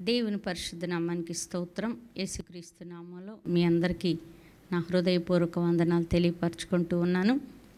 దేవుని పరిశుద్ధ నామానికి స్తోత్రం యేసుక్రీస్తు నామంలో మీ అందరికీ నా హృదయపూర్వక వందనాలు తెలియపరచుకుంటూ ఉన్నాను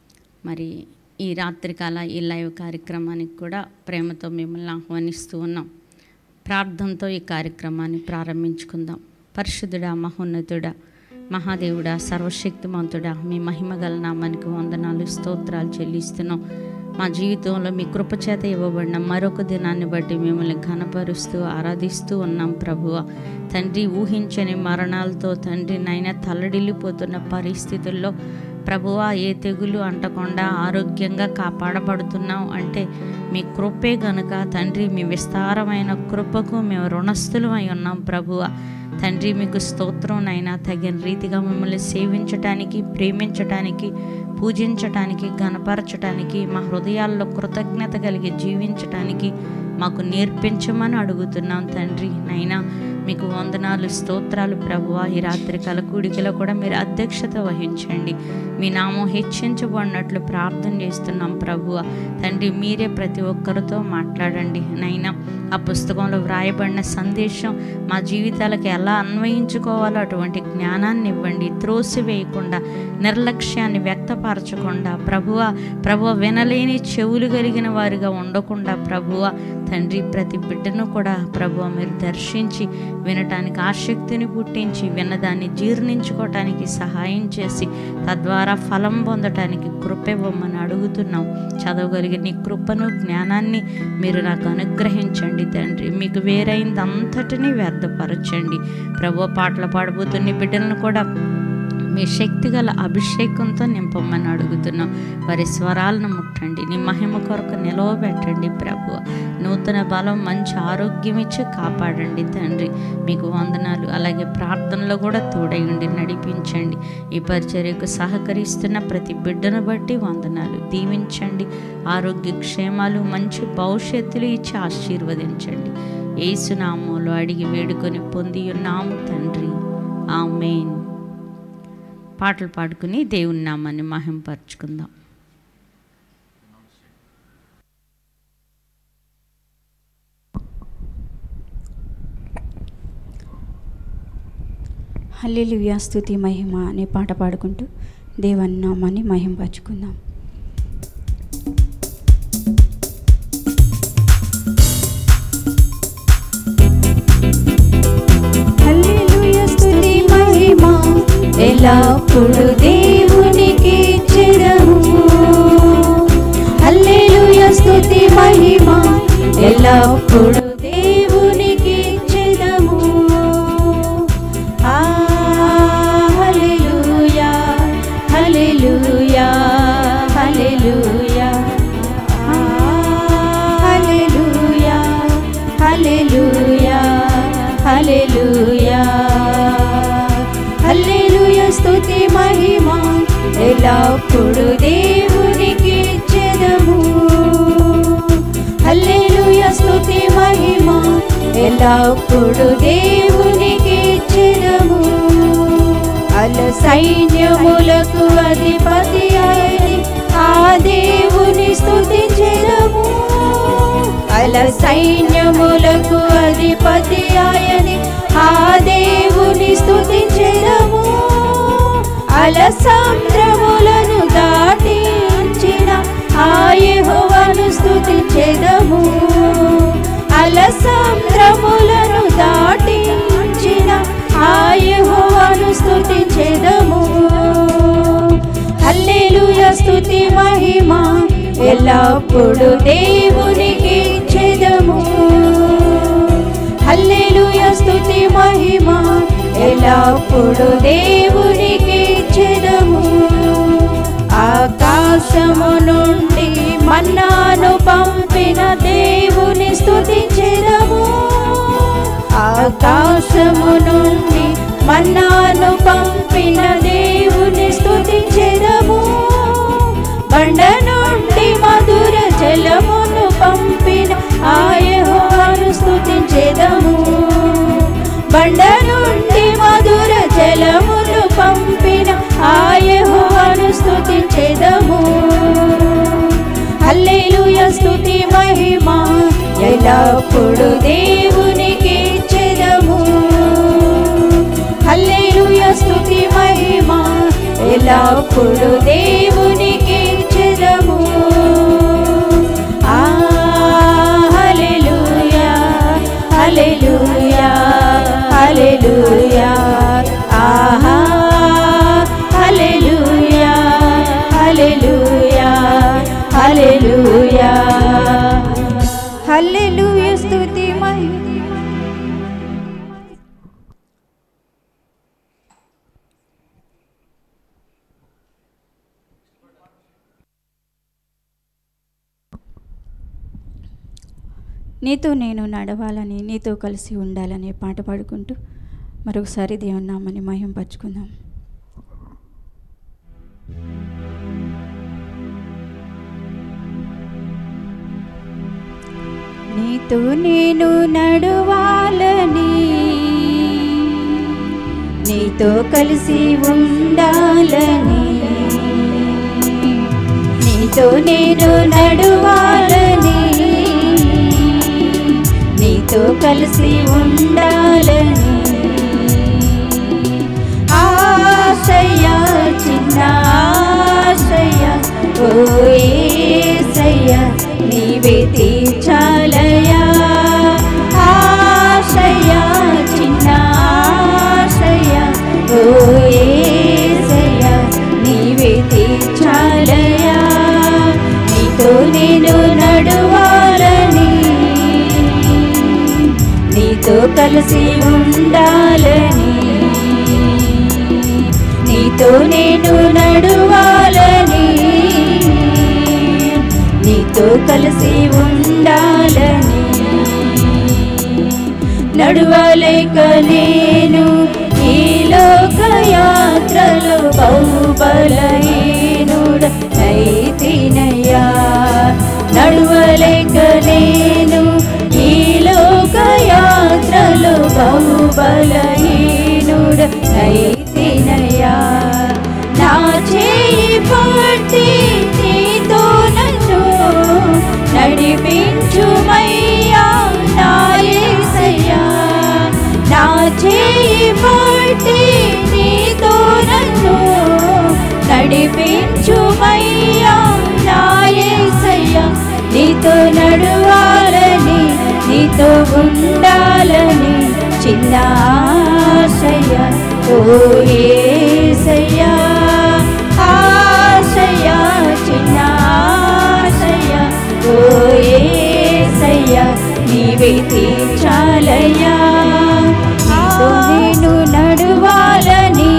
మరి ఈ రాత్రికాల ఈ లైవ్ కార్యక్రమానికి కూడా ప్రేమతో మిమ్మల్ని ఆహ్వానిస్తూ ఉన్నాం ప్రార్థనతో ఈ కార్యక్రమాన్ని ప్రారంభించుకుందాం పరిశుద్ధుడా మహోన్నతుడా మహాదేవుడా సర్వశక్తిమంతుడా మీ మహిమగల నామానికి వందనాలు స్తోత్రాలు చెల్లిస్తున్నాం మా జీవితంలో మీ కృపచేత ఇవ్వబడిన మరొక దినాన్ని బట్టి మిమ్మల్ని ఘనపరుస్తూ ఆరాధిస్తూ ఉన్నాం ప్రభువ తండ్రి ఊహించని మరణాలతో తండ్రి నైనా తల్లడిల్లిపోతున్న పరిస్థితుల్లో ప్రభువా ఏ తెగులు అంటకుండా ఆరోగ్యంగా కాపాడబడుతున్నాం అంటే మీ కృపే గనుక తండ్రి మీ విస్తారమైన కృపకు మేము రుణస్థులమై ఉన్నాం ప్రభువ తండ్రి మీకు స్తోత్రం నైనా తగిన రీతిగా మిమ్మల్ని సేవించటానికి ప్రేమించటానికి పూజించటానికి గనపరచటానికి మా హృదయాల్లో కృతజ్ఞత కలిగి జీవించటానికి మాకు నేర్పించమని అడుగుతున్నాం తండ్రి నైనా మీకు వందనాలు స్తోత్రాలు ప్రభువ ఈ రాత్రి కలకూడికలో కూడా మీరు అధ్యక్షత వహించండి మీ నామం హెచ్చించబడినట్లు ప్రార్థన చేస్తున్నాం ప్రభువ తండ్రి మీరే ప్రతి ఒక్కరితో మాట్లాడండి నైనా ఆ పుస్తకంలో వ్రాయబడిన సందేశం మా జీవితాలకు ఎలా అన్వయించుకోవాలో అటువంటి జ్ఞానాన్ని ఇవ్వండి త్రోసివేయకుండా నిర్లక్ష్యాన్ని వ్యక్తపరచకుండా ప్రభువ ప్రభువ వినలేని చెవులు కలిగిన వారిగా ఉండకుండా ప్రభువ తండ్రి ప్రతి బిడ్డను కూడా ప్రభువ మీరు దర్శించి వినటానికి ఆసక్తిని పుట్టించి విన్నదాన్ని జీర్ణించుకోవటానికి సహాయం చేసి తద్వారా ఫలం పొందటానికి కృప ఇవ్వమని అడుగుతున్నాం చదవగలిగిన నీ కృపను జ్ఞానాన్ని మీరు నాకు అనుగ్రహించండి తండ్రి మీకు వేరైంది అంతటినీ వ్యర్థపరచండి ప్రభు పాటలు పాడబోతున్న బిడ్డలను కూడా మీ శక్తిగల అభిషేకంతో నింపమని అడుగుతున్నాం వారి స్వరాలను ముట్టండి నీ మహిమ కొరకు నిలవబెట్టండి ప్రభు నూతన బలం మంచి ఆరోగ్యం ఇచ్చి కాపాడండి తండ్రి మీకు వందనాలు అలాగే ప్రార్థనలో కూడా తోడయండి నడిపించండి ఈ పరిచర్యకు సహకరిస్తున్న ప్రతి బిడ్డను బట్టి వందనాలు దీవించండి ఆరోగ్య క్షేమాలు మంచి భవిష్యత్తులు ఇచ్చి ఆశీర్వదించండి ఏసునామంలో అడిగి వేడుకొని పొంది ఉన్నాము తండ్రి ఆమెన్ పాటలు పాడుకుని దేవుని నామాన్ని మహింపరచుకుందాం హల్లెలూయా స్తుతి మహిమ అనే పాట పాడుకుంటూ దేవన్ నామాన్ని మహింపరచుకుందాం హల్లెలూయా స్తుతి మహిమ ఎల్లప్పుడు దేవునికి చెదము హల్లెలూయా స్తుతి మహిమ ఎల్లప్పుడు దేవునికి చెదము ఆ హల్లెలూయా హల్లెలూయా హల్లెలూయా ఆ హల్లెలూయా హల్లెలూయా హల్లెలూయా హల్లెలూయా స్తుతి మహిమ ఎల్లప్పుడు దేవునికి చెదము హల్లెలూయా స్తుతి మహిమ ఎల్లప్పుడు దేవునికి చెదము అల సైన్యములకు అధిపతి అయిన ఆ దేవుని స్తుతించెదము అల సైన్యములకు అధిపతి ఆయని ఆ దేవుని స్తుతించెదము అల సముద్రములను దాటించిన ఆ యెహోవాను స్తుతించెదము అల సముద్రములను దాటించిన ఆ యెహోవాను స్తుతించెదము హల్లెలూయా స్తుతి మహిమ ఎల్లప్పుడు దేవునికి చెదము హల్లెలూయా స్తుతి మహిమ ఎల్లప్పుడు దేవునికి చెదము ఆకాశము నుండి మన్నాను పంపిన దేవుని స్తుతించెదము ఆకాశము నుండి మన్నాను పంపిన దేవుని స్తుతించెదము బండ నుండి మధుర జలమును పంపిన ఆయహోను స్తుతించెదము బండ నుండి మధుర జలమును పంపిన ఆయహోను స్తుతించెదము హల్లెలూయా స్తుతి మహిమ ఎల్లప్పుడు దేవునికి చె ఎల్లప్పుడు దేవునికి చెదము ఆ హల్లెలూయా హల్లెలూయా హల్లెలూయా ఆహా హల్లెలూయా హల్లెలూయా హల్లెలూయా హల్లెలూయా స్తుతి మహిమ నీతో నేను నడవాలని నీతో కలిసి ఉండాలనే పాట పాడుకుంటూ మరొకసారి దేవుని నామని మహిం పరుచుకుందాం నీతో నేను నడవాలని నీతో కలిసి ఉండాలని నీతో నేను నడవాలని నీతో కలిసి ఉండాలని ఆశయ చిన్న ఆశయ ఓ ఏసయ్య నీవే తీర్చాలయా ఆశయ చిన్న ఆశయ ఓ ఏసయ్య నీవే తీర్చాలయా నీతో నేను నడవాలని నీతో కలిసి ఉండాలని నీతో నేను నడవాలని నీతో కలిసి ఉండాలని నడవలేక నేను ఈ లోక యాత్రలో బహుబలహీనుడ నైతినయ్యా నడవలేక నేను ఈ లోక యాత్రలో బహుబలహీనుడ నైతినయ్యా నా చేయి పట్టి నీతో నన్ను నడిపించుమయ్యా నా యేసయ్యా నా చేయి పట్టి నీతో నన్ను నడిపించుమయ్యా నా యేసయ్యా నీతో నడవాలని నీతో ఉండాలని చిన్న ఆశయ ఓ యేసయ్యా ఆశయ చిన్న ఆశయ ఓ యేసయ్యా నీవే తీర్చాలయ్యా నీతో నేను నడవాలని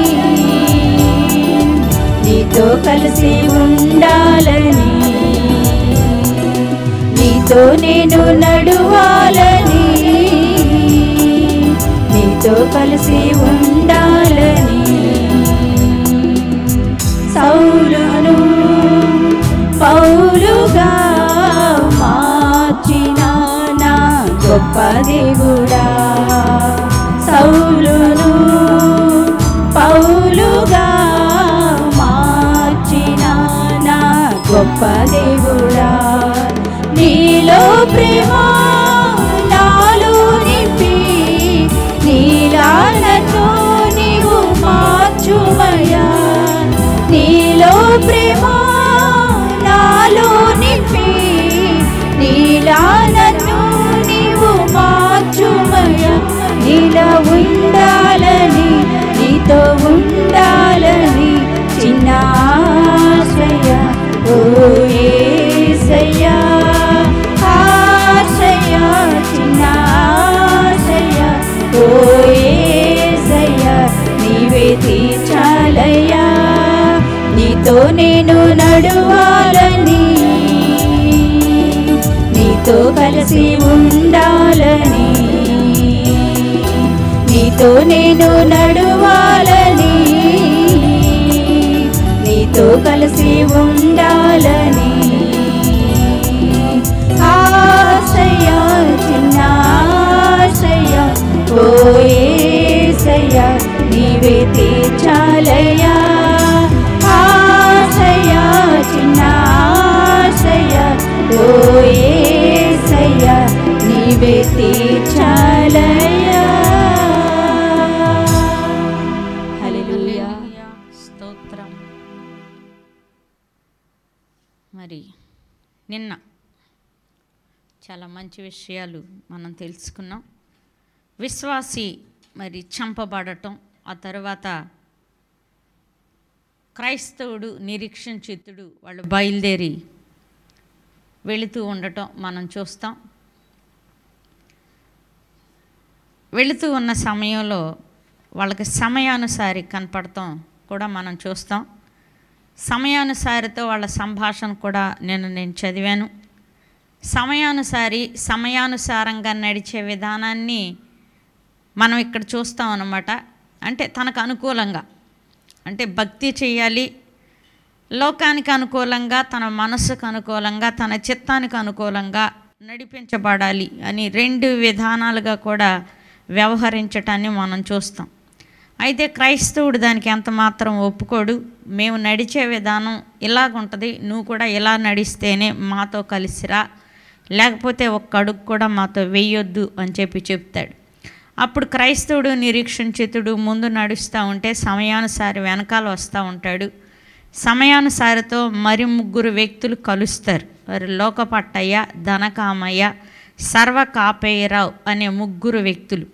నీతో కలిసి ఉండాలని నీతో నేను నడువాలని నీతో కలిసి ఉండాలని సౌలును పౌలుగా మార్చిన నా గొప్ప దేవుడా సౌలును పౌలుగా మార్చిన నా గొప్ప దేవుడా నీలో ప్రేమ నాలో నింపి నీలాలను నీవు మార్చుమయా నీలో ప్రేమ నాలో నింపి నీలాలను నీవు మార్చుమయా నీలా ఉండాలని నీతో ఉండాలని చిన్న ఆశయ ఓ యేసయ్యా ఆశయ చిన్న ఆశయ ఓ యేసయ్యా నీవే తీర్చాలయ్యా నీతో నేను నడువాలని నీతో కలిసి ఉండాలని నీతో నేను నడువాలని నీతో కలిసి ఉండాలని ఆశయ చిన్న ఆశయ ఓ యేసయ్య నీవే తీర్చాలయ్యా ఆశయ చిన్న ఆశయ ఓ యేసయ్య నీవే తీర్చాలయ్యా హల్లెలూయా స్తోత్రం మరి నిన్న చాలా మంచి విషయాలు మనం తెలుసుకున్నాం విశ్వాసి మరి చంపబడటం ఆ తర్వాత క్రైస్తవుడు నిరీక్షణ చిత్తుడు వాళ్ళు బయలుదేరి వెళుతూ ఉండటం మనం చూస్తాం వెళుతూ ఉన్న సమయంలో వాళ్ళకి సమయానుసారి కనపడటం కూడా మనం చూస్తాం సమయానుసారితో వాళ్ళ సంభాషణ కూడా నేను నేను చదివాను సమయానుసారి సమయానుసారంగా నడిచే విధానాన్ని మనం ఇక్కడ చూస్తాం అన్నమాట అంటే తనకు అనుకూలంగా అంటే భక్తి చేయాలి లోకానికి అనుకూలంగా తన మనస్సుకు అనుకూలంగా తన చిత్తానికి అనుకూలంగా నడిపించబడాలి అని రెండు విధానాలుగా కూడా వ్యవహరించటాన్ని మనం చూస్తాం అయితే క్రైస్తవుడు దానికి ఎంత మాత్రం ఒప్పుకోడు మేము నడిచే విధానం ఇలాగుంటుంది నువ్వు కూడా ఇలా నడిస్తేనే మాతో కలిసిరా లేకపోతే ఒక్క అడుగు కూడా మాతో వెయ్యొద్దు అని చెప్పి చెప్తాడు అప్పుడు క్రైస్తవుడు నిరీక్షించితుడు ముందు నడుస్తూ ఉంటే సమయానుసారి వెనకాల వస్తూ ఉంటాడు సమయానుసారితో మరి ముగ్గురు వ్యక్తులు కలుస్తారు వారు లోకపట్టయ్య ధనకామయ్య సర్వకాపేయరావు అనే ముగ్గురు వ్యక్తులు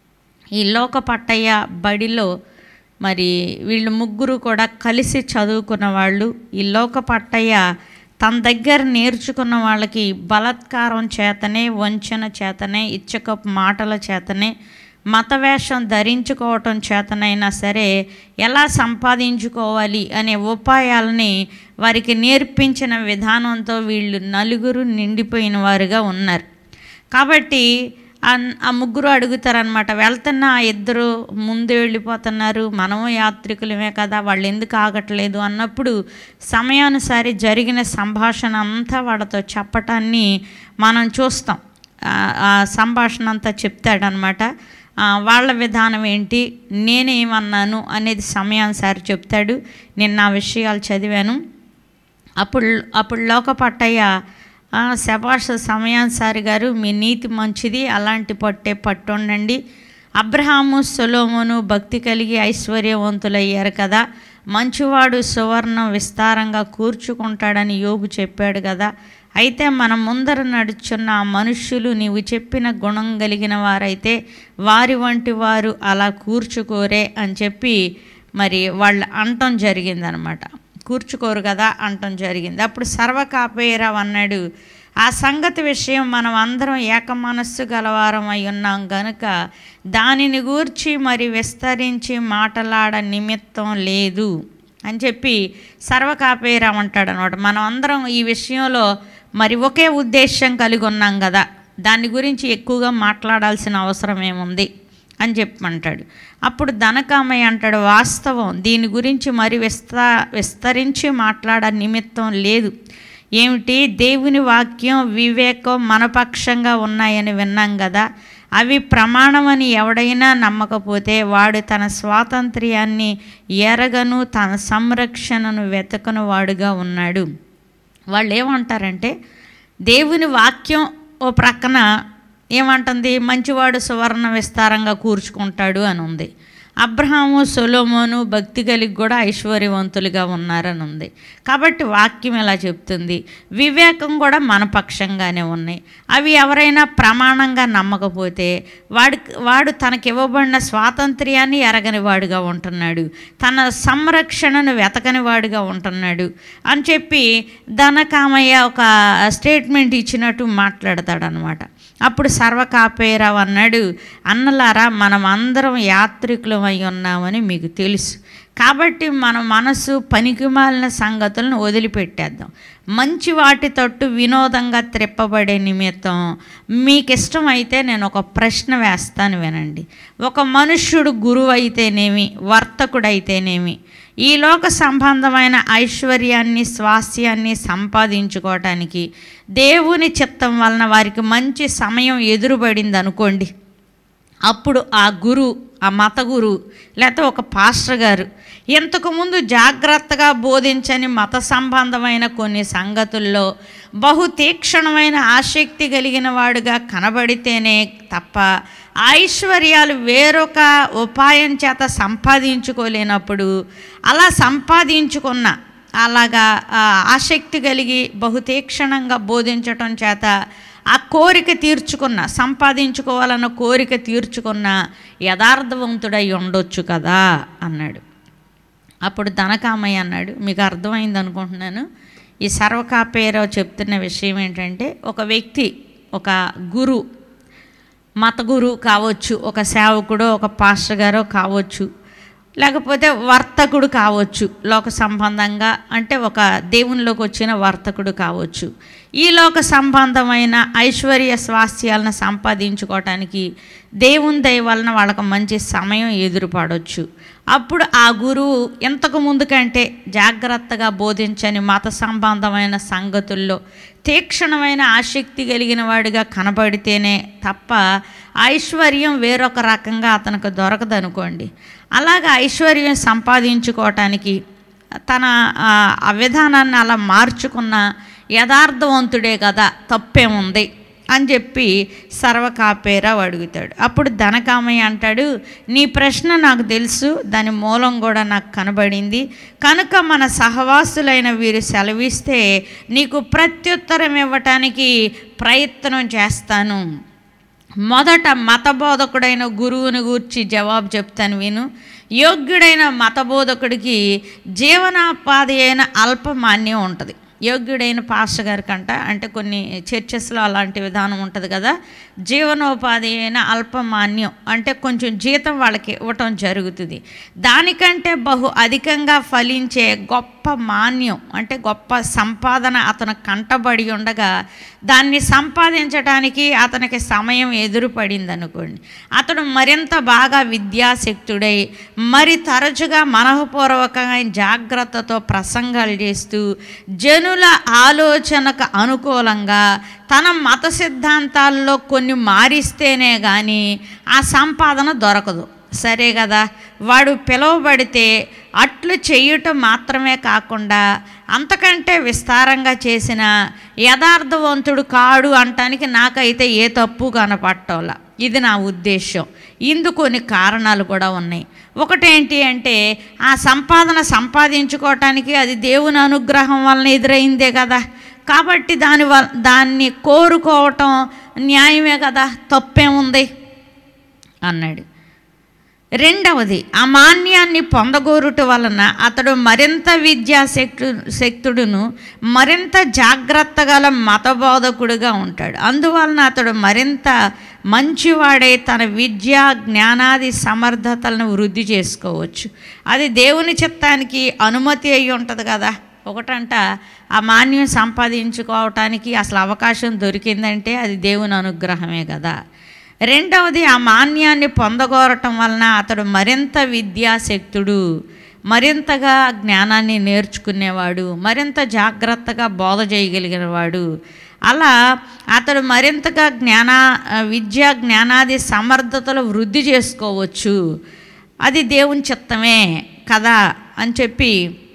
ఈ లోకపట్టయ్య బడిలో మరి వీళ్ళు ముగ్గురు కూడా కలిసి చదువుకున్న వాళ్ళు ఈ లోకపట్టయ్య తన దగ్గర నేర్చుకున్న వాళ్ళకి బలాత్కారం చేతనే వంచన చేతనే ఇచ్చకపు మాటల చేతనే మతవేషం ధరించుకోవటం చేతనైనా సరే ఎలా సంపాదించుకోవాలి అనే ఉపాయాలని వారికి నేర్పించిన విధానంతో వీళ్ళు నలుగురు నిండిపోయిన వారుగా ఉన్నారు కాబట్టి ఆ- ఆ ముగ్గురు అడుగుతారనమాట వెళ్తున్న ఆ ఇద్దరు ముందు వెళ్ళిపోతున్నారు మనము యాత్రికులమే కదా వాళ్ళు ఎందుకు ఆగట్లేదు అన్నప్పుడు సమయానుసారి జరిగిన సంభాషణ అంతా వాళ్ళతో చెప్పటాన్ని మనం చూస్తాం ఆ- ఆ సంభాషణ అంతా చెప్తాడనమాట ఆ, వాళ్ళ విధానం ఏంటి నేనేమన్నాను అనేది సమయానుసారి చెప్తాడు నేను నా విషయాలు చదివాను అప్పుడు అప్పుడు లోకపట్టయ్య "ఆ, శభాష్ సమయాన్సారి గారు మీ నీతి మంచిది అలాంటి పట్టే పట్టుండండి అబ్రహాము సొలోమును భక్తి కలిగి ఐశ్వర్యవంతులయ్యారు కదా మంచివాడు సువర్ణం విస్తారంగా కూర్చుకుంటాడని యోబు చెప్పాడు కదా అయితే మన ముందర నడుచున్న ఆ మనుష్యులు నీవు చెప్పిన గుణం కలిగిన వారైతే వారి వంటి వారు అలా కూర్చుకోరే అని చెప్పి మరి వాళ్ళు అంటం జరిగిందనమాట కూర్చుకోరు కదా అంటం జరిగింది అప్పుడు సర్వకాపేయరావు అన్నాడు ఆ సంగతి విషయం మనం అందరం ఏక మనస్సు గలవారం అయి ఉన్నాం గనుక దానిని గూర్చి మరి విస్తరించి మాటలాడ నిమిత్తం లేదు అని చెప్పి సర్వకాపేయరావు అంటాడు అనమాట మనం అందరం ఈ విషయంలో మరి ఒకే ఉద్దేశం కలిగి ఉన్నాం కదా దాని గురించి ఎక్కువగా మాట్లాడాల్సిన అవసరం ఏముంది అని చెప్పమంటాడు అప్పుడు ధనకామయ్య అంటాడు వాస్తవం దీని గురించి మరి విస్తా విస్తరించి మాట్లాడ నిమిత్తం లేదు ఏమిటి దేవుని వాక్యం వివేకం మనపక్షంగా ఉన్నాయని విన్నాం కదా అవి ప్రమాణమని ఎవడైనా నమ్మకపోతే వాడు తన స్వాతంత్ర్యాన్ని ఎరగను తన సంరక్షణను వెతకను వాడుగా ఉన్నాడు వాళ్ళు ఏమంటారంటే దేవుని వాక్యం ఓ ప్రక్కన ఏమంటుంది మంచివాడు సువర్ణ విస్తారంగా కూర్చుకుంటాడు అని ఉంది అబ్రహాము సొలోమోను భక్తి కలిగి కూడా ఐశ్వర్యవంతులుగా ఉన్నారని ఉంది కాబట్టి వాక్యం ఇలా చెప్తుంది వివేకం కూడా మన పక్షంగానే ఉన్నాయి అవి ఎవరైనా ప్రమాణంగా నమ్మకపోతే వాడి వాడు తనకి ఇవ్వబడిన స్వాతంత్ర్యాన్ని ఎరగని వాడుగా ఉంటున్నాడు తన సంరక్షణను వెతకని వాడుగా ఉంటున్నాడు అని చెప్పి ధనకామయ్య ఒక స్టేట్మెంట్ ఇచ్చినట్టు మాట్లాడతాడనమాట అప్పుడు సర్వకాపేరావు అన్నాడు అన్నలారా మనం అందరం యాత్రికులం అయి ఉన్నామని మీకు తెలుసు కాబట్టి మన మనసు పనికిమాలిన సంగతులను వదిలిపెట్టేద్దాం మంచి వాటి తట్టు వినోదంగా త్రిప్పబడే నిమిత్తం మీకు ఇష్టమైతే నేను ఒక ప్రశ్న వేస్తాను వినండి ఒక మనుష్యుడు గురువు అయితేనేమి వర్తకుడైతేనేమి ఈ లోక సంబంధమైన ఐశ్వర్యాన్ని స్వాస్థ్యాన్ని సంపాదించుకోవటానికి దేవుని చిత్తం వలన వారికి మంచి సమయం ఎదురుపడింది అనుకోండి అప్పుడు ఆ గురు ఆ మత గురు లేకపోతే ఒక పాస్టర్ గారు ఇంతకుముందు జాగ్రత్తగా బోధించని మత సంబంధమైన కొన్ని సంగతుల్లో బహు తీక్షణమైన ఆసక్తి కలిగిన వాడుగా కనబడితేనే తప్ప ఐశ్వర్యాలు వేరొక ఉపాయం చేత సంపాదించుకోలేనప్పుడు అలా సంపాదించుకున్న అలాగా ఆ, ఆసక్తి కలిగి బహుతీక్షణంగా బోధించటం చేత ఆ కోరిక తీర్చుకున్న సంపాదించుకోవాలన్న కోరిక తీర్చుకున్న యథార్థవంతుడై ఉండొచ్చు కదా అన్నాడు అప్పుడు ధనకామయ్య అన్నాడు మీకు అర్థమైంది అనుకుంటున్నాను ఈ సర్వకాపేరావు చెప్తున్న విషయం ఏంటంటే ఒక వ్యక్తి ఒక గురు మత గురువు కావచ్చు ఒక సేవకుడో ఒక పాస్టర్ గారో కావచ్చు లేకపోతే వర్తకుడు కావచ్చు లోక సంబంధంగా అంటే ఒక దేవునిలోకి వచ్చిన వర్తకుడు కావచ్చు ఈ లోక సంబంధమైన ఐశ్వర్య స్వాస్థ్యాలను సంపాదించుకోవటానికి దేవుని దయ వలన వాళ్ళకి మంచి సమయం ఎదురుపడవచ్చు అప్పుడు ఆ గురువు ఇంతకు ముందు కంటే జాగ్రత్తగా బోధించని మత సంబంధమైన సంగతుల్లో తీక్షణమైన ఆసక్తి కలిగిన వాడిగా కనబడితేనే తప్ప ఐశ్వర్యం వేరొక రకంగా అతనికి దొరకదనుకోండి అలాగ ఐశ్వర్యం సంపాదించుకోవటానికి తన ఆ, ఆ విధానాన్ని అలా మార్చుకున్న యథార్థవంతుడే కదా తప్పేముంది అని చెప్పి సర్వకాపేరావు అడుగుతాడు అప్పుడు ధనకామయ్య అంటాడు నీ ప్రశ్న నాకు తెలుసు దాని మూలం కూడా నాకు కనబడింది కనుక మన సహవాసులైన వీరు సెలవిస్తే నీకు ప్రత్యుత్తరం ఇవ్వటానికి ప్రయత్నం చేస్తాను మొదట మతబోధకుడైన గురువుని గూర్చి జవాబు చెప్తాను విను యోగ్యుడైన మతబోధకుడికి జీవనోపాధి అయిన అల్పమాన్యం ఉంటుంది యోగ్యుడైన పాస్టర్ గారి కంట అంటే కొన్ని చర్చెస్లో అలాంటి విధానం ఉంటుంది కదా జీవనోపాధి అయిన అల్పమాన్యం అంటే కొంచెం జీతం వాళ్ళకి ఇవ్వటం జరుగుతుంది దానికంటే బహు అధికంగా ఫలించే గొప్ప మాన్యం అంటే గొప్ప సంపాదన అతను కంటబడి ఉండగా దాన్ని సంపాదించడానికి అతనికి సమయం ఎదురుపడింది అనుకోండి అతడు మరింత బాగా విద్యాశక్తుడై మరి తరచుగా మనఃపూర్వకంగా జాగ్రత్తతో ప్రసంగాలు చేస్తూ జనుల ఆలోచనకు అనుకూలంగా తన మత సిద్ధాంతాల్లో కొన్ని మారిస్తేనే కానీ ఆ సంపాదన దొరకదు సరే కదా వాడు పిలువబడితే అట్లు చేయుటం మాత్రమే కాకుండా అంతకంటే విస్తారంగా చేసిన యథార్థవంతుడు కాడు అంటానికి నాకైతే ఏ తప్పు కనపట్టోలా ఇది నా ఉద్దేశం ఇందుకు కొన్ని కారణాలు కూడా ఉన్నాయి ఒకటేంటి అంటే ఆ సంపాదన సంపాదించుకోవటానికి అది దేవుని అనుగ్రహం వలన ఎదురైందే కదా కాబట్టి దాని వల్ దాన్ని కోరుకోవటం న్యాయమే కదా తప్పేముంది అన్నాడు రెండవది ఆ మాన్యాన్ని పొందగోరుట వలన అతడు మరింత విద్యా శక్తు శక్తుడును మరింత జాగ్రత్త గల మతబోధకుడుగా ఉంటాడు అందువలన అతడు మరింత మంచివాడై తన విద్యా జ్ఞానాది సమర్థతలను వృద్ధి చేసుకోవచ్చు అది దేవుని చిత్తానికి అనుమతి అయి ఉంటుంది కదా ఒకటంట ఆ మాన్యం సంపాదించుకోవటానికి అసలు అవకాశం దొరికిందంటే అది దేవుని అనుగ్రహమే కదా రెండవది ఆ మాన్యాన్ని పొందగోరటం వలన అతడు మరింత విద్యాశక్తుడు మరింతగా జ్ఞానాన్ని నేర్చుకునేవాడు మరింత జాగ్రత్తగా బోధ చేయగలిగినవాడు అలా అతడు మరింతగా జ్ఞాన విద్యా జ్ఞానాది సమర్థతలు వృద్ధి చేసుకోవచ్చు అది దేవుని చిత్తమే కదా అని చెప్పి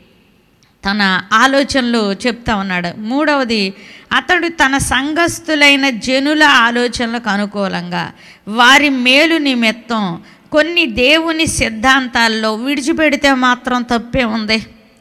తన ఆలోచనలు చెప్తా ఉన్నాడు మూడవది అతడు తన సంఘస్థులైన జనుల ఆలోచనలకు అనుకూలంగా వారి మేలు నిమిత్తం కొన్ని దేవుని సిద్ధాంతాల్లో విడిచిపెడితే మాత్రం తప్పే ఉంది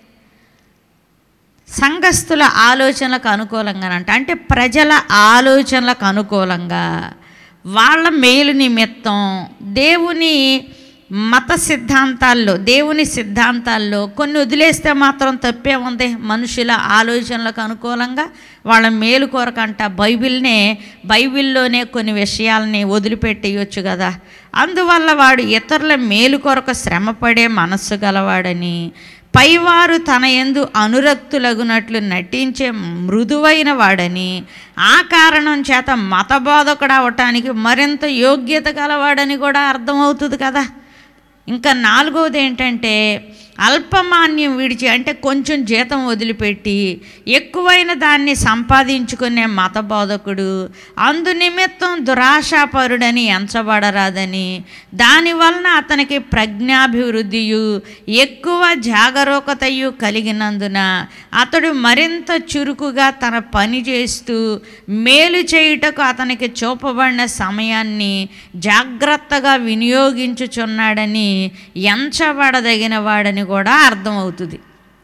సంఘస్థుల ఆలోచనలకు అనుకూలంగానంట అంటే ప్రజల ఆలోచనలకు అనుకూలంగా వాళ్ళ మేలు నిమిత్తం దేవుని మత సిద్ధాంతాల్లో దేవుని సిద్ధాంతాల్లో కొన్ని వదిలేస్తే మాత్రం తప్పే ఉంది మనుషుల ఆలోచనలకు అనుకూలంగా వాళ్ళ మేలు కొరకంట బైబిల్నే బైబిల్లోనే కొన్ని విషయాలని వదిలిపెట్టేయచ్చు కదా అందువల్ల వాడు ఇతరుల మేలు కొరకు శ్రమపడే మనస్సు గలవాడని పైవారు తన ఎందు అనురక్తులగునట్లు నటించే మృదువైన వాడని ఆ కారణం చేత మతబోధకుడు అవటానికి మరింత యోగ్యత గలవాడని కూడా అర్థమవుతుంది కదా ఇంకా నాలుగవది ఏంటంటే అల్పమాన్యం విడిచి అంటే కొంచెం జీతం వదిలిపెట్టి ఎక్కువైన దాన్ని సంపాదించుకునే మత బోధకుడు అందు నిమిత్తం దురాశాపరుడని ఎంచబడరాదని దానివలన అతనికి ప్రజ్ఞాభివృద్ధియు ఎక్కువ జాగరూకతయు కలిగినందున అతడు మరింత చురుకుగా తన పని చేస్తూ మేలు చేయుటకు అతనికి చూపబడిన సమయాన్ని జాగ్రత్తగా వినియోగించుచున్నాడని ఎంచబడదగిన వాడని కూడా అర్థమవుతుంది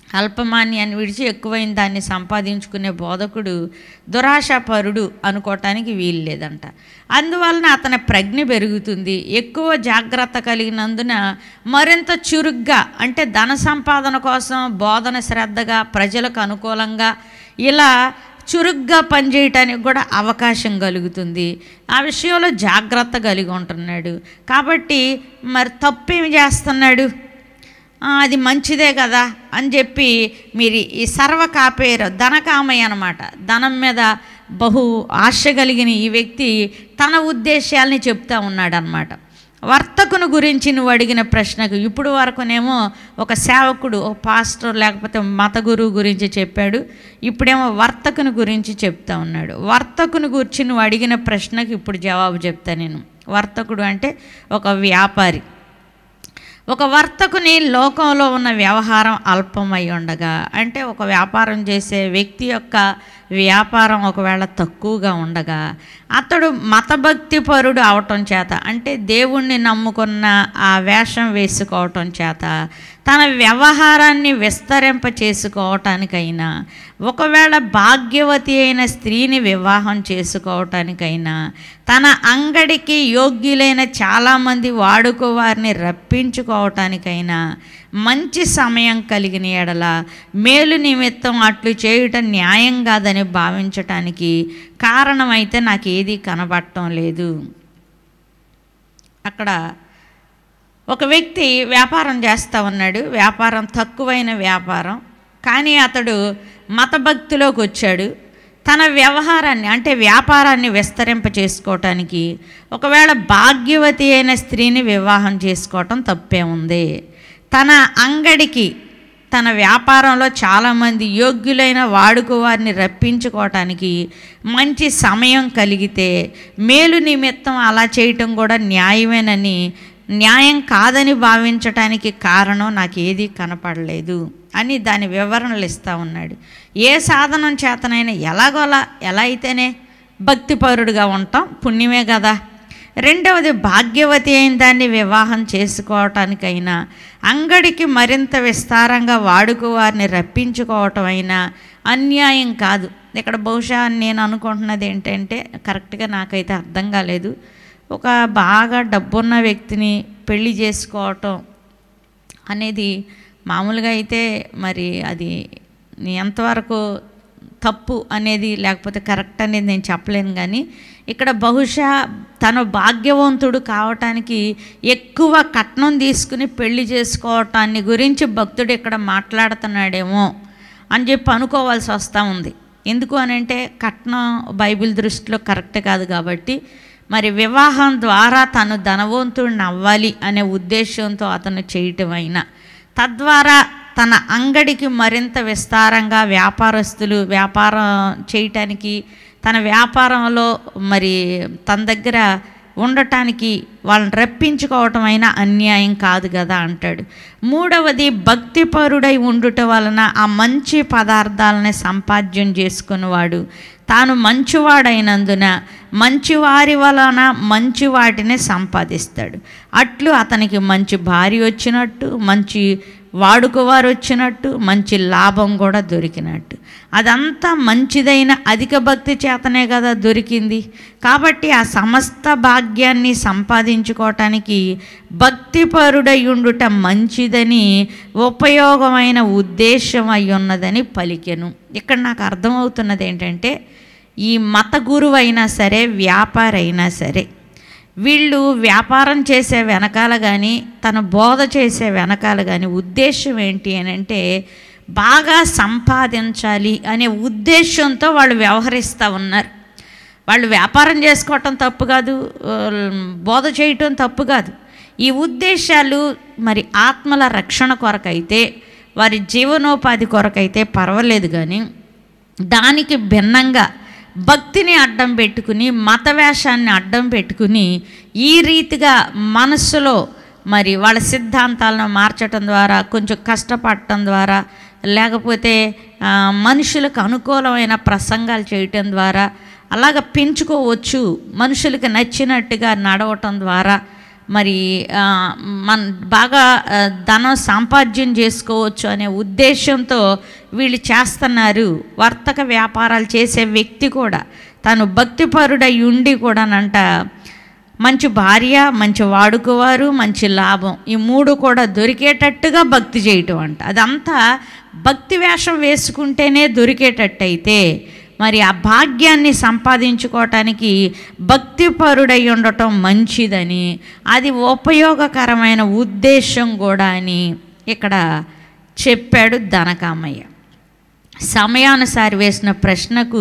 అల్పమాన్యాన్ని విడిచి ఎక్కువైన దాన్ని సంపాదించుకునే బోధకుడు దురాశాపరుడు అనుకోవటానికి వీలు లేదంట అందువలన అతని ప్రజ్ఞ పెరుగుతుంది ఎక్కువ జాగ్రత్త కలిగినందున మరింత చురుగ్గా అంటే ధన సంపాదన కోసం బోధన శ్రద్ధగా ప్రజలకు అనుకూలంగా ఇలా చురుగ్గా పనిచేయటానికి కూడా అవకాశం కలుగుతుంది ఆ విషయంలో జాగ్రత్త కలిగి ఉంటున్నాడు కాబట్టి మరి తప్పేమి చేస్తున్నాడు ఆ, అది మంచిదే కదా అని చెప్పి మీరు ఈ సర్వ కాపేరు ధనకామయ్య అనమాట ధనం మీద బహు ఆశ కలిగిన ఈ వ్యక్తి తన ఉద్దేశాలని చెప్తా ఉన్నాడు అనమాట వర్తకుని గురించి నువ్వు అడిగిన ప్రశ్నకు ఇప్పుడు వరకునేమో ఒక సేవకుడు ఒక పాస్టర్ లేకపోతే మత గురువు గురించి చెప్పాడు ఇప్పుడేమో వర్తకుని గురించి చెప్తా ఉన్నాడు వర్తకుని గురించి నువ్వు అడిగిన ప్రశ్నకు ఇప్పుడు జవాబు చెప్తా నేను వర్తకుడు అంటే ఒక వ్యాపారి ఒక వర్తకుని లోకంలో ఉన్న వ్యవహారం అల్పమై ఉండగా అంటే ఒక వ్యాపారం చేసే వ్యక్తి యొక్క వ్యాపారం ఒకవేళ తక్కువగా ఉండగా అతడు మతభక్తి పరుడు అవటం చేత అంటే దేవుణ్ణి నమ్ముకున్న ఆ వేషం వేసుకోవటం చేత తన వ్యవహారాన్ని విస్తరింప చేసుకోవటానికైనా ఒకవేళ భాగ్యవతి అయిన స్త్రీని వివాహం చేసుకోవటానికైనా తన అంగడికి యోగ్యులైన చాలామంది వాడుకో వారిని రప్పించుకోవటానికైనా మంచి సమయం కలిగిన ఎడల మేలు నిమిత్తం అట్లు చేయుట న్యాయం కాదని భావించటానికి కారణమైతే నాకు ఏది కనబడటం లేదు అక్కడ ఒక వ్యక్తి వ్యాపారం చేస్తూ ఉన్నాడు వ్యాపారం తక్కువైన వ్యాపారం కానీ అతడు మతభక్తిలోకి వచ్చాడు తన వ్యవహారాన్ని అంటే వ్యాపారాన్ని విస్తరింప చేసుకోవటానికి ఒకవేళ భాగ్యవతి అయిన స్త్రీని వివాహం చేసుకోవటం తప్పే ఉంది తన అంగడికి తన వ్యాపారంలో చాలామంది యోగ్యులైన వాడుక వారిని రప్పించుకోవటానికి మంచి సమయం కలిగితే మేలు నిమిత్తం అలా చేయటం కూడా న్యాయమేనని న్యాయం కాదని భావించటానికి కారణం నాకు ఏది కనపడలేదు అని దాని వివరణలు ఇస్తూ ఉన్నాడు ఏ సాధనం చేతనైనా ఎలాగోలా ఎలా అయితేనే భక్తిపరుడుగా ఉంటాం పుణ్యమే కదా రెండవది భాగ్యవతి అయిన దాన్ని వివాహం చేసుకోవటానికైనా అంగడికి మరింత విస్తారంగా వాడుకు వారిని రప్పించుకోవటం అయినా అన్యాయం కాదు ఇక్కడ బహుశా నేను అనుకుంటున్నది ఏంటంటే కరెక్ట్గా నాకైతే అర్థం కాలేదు ఒక బాగా డబ్బున్న వ్యక్తిని పెళ్లి చేసుకోవటం అనేది మామూలుగా అయితే మరి అది ఎంతవరకు తప్పు అనేది లేకపోతే కరెక్ట్ అనేది నేను చెప్పలేను కానీ ఇక్కడ బహుశా తను భాగ్యవంతుడు కావటానికి ఎక్కువ కట్నం తీసుకుని పెళ్లి చేసుకోవటాన్ని గురించి భక్తుడు ఇక్కడ మాట్లాడుతున్నాడేమో అని చెప్పి అనుకోవాల్సి వస్తూ ఉంది ఎందుకు అనంటే కట్నం బైబిల్ దృష్టిలో కరెక్ట్ కాదు కాబట్టి మరి వివాహం ద్వారా తను ధనవంతుడిని అవ్వాలి అనే ఉద్దేశంతో అతను చేయటం అయినా తద్వారా తన అంగడికి మరింత విస్తారంగా వ్యాపారస్తులు వ్యాపారం చేయటానికి తన వ్యాపారంలో మరి తన దగ్గర ఉండటానికి వాళ్ళని రప్పించుకోవటం అయినా అన్యాయం కాదు కదా అంటాడు మూడవది భక్తిపరుడై ఉండుట వలన ఆ మంచి పదార్థాలని సంపాద్యం చేసుకునేవాడు తాను మంచివాడైనందున మంచివారి వలన మంచి వాటిని సంపాదిస్తాడు అట్లు అతనికి మంచి భార్య వచ్చినట్టు మంచి వాడుకవారు వచ్చినట్టు మంచి లాభం కూడా దొరికినట్టు అదంతా మంచిదైన అధిక భక్తి చేతనే కదా దొరికింది కాబట్టి ఆ సమస్త భాగ్యాన్ని సంపాదించుకోవటానికి భక్తిపరుడై ఉండుట మంచిదని ఉపయోగమైన ఉద్దేశం అయి ఉన్నదని పలికెను ఇక్కడ నాకు అర్థమవుతున్నది ఏంటంటే ఈ మత గురువు అయినా సరే వ్యాపారి అయినా సరే వీళ్ళు వ్యాపారం చేసే వెనకాల కానీ తన బోధ చేసే వెనకాల కానీ ఉద్దేశం ఏంటి అని అంటే బాగా సంపాదించాలి అనే ఉద్దేశంతో వాళ్ళు వ్యవహరిస్తూ ఉన్నారు వాళ్ళు వ్యాపారం చేసుకోవటం తప్పు కాదు ఆ, బోధ చేయటం తప్పు కాదు ఈ ఉద్దేశాలు మరి ఆత్మల రక్షణ కొరకైతే వారి జీవనోపాధి కొరకైతే పర్వాలేదు కానీ దానికి భిన్నంగా భక్తిని అడ్డం పెట్టుకుని మత వేషాన్ని అడ్డం పెట్టుకుని ఈ రీతిగా మనస్సులో మరి వాళ్ళ సిద్ధాంతాలను మార్చటం ద్వారా కొంచెం కష్టపడటం ద్వారా లేకపోతే ఆ, మనుషులకు అనుకూలమైన ప్రసంగాలు చేయటం ద్వారా అలాగ పెంచుకోవచ్చు మనుషులకు నచ్చినట్టుగా నడవటం ద్వారా మరి ఆ, మన బాగా ఆ, ధనం సంపాద్యం చేసుకోవచ్చు అనే ఉద్దేశంతో వీళ్ళు చేస్తున్నారు వర్తక వ్యాపారాలు చేసే వ్యక్తి కూడా తను భక్తిపరుడై ఉండి కూడానంట మంచి భార్య మంచి వాడుకోవారు మంచి లాభం ఈ మూడు కూడా దొరికేటట్టుగా భక్తి చేయటం అంట అదంతా భక్తి వేషం వేసుకుంటేనే దొరికేటట్టయితే మరి ఆ భాగ్యాన్ని సంపాదించుకోవటానికి భక్తిపరుడై ఉండటం మంచిదని అది ఉపయోగకరమైన ఉద్దేశం కూడా అని ఇక్కడ చెప్పాడు ధనకామయ్య సమయానుసారి వేసిన ప్రశ్నకు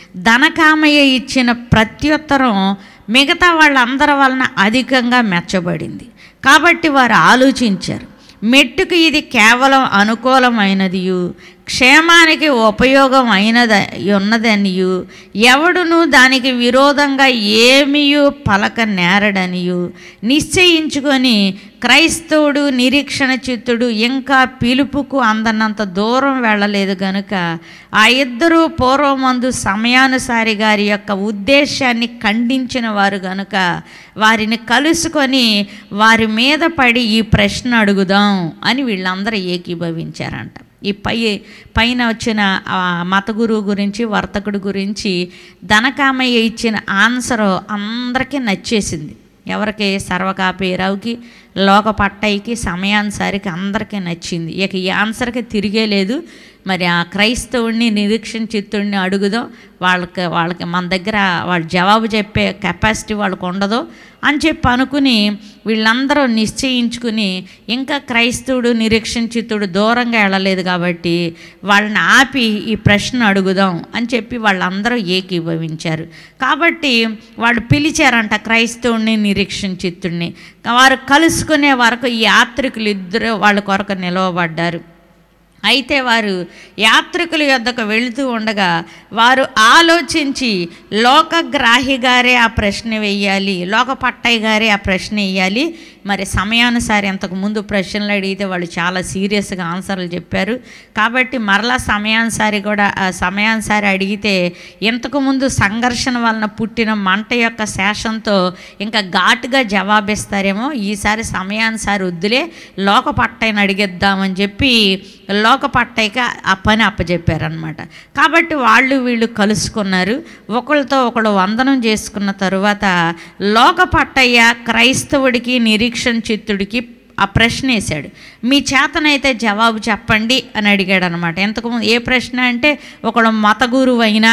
ధనకామయ్య ఇచ్చిన ప్రత్యుత్తరం మిగతా వాళ్ళందరి వలన అధికంగా మెచ్చబడింది కాబట్టి వారు ఆలోచించారు మెట్టుకు ఇది కేవలం అనుకూలమైనదియు క్షేమానికి ఉపయోగం అయినద ఉన్నదనియు ఎవడును దానికి విరోధంగా ఏమియు పలక నేరడనియు నిశ్చయించుకొని క్రైస్తవుడు నిరీక్షణ చిత్తుడు ఇంకా పిలుపుకు అందనంత దూరం వెళ్ళలేదు గనుక ఆ ఇద్దరు పూర్వమందు సమయానుసారి గారి యొక్క ఉద్దేశాన్ని ఖండించిన వారు గనుక వారిని కలుసుకొని వారి మీద పడి ఈ ప్రశ్న అడుగుదాం అని వీళ్ళందరూ ఏకీభవించారంట ఈ పై పైన వచ్చిన ఆ మత గురువు గురించి వర్తకుడు గురించి ధనకామయ్య ఇచ్చిన ఆన్సర్ అందరికీ నచ్చేసింది ఎవరికి సర్వకాపీరావుకి లోక పట్టయ్యకి సమయానుసారికి అందరికీ నచ్చింది ఇక ఈ ఆన్సర్కి తిరిగే లేదు మరి ఆ క్రైస్తవుడిని నిరీక్షణ చిత్తుడిని అడుగుదాం వాళ్ళకి వాళ్ళకి మన దగ్గర వాళ్ళు జవాబు చెప్పే కెపాసిటీ వాళ్ళకు ఉండదు అని చెప్పి అనుకుని వీళ్ళందరూ నిశ్చయించుకుని ఇంకా క్రైస్తవుడు నిరీక్షణ చిత్తుడు దూరంగా వెళ్ళలేదు కాబట్టి వాళ్ళని ఆపి ఈ ప్రశ్న అడుగుదాం అని చెప్పి వాళ్ళందరూ ఏకీభవించారు కాబట్టి వాళ్ళు పిలిచారంట క్రైస్తవుడిని నిరీక్షణ చిత్తుడిని వారు కలుసుకునే వరకు ఈ యాత్రికులు ఇద్దరు వాళ్ళ కొరకు నిలవబడ్డారు అయితే వారు యాత్రికుల యొద్దకు వెళుతూ ఉండగా వారు ఆలోచించి లోకగ్రాహి గారే ఆ ప్రశ్న వేయాలి లోక పట్టయ్య గారే ఆ ప్రశ్న వేయాలి మరి సమయానుసారి ఇంతకు ముందు ప్రశ్నలు అడిగితే వాళ్ళు చాలా సీరియస్గా ఆన్సర్లు చెప్పారు కాబట్టి మరలా సమయానుసారి కూడా ఆ సమయానుసారి అడిగితే ఇంతకు ముందు సంఘర్షణ వలన పుట్టిన మంట యొక్క శేషంతో ఇంకా ఘాటుగా జవాబిస్తారేమో ఈసారి సమయానుసారి వద్దులే లోక పట్టయ్యని అడిగేద్దామని చెప్పి లోక పట్టయ్యకి ఆ పని అప్పచెప్పారనమాట కాబట్టి వాళ్ళు వీళ్ళు కలుసుకున్నారు ఒకళ్ళతో ఒకళ్ళు వందనం చేసుకున్న తరువాత లోక పట్టయ్య క్రైస్తవుడికి నిరీక్షణ చిత్తుడికి ఆ ప్రశ్న వేశాడు మీ చేతనైతే జవాబు చెప్పండి అని అడిగాడు అనమాట ఎంతకుముందు ఏ ప్రశ్న అంటే ఒకడు మత గురువు అయినా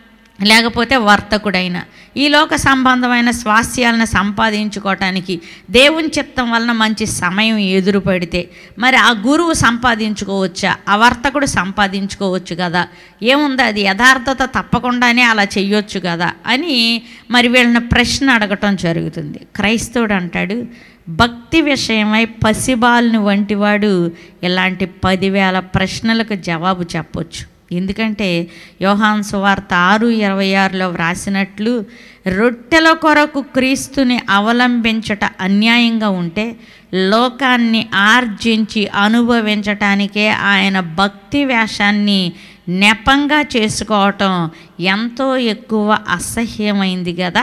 లేకపోతే వర్తకుడైన ఈ లోక సంబంధమైన స్వాస్థ్యాలను సంపాదించుకోవటానికి దేవుని చిత్తం వలన మంచి సమయం ఎదురు పడితే మరి ఆ గురువు సంపాదించుకోవచ్చా ఆ వర్తకుడు సంపాదించుకోవచ్చు కదా ఏముంది అది యథార్థత తప్పకుండానే అలా చెయ్యొచ్చు కదా అని మరి వీళ్ళని ప్రశ్న అడగటం జరుగుతుంది క్రైస్తవుడు అంటాడు భక్తి విషయమై పసిబాల్ని వంటివాడు ఇలాంటి పదివేల ప్రశ్నలకు జవాబు చెప్పొచ్చు ఎందుకంటే యోహాన్ సువార్త ఆరు ఇరవై ఆరులో వ్రాసినట్లు రొట్టెల కొరకు క్రీస్తుని అవలంబించట అన్యాయంగా ఉంటే లోకాన్ని ఆర్జించి అనుభవించటానికే ఆయన భక్తి వేషాన్ని నెపంగా చేసుకోవటం ఎంతో ఎక్కువ అసహ్యమైంది కదా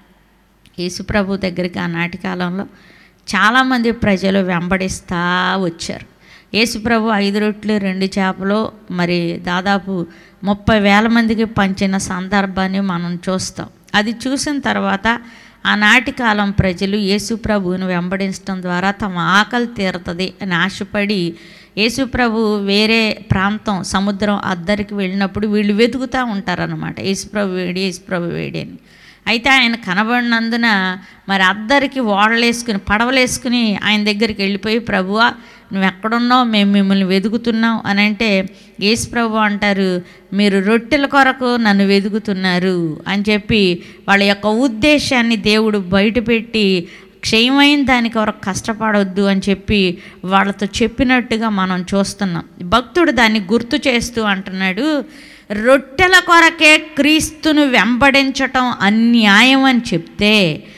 యేసుప్రభు దగ్గరికి ఆనాటి కాలంలో చాలామంది ప్రజలు వెంబడిస్తూ వచ్చారు యేసుప్రభు ఐదు రొట్లు రెండు చేపలు మరి దాదాపు ముప్పై వేల మందికి పంచిన సందర్భాన్ని మనం చూస్తాం అది చూసిన తర్వాత ఆనాటి కాలం ప్రజలు యేసుప్రభువుని వెంబడించడం ద్వారా తమ ఆకలి తీరుతుంది అని ఆశపడి యేసుప్రభు వేరే ప్రాంతం సముద్రం అద్దరికి వెళ్ళినప్పుడు వీళ్ళు వెతుకుతూ ఉంటారనమాట యేసుప్రభు వేడి యేసుప్రభు వేడి అని అయితే ఆయన కనబడినందున మరి అద్దరికి ఓడలేసుకుని పడవలేసుకుని ఆయన దగ్గరికి వెళ్ళిపోయి ప్రభువా నువ్వు ఎక్కడున్నావు మేము మిమ్మల్ని వెతుకుతున్నాం అని అంటే యేసు ప్రభు అంటారు మీరు రొట్టెల కొరకు నన్ను వెతుకుతున్నారు అని చెప్పి వాళ్ళ యొక్క ఉద్దేశాన్ని దేవుడు బయటపెట్టి క్షయమైన దాని కొరకు కష్టపడొద్దు అని చెప్పి వాళ్ళతో చెప్పినట్టుగా మనం చూస్తున్నాం భక్తుడు దాన్ని గుర్తు చేస్తూ అంటున్నాడు రొట్టెల కొరకే క్రీస్తును వెంబడించటం అన్యాయం అని చెప్తే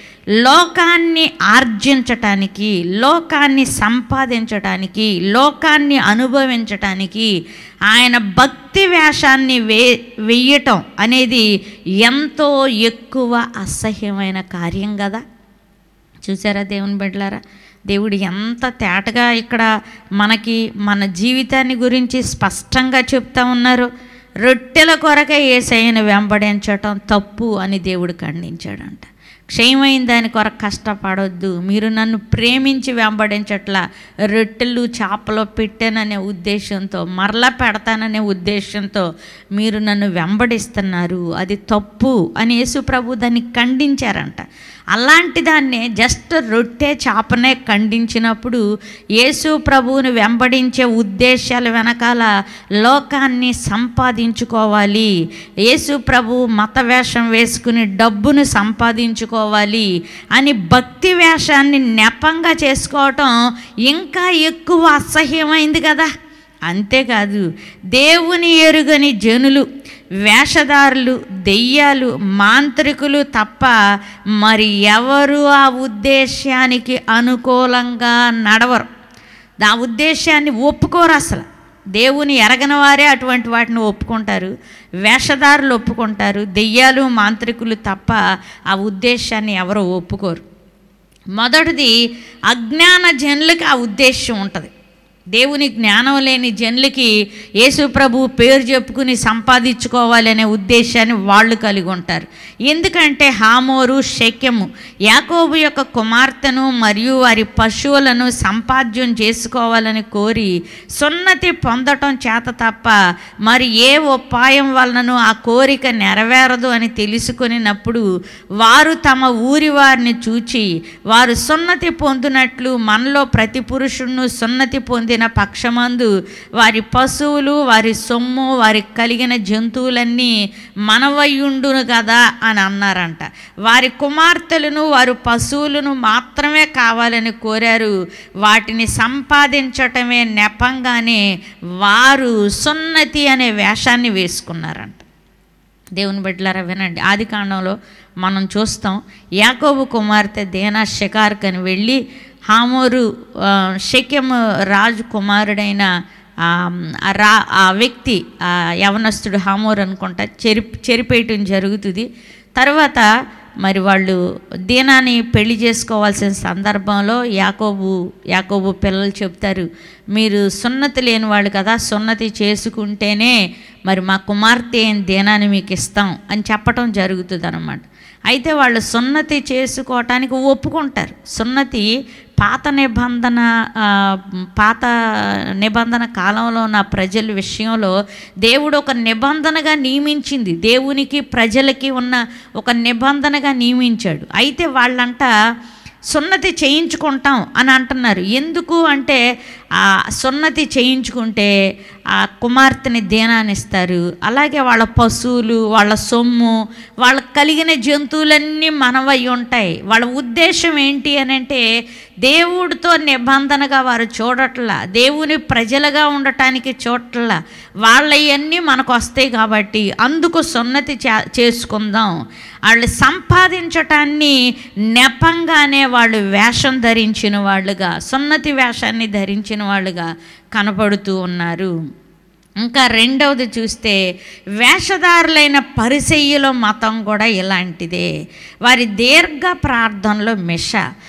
లోకాన్ని ఆర్జించటానికి లోకాన్ని సంపాదించటానికి లోకాన్ని అనుభవించటానికి ఆయన భక్తి వేషాన్ని వే వెయ్యటం అనేది ఎంతో ఎక్కువ అసహ్యమైన కార్యం కదా చూసారా దేవుని బిడ్డలారా దేవుడు ఎంత తేటగా ఇక్కడ మనకి మన జీవితాన్ని గురించి స్పష్టంగా చెప్తా ఉన్నారు రొట్టెల కొరకే ఏసయ్యను వెంబడించటం తప్పు అని దేవుడు ఖండించాడంట క్షయమైన దాని కొరకు కష్టపడొద్దు మీరు నన్ను ప్రేమించి వెంబడించట్లా రొట్టెలు చేపలో పెట్టాననే ఉద్దేశంతో మరలా పెడతాననే ఉద్దేశంతో మీరు నన్ను వెంబడిస్తున్నారు అది తప్పు అని యేసు ప్రభు దాన్ని ఖండించారంట అలాంటి దాన్నే జస్ట్ రొట్టె చేపనే ఖండించినప్పుడు యేసు ప్రభువుని వెంబడించే ఉద్దేశాల వెనకాల లోకాన్ని సంపాదించుకోవాలి యేసు ప్రభు మత వేషం వేసుకుని డబ్బును సంపాదించుకోవాలి అని భక్తి వేషాన్ని నెపంగా చేసుకోవటం ఇంకా ఎక్కువ అసహ్యమైంది కదా అంతేకాదు దేవుని ఎరుగని జనులు వేషధారులు దెయ్యాలు మాంత్రికులు తప్ప మరి ఎవరు ఆ ఉద్దేశానికి అనుకూలంగా నడవరు ఆ ఉద్దేశాన్ని ఒప్పుకోరు అసలు దేవుని ఎరగని వారే అటువంటి వాటిని ఒప్పుకుంటారు వేషధారులు ఒప్పుకుంటారు దెయ్యాలు మాంత్రికులు తప్ప ఆ ఉద్దేశాన్ని ఎవరు ఒప్పుకోరు మొదటిది అజ్ఞాన జనులకి ఆ ఉద్దేశం ఉంటుంది దేవుని జ్ఞానం లేని జనులకి యేసు ప్రభు పేరు చెప్పుకుని సంపాదించుకోవాలి అనే ఉద్దేశాన్ని వాళ్ళు కలిగి ఉంటారు ఎందుకంటే హామోరు శక్యము యాకోబు యొక్క కుమార్తెను మరియు వారి పశువులను సంపాద్యం చేసుకోవాలని కోరి సున్నతి పొందటం చేత తప్ప మరి ఏ ఉపాయం వలనను ఆ కోరిక నెరవేరదు అని తెలుసుకునినప్పుడు వారు తమ ఊరి వారిని చూచి వారు సున్నతి పొందినట్లు మనలో ప్రతి పురుషుడును సున్నతి పొందిన పక్షమందు వారి పశువులు వారి సొమ్ము వారికి కలిగిన జంతువులన్నీ మనవయ్యుండును కదా అని అన్నారంట వారి కుమార్తెలను వారు పశువులను మాత్రమే కావాలని కోరారు వాటిని సంపాదించటమే నెపంగానే వారు సున్నతి అనే వేషాన్ని వేసుకున్నారంట దేవుని బిడ్డలారా వినండి ఆది కాండంలో మనం చూస్తాం యాకోబు కుమార్తె దేనా షికార్కని వెళ్ళి హామోరు ఆ, షెకెము రాజు కుమారుడైన ఆ, ఆ రా ఆ వ్యక్తి ఆ యవనస్తుడు హామోర్ అనుకుంటా చెరి చెరిపేయటం జరుగుతుంది తర్వాత మరి వాళ్ళు దీనాన్ని పెళ్లి చేసుకోవాల్సిన సందర్భంలో యాకోబు యాకోబు పిల్లలు చెప్తారు మీరు సున్నతి లేని వాళ్ళు కదా సున్నతి చేసుకుంటేనే మరి మా కుమార్తె అయిన దీనాన్ని మీకు ఇస్తాం అని చెప్పటం జరుగుతుంది అనమాట అయితే వాళ్ళు సున్నతి చేసుకోవటానికి ఒప్పుకుంటారు సున్నతి పాత నిబంధన ఆ, పాత నిబంధన కాలంలో ఉన్న ప్రజల విషయంలో దేవుడు ఒక నిబంధనగా నియమించింది దేవునికి ప్రజలకి ఉన్న ఒక నిబంధనగా నియమించాడు అయితే వాళ్ళంట సున్నతి చేయించుకుంటాం అని అంటున్నారు ఎందుకు అంటే ఆ సున్నతి చేయించుకుంటే ఆ కుమార్తెని దేనాన్ని ఇస్తారు అలాగే వాళ్ళ పశువులు వాళ్ళ సొమ్ము వాళ్ళకి కలిగిన జంతువులన్నీ మనవై ఉంటాయి వాళ్ళ ఉద్దేశం ఏంటి అని అంటే దేవుడితో నిబంధనగా వారు చూడట్లా దేవుని ప్రజలుగా ఉండటానికి చూడట్లా వాళ్ళవన్నీ మనకు వస్తాయి కాబట్టి అందుకు సున్నతి చే- చేసుకుందాం వాళ్ళు సంపాదించటాన్ని నెపంగానే వాళ్ళు వేషం ధరించిన వాళ్ళుగా సున్నతి వేషాన్ని ధరించిన వాళ్ళుగా కనపడుతూ ఉన్నారు ఇంకా రెండవది చూస్తే వేషధారులైన పరిసయ్యుల మతం కూడా ఇలాంటిదే వారి దీర్ఘ ప్రార్థనలో మిష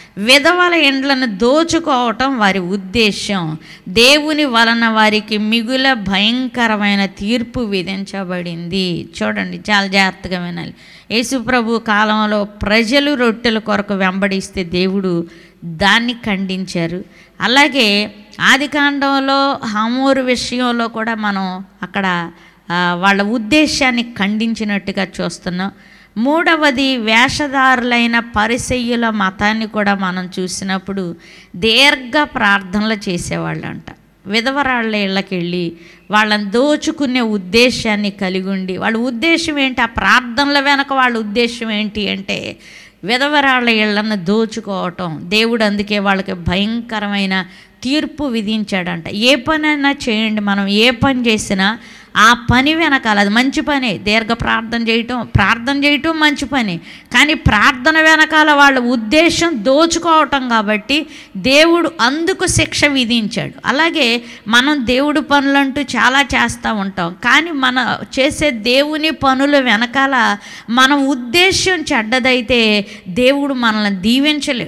విధవల ఎండ్లను దోచుకోవటం వారి ఉద్దేశం దేవుని వలన వారికి మిగుల భయంకరమైన తీర్పు విధించబడింది చూడండి చాలా జాగ్రత్తగా వినాలి యేసుప్రభు కాలంలో ప్రజలు రొట్టెల కొరకు వెంబడిస్తే దేవుడు దాన్ని ఖండించారు అలాగే ఆదికాండంలో హమూరు విషయంలో కూడా మనం అక్కడ ఆ, వాళ్ళ ఉద్దేశాన్ని ఖండించినట్టుగా చూస్తున్నాం మూడవది వేషధారులైన పరిసయ్యుల మతాన్ని కూడా మనం చూసినప్పుడు దీర్ఘ ప్రార్థనలు చేసేవాళ్ళంట విధవరాళ్ళ ఇళ్ళకి వెళ్ళి వాళ్ళని దోచుకునే ఉద్దేశాన్ని కలిగి ఉండి వాళ్ళ ఉద్దేశం ఏంటి ఆ ప్రార్థనల వెనక వాళ్ళ ఉద్దేశం ఏంటి అంటే విధవరాళ్ళ ఇళ్లను దోచుకోవటం దేవుడు అందుకే వాళ్ళకి భయంకరమైన తీర్పు విధించాడంట ఏ పనైనా చేయండి మనం ఏ పని చేసినా ఆ పని వెనకాల అది మంచి పనే దీర్ఘ ప్రార్థన చేయటం ప్రార్థన చేయటం మంచి పని కానీ ప్రార్థన వెనకాల వాళ్ళ ఉద్దేశం దోచుకోవటం కాబట్టి దేవుడు అందుకు శిక్ష విధించాడు అలాగే మనం దేవుడు పనులంటూ చాలా చేస్తూ ఉంటాం కానీ మన చేసే దేవుని పనుల వెనకాల మన ఉద్దేశం చెడ్డదైతే దేవుడు మనల్ని దీవించలేడు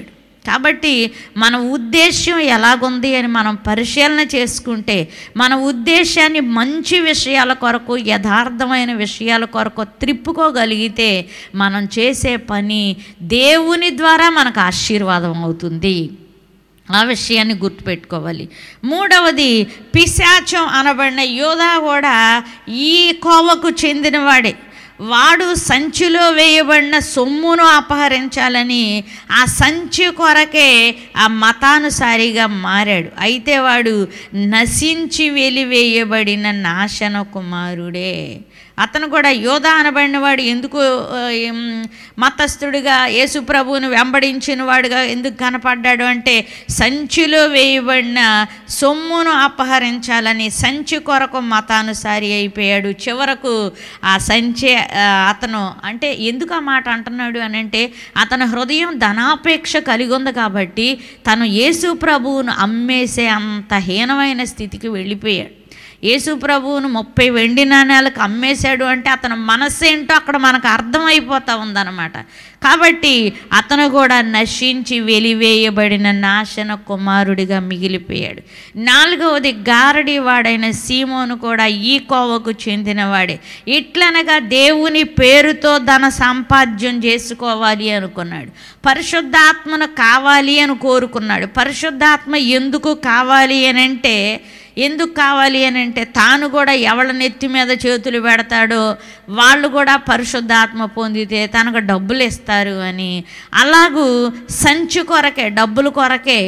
కాబట్టి మన ఉద్దేశ్యం ఎలాగుంది అని మనం పరిశీలన చేసుకుంటే మన ఉద్దేశాన్ని మంచి విషయాల కొరకు యథార్థమైన విషయాల కొరకు త్రిప్పుకోగలిగితే మనం చేసే పని దేవుని ద్వారా మనకు ఆశీర్వాదం అవుతుంది ఆ విషయాన్ని గుర్తుపెట్టుకోవాలి మూడవది పిశాచం అనబడిన యోధా కూడా ఈ కోవకు చెందినవాడే వాడు సంచిలో వేయబడిన సొమ్మును అపహరించాలని ఆ సంచి కొరకే ఆ మతానుసారిగా మారాడు అయితే వాడు నశించి వెలివేయబడిన నాశన కుమారుడే అతను కూడా యోధ అనబడిన వాడు ఎందుకు ఆ, ఏం, మతస్థుడిగా యేసు ప్రభువును వెంబడించిన వాడుగా ఎందుకు కనపడ్డాడు అంటే సంచిలో వేయబడిన సొమ్మును అపహరించాలని సంచి కొరకు మతానుసారి అయిపోయాడు చివరకు ఆ సంచి ఆ, అతను అంటే ఎందుకు ఆ మాట అంటున్నాడు అని అంటే అతని హృదయం ధనాపేక్ష కలిగి ఉంది కాబట్టి తను యేసు ప్రభువును అమ్మేసే అంత హీనమైన స్థితికి వెళ్ళిపోయాడు యేసు ప్రభువును ముప్పై వెండి నాణ్యాలకు అమ్మేశాడు అంటే అతని మనస్సు ఏంటో అక్కడ మనకు అర్థమైపోతా ఉందన్నమాట కాబట్టి అతను కూడా నశించి వెలివేయబడిన నాశన కుమారుడిగా మిగిలిపోయాడు నాలుగవది గారడి వాడైన సీమోను కూడా ఈ కోవకు చెందినవాడే ఇట్లనగా దేవుని పేరుతో ధన సంపాద్యం చేసుకోవాలి అనుకున్నాడు పరిశుద్ధాత్మను కావాలి అని కోరుకున్నాడు పరిశుద్ధాత్మ ఎందుకు కావాలి అని అంటే ఎందుకు కావాలి అని అంటే తాను కూడా ఎవళ్ళ నెత్తి మీద చేతులు పెడతాడో వాళ్ళు కూడా పరిశుద్ధాత్మ పొందితే తనకు డబ్బులు ఇస్తారు అని అలాగూ సంచి కొరకే డబ్బుల కొరకే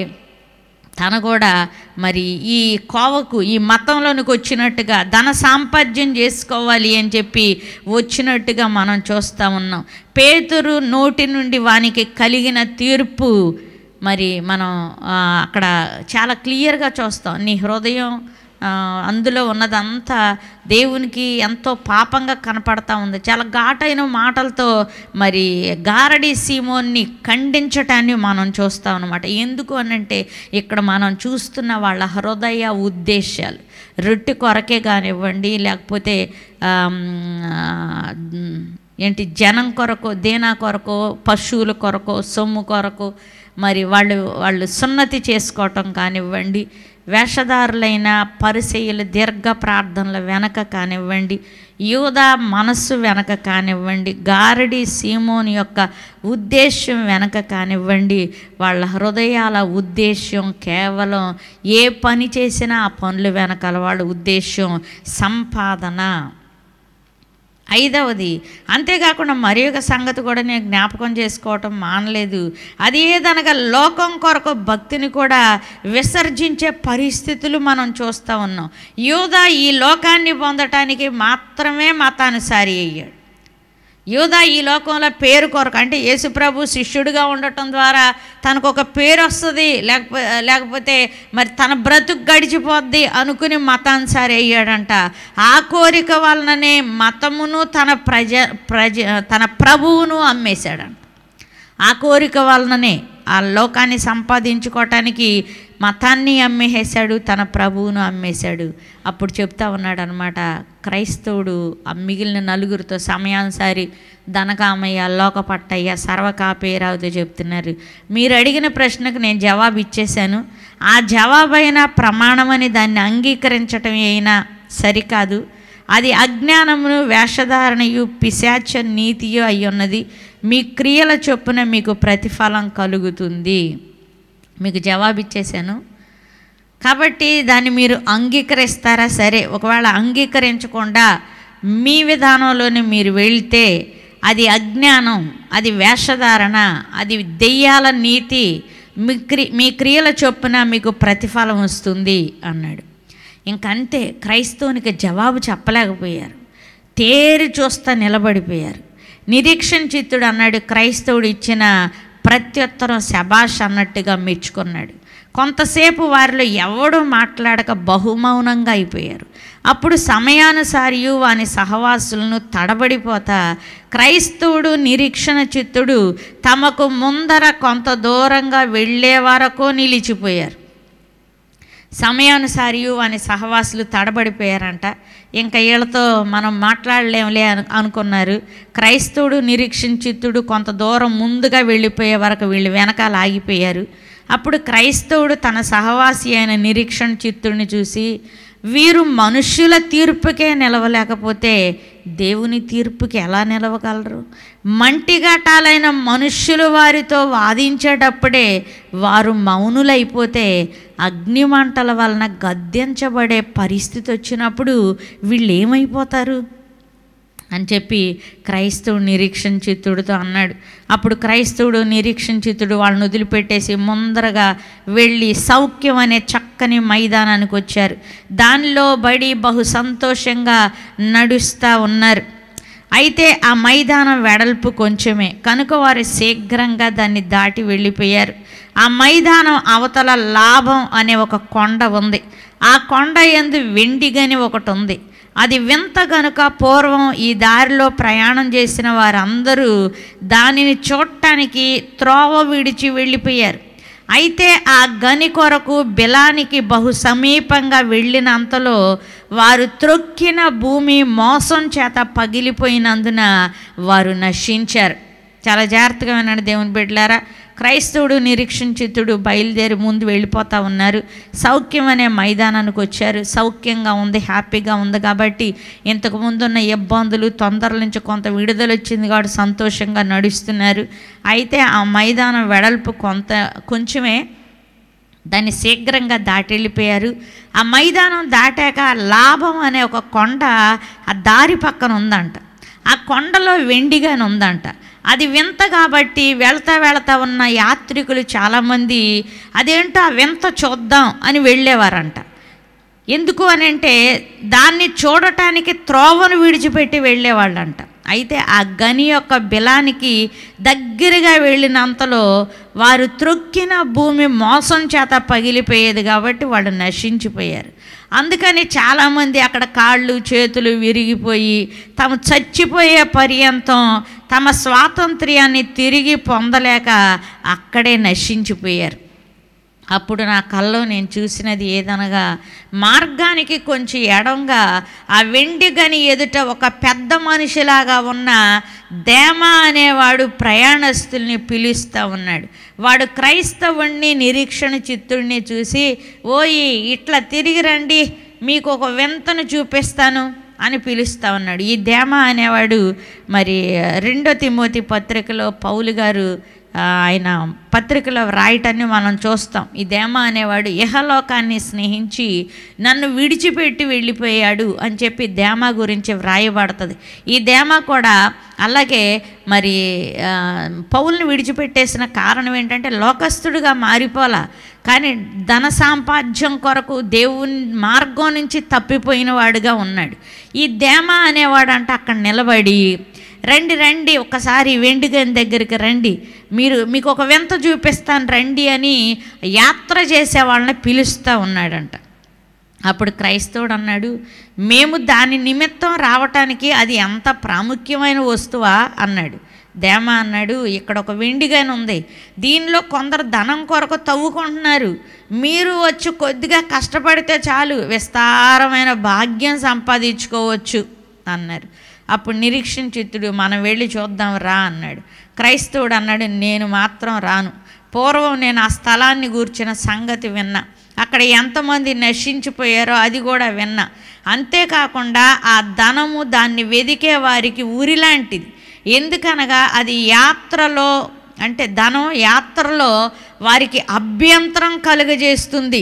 తను కూడా మరి ఈ కోవకు ఈ మతంలోనికి వచ్చినట్టుగా ధన సాంపద్యం చేసుకోవాలి అని చెప్పి వచ్చినట్టుగా మనం చూస్తూ ఉన్నాం పేతురు నోటి నుండి వానికి కలిగిన తీర్పు మరి మనం ఆ, అక్కడ చాలా క్లియర్గా చూస్తాం నీ హృదయం ఆ, అందులో ఉన్నదంతా దేవునికి ఎంతో పాపంగా కనపడతా ఉంది చాలా ఘాటైన మాటలతో మరి గారడి సీమోన్ని ఖండించటాన్ని మనం చూస్తాం అనమాట ఎందుకు అనంటే ఇక్కడ మనం చూస్తున్న వాళ్ళ హృదయ ఉద్దేశాలు రొట్టె కొరకే కానివ్వండి లేకపోతే ఆమ్, ఆ, ఏంటి జనం కొరకు దేనా కొరకు పశువుల కొరకు సొమ్ము కొరకు మరి వాళ్ళు వాళ్ళు సున్నతి చేసుకోవటం కానివ్వండి వేషధారులైన పరిసయ్యుల దీర్ఘ ప్రార్థనల వెనక కానివ్వండి యూద మనస్సు వెనక కానివ్వండి గారడి సీమోని యొక్క ఉద్దేశం వెనక కానివ్వండి వాళ్ళ హృదయాల ఉద్దేశం కేవలం ఏ పని చేసినా ఆ పనుల వెనకాల వాళ్ళ ఉద్దేశం సంపాదన ఐదవది అంతేకాకుండా మరి ఒక సంగతి కూడా నేను జ్ఞాపకం చేసుకోవటం మానలేదు అది ఏదనగా లోకం కొరకు భక్తిని కూడా విసర్జించే పరిస్థితులు మనం చూస్తూ ఉన్నాం యూదా ఈ లోకాన్ని పొందటానికి మాత్రమే మతానుసారి అయ్యాడు యూదా ఈ లోకంలో పేరు కొరకు అంటే యేసుప్రభు శిష్యుడిగా ఉండటం ద్వారా తనకు ఒక పేరు వస్తుంది లేకపోతే లేకపోతే మరి తన బ్రతుకు గడిచిపోద్ది అనుకుని మతానుసారి అయ్యాడంట ఆ కోరిక వలననే మతమును తన ప్రజ ప్రజ తన ప్రభువును అమ్మేశాడంట ఆ కోరిక వలననే ఆ లోకాన్ని సంపాదించుకోవటానికి మతాన్ని అమ్మేసాడు తన ప్రభువును అమ్మేశాడు అప్పుడు చెప్తా ఉన్నాడు అనమాట క్రైస్తవుడు ఆ మిగిలిన నలుగురితో సమయానుసారి ధనకామయ్య లోకపట్టయ్య సర్వకాపేరావుతో చెప్తున్నారు మీరు అడిగిన ప్రశ్నకు నేను జవాబు ఇచ్చేశాను ఆ జవాబైన ప్రమాణమని దాన్ని అంగీకరించటం అయినా సరికాదు అది అజ్ఞానమును వేషధారణయు పిశాచ నీతియు అయ్యున్నది మీ క్రియల చొప్పున మీకు ప్రతిఫలం కలుగుతుంది మీకు జవాబిచ్చేశాను కాబట్టి దాన్ని మీరు అంగీకరిస్తారా సరే ఒకవేళ అంగీకరించకుండా మీ విధానంలోనే మీరు వెళ్తే అది అజ్ఞానం అది వేషధారణ అది దెయ్యాల నీతి మీ క్రి మీ క్రియల చొప్పున మీకు ప్రతిఫలం వస్తుంది అన్నాడు ఇంకంతే క్రైస్తవునికి జవాబు చెప్పలేకపోయారు తేరి చూస్తా నిలబడిపోయారు నిరీక్షణ చిత్తుడు అన్నాడు క్రైస్తవుడు ఇచ్చిన ప్రత్యుత్తరం శబాష్ అన్నట్టుగా మెచ్చుకున్నాడు కొంతసేపు వారిలో ఎవడు మాట్లాడక బహుమౌనంగా అయిపోయారు అప్పుడు సమయానుసారి వాని సహవాసులను తడబడిపోతా క్రైస్తవుడు నిరీక్షణ చిత్తుడు తమకు ముందర కొంత దూరంగా వెళ్ళే వరకు నిలిచిపోయారు సమయానుసారి వాని సహవాసులు తడబడిపోయారంట ఇంకా వీళ్ళతో మనం మాట్లాడలేంలే అను అనుకున్నారు క్రైస్తవుడు నిరీక్షించితుడు కొంత దూరం ముందుగా వెళ్ళిపోయే వరకు వీళ్ళు వెనకాల ఆగిపోయారు అప్పుడు క్రైస్తవుడు తన సహవాసి అయిన నిరీక్షణ చిత్తుడిని చూసి వీరు మనుష్యుల తీర్పుకే నిలవలేకపోతే దేవుని తీర్పుకి ఎలా నిలవగలరు మంటిఘటాలైన మనుష్యులు వారితో వాదించేటప్పుడే వారు మౌనులైపోతే అగ్నిమంటల వలన గద్దించబడే పరిస్థితి వచ్చినప్పుడు వీళ్ళు ఏమైపోతారు అని చెప్పి క్రైస్తవుడు నిరీక్షణ చిత్తుడితో అన్నాడు అప్పుడు క్రైస్తవుడు నిరీక్షణ చిత్తుడు వాళ్ళని వదిలిపెట్టేసి ముందరగా వెళ్ళి సౌఖ్యం అనే చక్కని మైదానానికి వచ్చారు దానిలో బడి బహు సంతోషంగా నడుస్తూ ఉన్నారు అయితే ఆ మైదానం వెడల్పు కొంచెమే కనుక వారు శీఘ్రంగా దాన్ని దాటి వెళ్ళిపోయారు ఆ మైదానం అవతల లాభం అనే ఒక కొండ ఉంది ఆ కొండ ఎందు వెండిగని ఒకటి ఉంది అది వింత గనుక పూర్వం ఈ దారిలో ప్రయాణం చేసిన వారందరూ దానిని చూడటానికి త్రోవ విడిచి వెళ్ళిపోయారు అయితే ఆ గని కొరకు బిలానికి బహు సమీపంగా వెళ్ళినంతలో వారు త్రొక్కిన భూమి మోసం చేత పగిలిపోయినందున వారు నశించారు చాలా జాగ్రత్తగా వినండి దేవుని బిడ్డలారా క్రైస్తవుడు నిరీక్షించితుడు బయలుదేరి ముందు వెళ్ళిపోతూ ఉన్నారు సౌఖ్యం అనే మైదానానికి వచ్చారు సౌఖ్యంగా ఉంది హ్యాపీగా ఉంది కాబట్టి ఇంతకు ముందున్న ఇబ్బందులు తొందరల నుంచి కొంత విడుదల వచ్చింది కాబట్టి సంతోషంగా నడుస్తున్నారు అయితే ఆ మైదానం వెడల్పు కొంత కొంచెమే దాన్ని శీఘ్రంగా దాటి వెళ్ళిపోయారు ఆ మైదానం దాటాక లాభం అనే ఒక కొండ ఆ దారి పక్కన ఉందంట ఆ కొండలో వెండిగానే ఉందంట అది వింత కాబట్టి వెళ్తా వెళ్తా ఉన్న యాత్రికులు చాలామంది అదేంటో ఆ వింత చూద్దాం అని వెళ్ళేవారంట ఎందుకు అని అంటే దాన్ని చూడటానికి త్రోవను విడిచిపెట్టి వెళ్ళేవాళ్ళంట అయితే ఆ గని యొక్క బిలానికి దగ్గరగా వెళ్ళినంతలో వారు త్రొక్కిన భూమి మోసం చేత పగిలిపోయేది కాబట్టి వాళ్ళు నశించిపోయారు అందుకని చాలామంది అక్కడ కాళ్ళు చేతులు విరిగిపోయి తాము చచ్చిపోయే పర్యంతం తమ స్వాతంత్ర్యాన్ని తిరిగి పొందలేక అక్కడే నశించిపోయారు అప్పుడు నా కల్లో నేను చూసినది ఏదనగా మార్గానికి కొంచెం ఎడంగా ఆ వెండి గని ఎదుట ఒక పెద్ద మనిషిలాగా ఉన్న దేమ అనేవాడు ప్రయాణస్తుల్ని పిలుస్తూ ఉన్నాడు వాడు క్రైస్తవుణ్ణి నిరీక్షణ చిత్తుడిని చూసి ఓయి ఇట్లా తిరిగి రండి మీకు ఒక వింతను చూపిస్తాను అని పిలుస్తూ ఉన్నాడు ఈ దేమ అనేవాడు మరి రెండో తిమోతి పత్రికలో పౌలు గారు ఆ, ఆయన పత్రికలో రాయటాన్ని మనం చూస్తాం ఈ దేమ అనేవాడు ఇహలోకాన్ని స్నేహించి నన్ను విడిచిపెట్టి వెళ్ళిపోయాడు అని చెప్పి దేమ గురించి వ్రాయబడుతుంది ఈ దేమ కూడా అలాగే మరి ఆ, పౌల్ని విడిచిపెట్టేసిన కారణం ఏంటంటే లోకస్తుడుగా మారిపోలా కానీ ధన సాంపాద్యం కొరకు దేవుని మార్గం నుంచి తప్పిపోయిన వాడుగా ఉన్నాడు ఈ దేమ అనేవాడు అంటే అక్కడ నిలబడి రండి రండి ఒక్కసారి వెండిగని దగ్గరికి రండి మీరు మీకు ఒక వింత చూపిస్తాను రండి అని యాత్ర చేసే వాళ్ళని పిలుస్తూ ఉన్నాడంట అప్పుడు క్రైస్తవుడు అన్నాడు మేము దాని నిమిత్తం రావటానికి అది ఎంత ప్రాముఖ్యమైన వస్తువా అన్నాడు దేమ అన్నాడు ఇక్కడ ఒక వెండిగానే ఉంది దీనిలో కొందరు ధనం కొరకు తవ్వుకుంటున్నారు మీరు వచ్చి కొద్దిగా కష్టపడితే చాలు విస్తారమైన భాగ్యం సంపాదించుకోవచ్చు అన్నారు అప్పుడు నిరీక్షించితుడు మనం వెళ్ళి చూద్దాం రా అన్నాడు క్రైస్తవుడు అన్నాడు నేను మాత్రం రాను పూర్వం నేను ఆ స్థలాన్ని గూర్చిన సంగతి విన్నా అక్కడ ఎంతమంది నశించిపోయారో అది కూడా విన్నా అంతేకాకుండా ఆ ధనము దాన్ని వెదికే వారికి ఉరిలాంటిది ఎందుకనగా అది యాత్రలో అంటే ధనం యాత్రలో వారికి అభ్యంతరం కలుగజేస్తుంది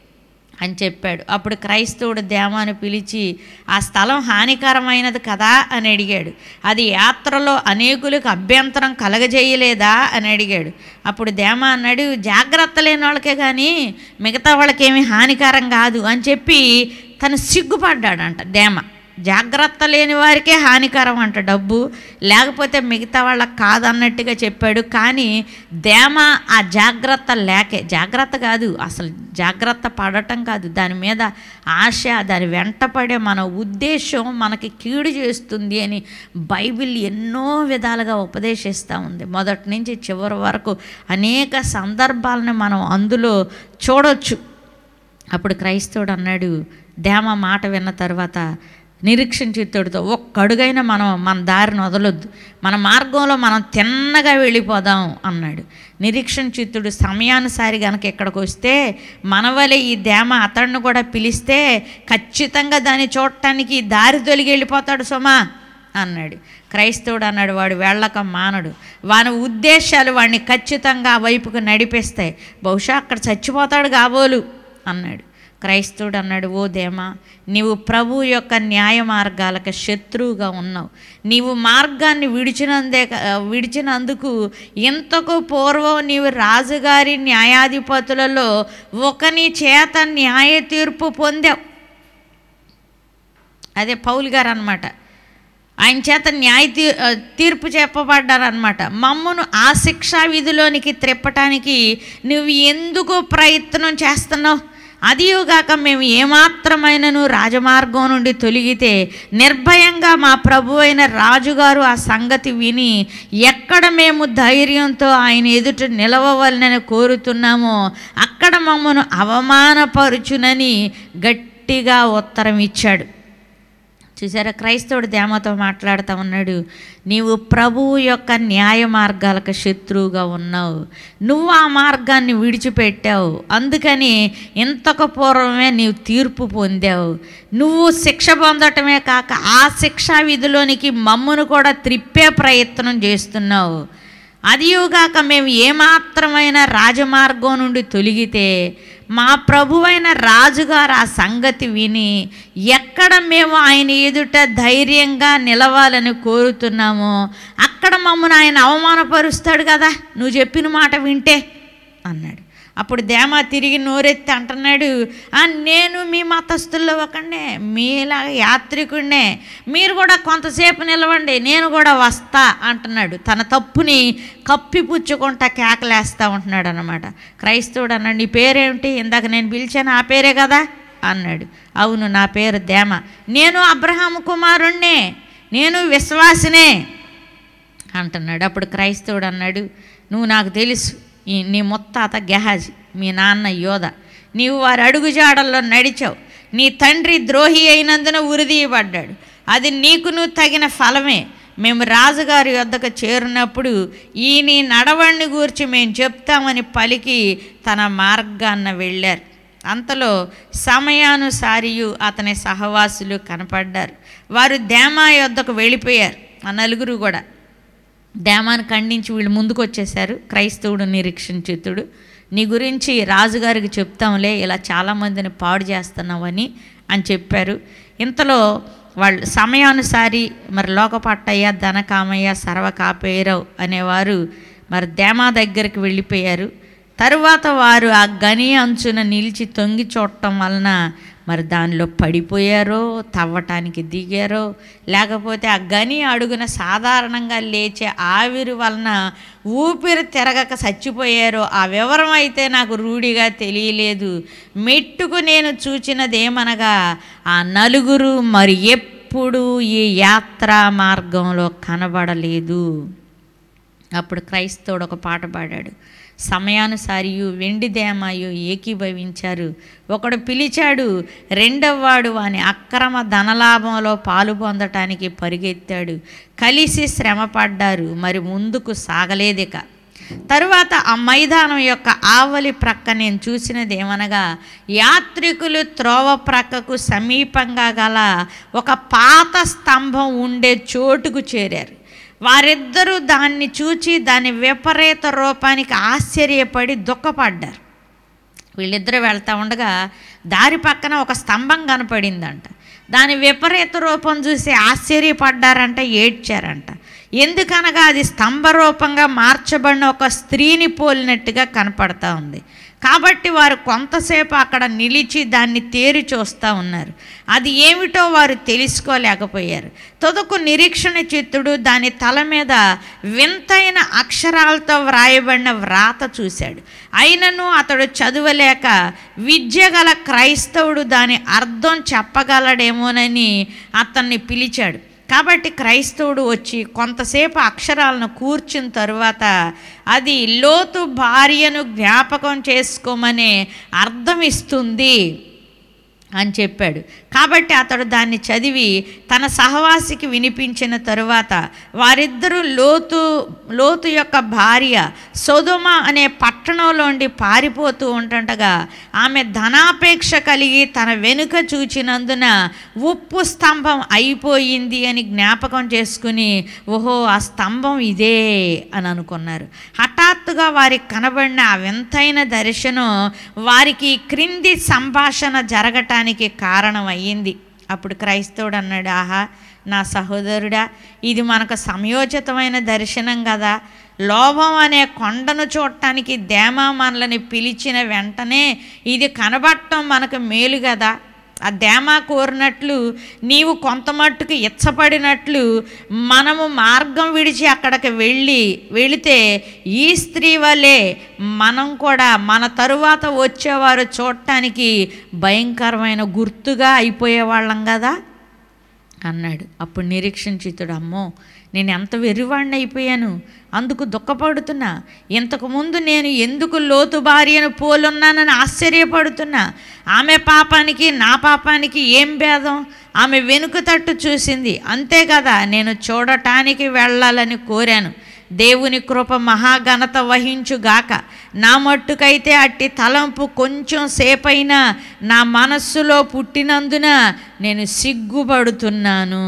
అని చెప్పాడు అప్పుడు క్రైస్తవుడు దేమాను పిలిచి ఆ స్థలం హానికరమైనది కదా అని అడిగాడు అది యాత్రలో అనేకులకు అభ్యంతరం కలగజేయలేదా అని అడిగాడు అప్పుడు దేమ అన్నాడు జాగ్రత్త లేని వాళ్ళకే కానీ మిగతా వాళ్ళకేమీ హానికరం కాదు అని చెప్పి తను సిగ్గుపడ్డాడంట దేమ జాగ్రత్త లేని వారికే హానికరం అంట డబ్బు లేకపోతే మిగతా వాళ్ళకి కాదన్నట్టుగా చెప్పాడు కానీ దేమ ఆ జాగ్రత్త లేకే జాగ్రత్త కాదు అసలు జాగ్రత్త పడటం కాదు దాని మీద ఆశ దాని వెంటపడే మన ఉద్దేశం మనకి కీడు చేస్తుంది అని బైబిల్ ఎన్నో విధాలుగా ఉపదేశిస్తూ ఉంది మొదటి నుంచి చివరి వరకు అనేక సందర్భాలను మనం అందులో చూడొచ్చు అప్పుడు క్రైస్తవుడు అన్నాడు దేమ మాట విన్న తర్వాత నిరీక్షణ చిత్తుడితో ఒక్క అడుగైనా మనం మన దారిని వదలొద్దు మన మార్గంలో మనం తిన్నగా వెళ్ళిపోదాం అన్నాడు నిరీక్షణ చిత్తుడు సమయానుసారి కనుక ఇక్కడికి వస్తే మనవలే ఈ దేమ అతడిని కూడా పిలిస్తే ఖచ్చితంగా దాన్ని చూడటానికి దారి తొలిగి వెళ్ళిపోతాడు సుమా అన్నాడు క్రైస్తవుడు అన్నాడు వాడు వెళ్ళక మానడు వాని ఉద్దేశాలు వాడిని ఖచ్చితంగా ఆ వైపుకు నడిపిస్తాయి బహుశా అక్కడ చచ్చిపోతాడు కాబోలు అన్నాడు క్రైస్తవుడు అన్నాడు ఓ దేమా నీవు ప్రభు యొక్క న్యాయ మార్గాలకు శత్రువుగా ఉన్నావు నీవు మార్గాన్ని విడిచినందే క- విడిచినందుకు ఇంతకు పూర్వం నీవు రాజుగారి న్యాయాధిపతులలో ఒకని చేత న్యాయ తీర్పు పొందావు అదే పౌలు గారు అనమాట ఆయన చేత న్యాయ తీ ఆ, తీర్పు చెప్పబడ్డారనమాట మమ్మను ఆ శిక్షా విధిలోనికి త్రిప్పటానికి నువ్వు ఎందుకు ప్రయత్నం చేస్తున్నావు అదియుగాక మేము ఏమాత్రమైనను రాజమార్గం నుండి తొలగితే నిర్భయంగా మా ప్రభు అయిన రాజుగారు ఆ సంగతి విని ఎక్కడ మేము ధైర్యంతో ఆయన ఎదుట నిలవవలనని కోరుతున్నామో అక్కడ మమ్మను అవమానపరుచునని గట్టిగా ఉత్తరం ఇచ్చాడు చూసారా క్రైస్తవుడు దేమతో మాట్లాడుతూ ఉన్నాడు నీవు ప్రభువు యొక్క న్యాయ మార్గాలకు శత్రువుగా ఉన్నావు నువ్వు ఆ మార్గాన్ని విడిచిపెట్టావు అందుకని ఇంతకు పూర్వమే నీవు తీర్పు పొందావు నువ్వు శిక్ష పొందటమే కాక ఆ శిక్షా విధిలోనికి మమ్మును కూడా త్రిప్పే ప్రయత్నం చేస్తున్నావు అదియుగాక మేము ఏమాత్రమైన రాజమార్గం నుండి తొలగితే మా ప్రభువైన రాజుగారు ఆ సంగతి విని ఎక్కడ మేము ఆయన ఎదుట ధైర్యంగా నిలవాలని కోరుతున్నామో అక్కడ మమ్మల్ని ఆయన అవమానపరుస్తాడు కదా నువ్వు చెప్పిన మాట వింటే అన్నాడు అప్పుడు దేమా తిరిగి నోరెత్తి అంటున్నాడు "ఆ, నేను మీ మతస్థుల్లో ఒకనే మీలా యాత్రికుడినే మీరు కూడా కొంతసేపు నిలవండి నేను కూడా వస్తా అంటున్నాడు తన తప్పుని కప్పిపుచ్చుకుంటా కేకలేస్తూ ఉంటున్నాడు అనమాట క్రైస్తవుడు అన్నాడు నీ పేరేమిటి ఇందాక నేను పిలిచాను ఆ పేరే కదా అన్నాడు అవును నా పేరు దేమ నేను అబ్రహాము కుమారుణ్ణే నేను విశ్వాసినే అంటున్నాడు అప్పుడు క్రైస్తవుడు అన్నాడు నువ్వు నాకు తెలుసు ఈ నీ ముత్తాత గెహాజీ మీ నాన్న యోధ నీవు వారి అడుగుజాడల్లో నడిచావు నీ తండ్రి ద్రోహి అయినందున ఉరిదీయబడ్డాడు అది నీకును తగిన ఫలమే మేము రాజుగారి వద్దకు చేరినప్పుడు ఈ నీ నడవడిని గూర్చి మేము చెప్తామని పలికి తన మార్గాన్న వెళ్ళారు అంతలో సమయానుసారియు అతని సహవాసులు కనపడ్డారు వారు దేమా యొద్దకు వెళ్ళిపోయారు ఆ నలుగురు కూడా దేమాన్ని ఖండించి వీళ్ళు ముందుకు వచ్చేసారు క్రైస్తవుడు నిరీక్షించితుడు నీ గురించి రాజుగారికి చెప్తాంలే ఇలా చాలామందిని పాడు చేస్తున్నావని అని చెప్పారు ఇంతలో వాళ్ళు సమయానుసారి మరి లోకపట్టయ్య ధనకామయ్య సర్వకాపేరవ్ అనేవారు మరి దేమా దగ్గరికి వెళ్ళిపోయారు తరువాత వారు ఆ గని అంచున నిలిచి తొంగి చూడటం వలన మరి దానిలో పడిపోయారో తవ్వటానికి దిగారో లేకపోతే ఆ గని అడుగున సాధారణంగా లేచే ఆవిరి వలన ఊపిరి తిరగక చచ్చిపోయారో ఆ వివరం అయితే నాకు రూఢిగా తెలియలేదు మెట్టుకు నేను చూచినదేమనగా ఆ నలుగురు మరి ఎప్పుడు ఈ యాత్రా మార్గంలో కనబడలేదు అప్పుడు క్రైస్తవుడు ఒక పాట పాడాడు సమయానుసారియు వెండి దేమాయు ఏకీభవించారు ఒకడు పిలిచాడు రెండవవాడు వాని అక్రమ ధనలాభంలో పాలు పొందటానికి పరిగెత్తాడు కలిసి శ్రమపడ్డారు మరి ముందుకు సాగలేదిక తరువాత ఆ మైదానం యొక్క ఆవలి ప్రక్క నేను చూసినది ఏమనగా యాత్రికులు త్రోవ ప్రక్కకు సమీపంగా గల ఒక పాత స్తంభం ఉండే చోటుకు చేరారు వారిద్దరూ దాన్ని చూచి దాని విపరీత రూపానికి ఆశ్చర్యపడి దుఃఖపడ్డారు వీళ్ళిద్దరూ వెళ్తా ఉండగా దారి పక్కన ఒక స్తంభం కనపడిందంట దాని విపరీత రూపం చూసి ఆశ్చర్యపడ్డారంట ఏడ్చారంట ఎందుకనగా అది స్తంభ రూపంగా మార్చబడిన ఒక స్త్రీని పోలినట్టుగా కనపడతా ఉంది కాబట్టి వారు కొంతసేపు అక్కడ నిలిచి దాన్ని తేరి చూస్తూ ఉన్నారు అది ఏమిటో వారు తెలుసుకోలేకపోయారు తొదకు నిరీక్షణ చిత్తుడు దాని తల మీద వింతైన అక్షరాలతో వ్రాయబడిన వ్రాత చూశాడు అయినను అతడు చదవలేక విద్య గల క్రైస్తవుడు దాని అర్థం చెప్పగలడేమోనని అతన్ని పిలిచాడు కాబట్టి క్రైస్తవుడు వచ్చి కొంతసేపు అక్షరాలను కూర్చున్న తరువాత అది లోతు భార్యను జ్ఞాపకం చేసుకోమనే అర్థం ఇస్తుంది అని చెప్పాడు కాబట్టి అతడు దాన్ని చదివి తన సహవాసికి వినిపించిన తరువాత వారిద్దరూ లోతు లోతు యొక్క భార్య సొదుమ అనే పట్టణంలోండి పారిపోతూ ఉంటుండగా ఆమె ధనాపేక్ష కలిగి తన వెనుక చూచినందున ఉప్పు స్తంభం అయిపోయింది అని జ్ఞాపకం చేసుకుని ఓహో ఆ స్తంభం ఇదే అని అనుకున్నారు హఠాత్తుగా వారికి కనబడిన ఆ వింతైన దర్శనం వారికి క్రింది సంభాషణ జరగటానికి కారణం అయ్యింది అప్పుడు క్రైస్తవుడు అన్నాడు ఆహా నా సహోదరుడా ఇది మనకు సమయోచితమైన దర్శనం కదా లోభం అనే కొండను చూడటానికి దేమా మనల్ని పిలిచిన వెంటనే ఇది కనబడటం మనకు మేలు కదా ఆ దేమా కోరినట్లు నీవు కొంత మట్టుకు ఇచ్చపడినట్లు మనము మార్గం విడిచి అక్కడికి వెళ్ళి వెళితే ఈ స్త్రీ వలె మనం కూడా మన తరువాత వచ్చేవారు చూడటానికి భయంకరమైన గుర్తుగా అయిపోయేవాళ్ళం కదా అన్నాడు అప్పుడు నిరీక్షించితుడు అమ్మో నేను ఎంత వెర్రివాడిని అయిపోయాను అందుకు దుఃఖపడుతున్నా ఇంతకుముందు నేను ఎందుకు లోతు భార్యను పోలున్నానని ఆశ్చర్యపడుతున్నా ఆమె పాపానికి నా పాపానికి ఏం భేదం ఆమె వెనుక తట్టు చూసింది అంతే కదా నేను చూడటానికి వెళ్ళాలని కోరాను దేవుని కృప మహాఘనత వహించుగాక నా మట్టుకైతే అట్టి తలంపు కొంచెం సేపైనా నా మనస్సులో పుట్టినందున నేను సిగ్గుపడుతున్నాను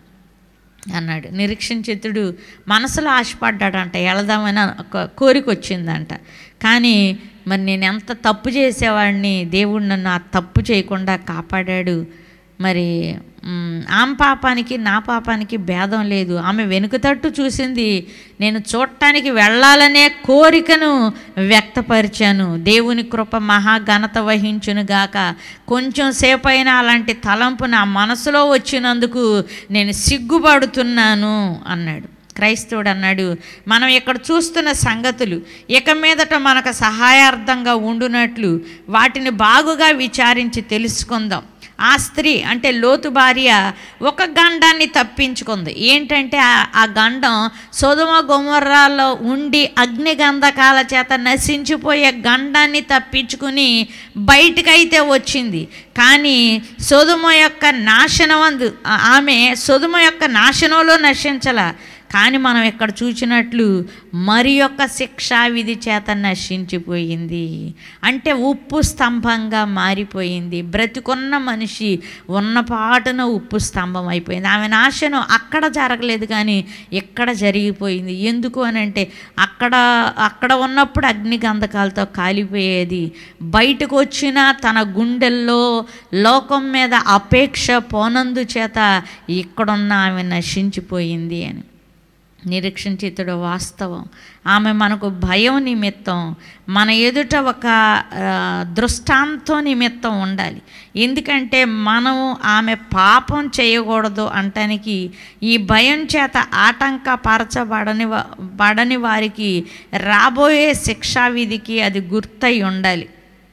అన్నాడు నిరీక్షించితుడు మనసులో ఆశపడ్డాడంట వెళదామని ఒక కోరిక వచ్చిందంట కానీ మరి నేను ఎంత తప్పు చేసేవాడిని దేవుడు నన్ను ఆ తప్పు చేయకుండా కాపాడాడు మరి మ్, ఆమె పాపానికి నా పాపానికి భేదం లేదు ఆమె వెనుక తట్టు చూసింది నేను చూడటానికి వెళ్ళాలనే కోరికను వ్యక్తపరిచాను దేవుని కృప మహాఘనత వహించును గాక కొంచెం సేపైనా అలాంటి తలంపు నా మనసులో వచ్చినందుకు నేను సిగ్గుపడుతున్నాను అన్నాడు క్రైస్తవుడు అన్నాడు మనం ఇక్కడ చూస్తున్న సంగతులు ఇక మీదట మనకు సహాయార్థంగా ఉండునట్లు వాటిని బాగుగా విచారించి తెలుసుకుందాం ఆ స్త్రీ అంటే లోతు భార్య ఒక గండాన్ని తప్పించుకుంది ఏంటంటే ఆ- ఆ గండం సోదమ గుమర్రాల్లో ఉండి అగ్నిగంధకాల చేత నశించిపోయే గండాన్ని తప్పించుకుని బయటకైతే వచ్చింది కానీ సోదమ యొక్క నాశనమందు ఆ- ఆమె సోదమ యొక్క నాశనంలో నశించల కానీ మనం ఇక్కడ చూసినట్లు మరి యొక్క శిక్షా విధి చేత నశించిపోయింది అంటే ఉప్పు స్తంభంగా మారిపోయింది బ్రతికున్న మనిషి ఉన్న పాటున ఉప్పు స్తంభం అయిపోయింది ఆమె నాశనం అక్కడ జరగలేదు కానీ ఇక్కడ జరిగిపోయింది ఎందుకు అని అంటే అక్కడ అక్కడ ఉన్నప్పుడు అగ్ని గంధకాలతో కాలిపోయేది బయటకు వచ్చిన తన గుండెల్లో లోకం మీద అపేక్ష పోనందు చేత ఇక్కడున్న ఆమె నశించిపోయింది అని నిరీక్షించితుడు వాస్తవం ఆమె మనకు భయం నిమిత్తం మన ఎదుట ఒక ఆ, దృష్టాంతం నిమిత్తం ఉండాలి ఎందుకంటే మనం ఆమె పాపం చేయకూడదు అంటానికి ఈ భయం చేత ఆటంకపరచబడని వా- బడని వారికి రాబోయే శిక్షా విధికి అది గుర్తయి ఉండాలి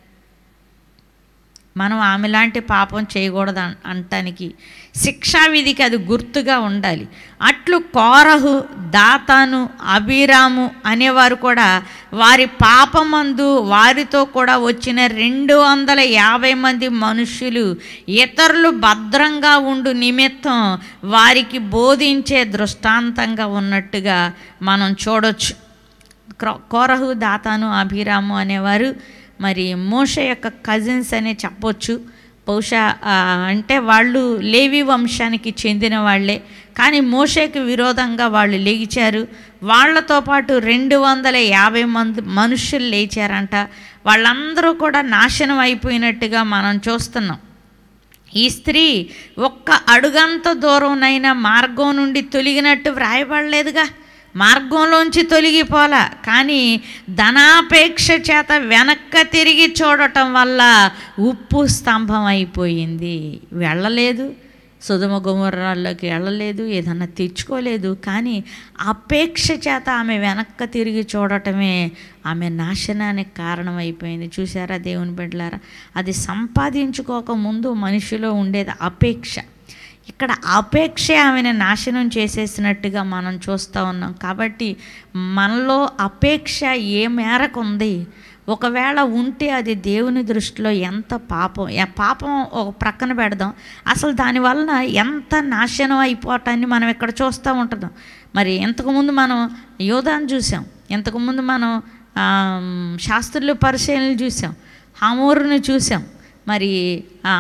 మనం ఆమెలాంటి పాపం చేయకూడదు అన్- అంటానికి శిక్షా విధికి అది గుర్తుగా ఉండాలి అట్లు కోరహు దాతాను అభిరాము అనేవారు కూడా వారి పాపమందు వారితో కూడా వచ్చిన రెండు వందల యాభై మంది మనుష్యులు ఇతరులు భద్రంగా ఉండు నిమిత్తం వారికి బోధించే దృష్టాంతంగా ఉన్నట్టుగా మనం చూడొచ్చు క్రో- కోరహు దాతాను అభిరాము అనేవారు మరి మోష యొక్క కజిన్స్ అనే చెప్పొచ్చు బహుశా ఆ, అంటే వాళ్ళు లేవి వంశానికి చెందిన వాళ్ళే కానీ మోషేకి విరోధంగా వాళ్ళు లేచారు వాళ్ళతో పాటు రెండు వందల యాభై మంది మనుషులు లేచారంట వాళ్ళందరూ కూడా నాశనం అయిపోయినట్టుగా మనం చూస్తున్నాం ఈ స్త్రీ ఒక్క అడుగంత దూరంనైనా మార్గం నుండి తొలగినట్టు వ్రాయబడలేదుగా మార్గంలోంచి తొలగిపోలా కానీ ధనాపేక్ష చేత వెనక్క తిరిగి చూడటం వల్ల ఉప్పు స్తంభం అయిపోయింది వెళ్ళలేదు సుధమ గుమర్రాల్లోకి వెళ్ళలేదు ఏదన్నా తెచ్చుకోలేదు కానీ అపేక్ష చేత ఆమె వెనక్క తిరిగి చూడటమే ఆమె నాశనానికి కారణమైపోయింది చూసారా దేవుని బిడ్డలారా అది సంపాదించుకోక ముందు మనిషిలో ఉండేది అపేక్ష ఇక్కడ అపేక్ష ఆమెను నాశనం చేసేసినట్టుగా మనం చూస్తూ ఉన్నాం కాబట్టి మనలో అపేక్ష ఏ మేరకు ఉంది ఒకవేళ ఉంటే అది దేవుని దృష్టిలో ఎంత పాపం ఏ పాపం ఒక ప్రక్కన పెడదాం అసలు దానివలన ఎంత నాశనం అయిపోవటాన్ని మనం ఇక్కడ చూస్తూ ఉంటున్నాం మరి ఇంతకుముందు మనం యోధాన్ని చూసాం ఇంతకుముందు మనం ఆ, శాస్త్రులు పరిశీలనలు చూసాం హామూరుని చూసాం మరి ఆ,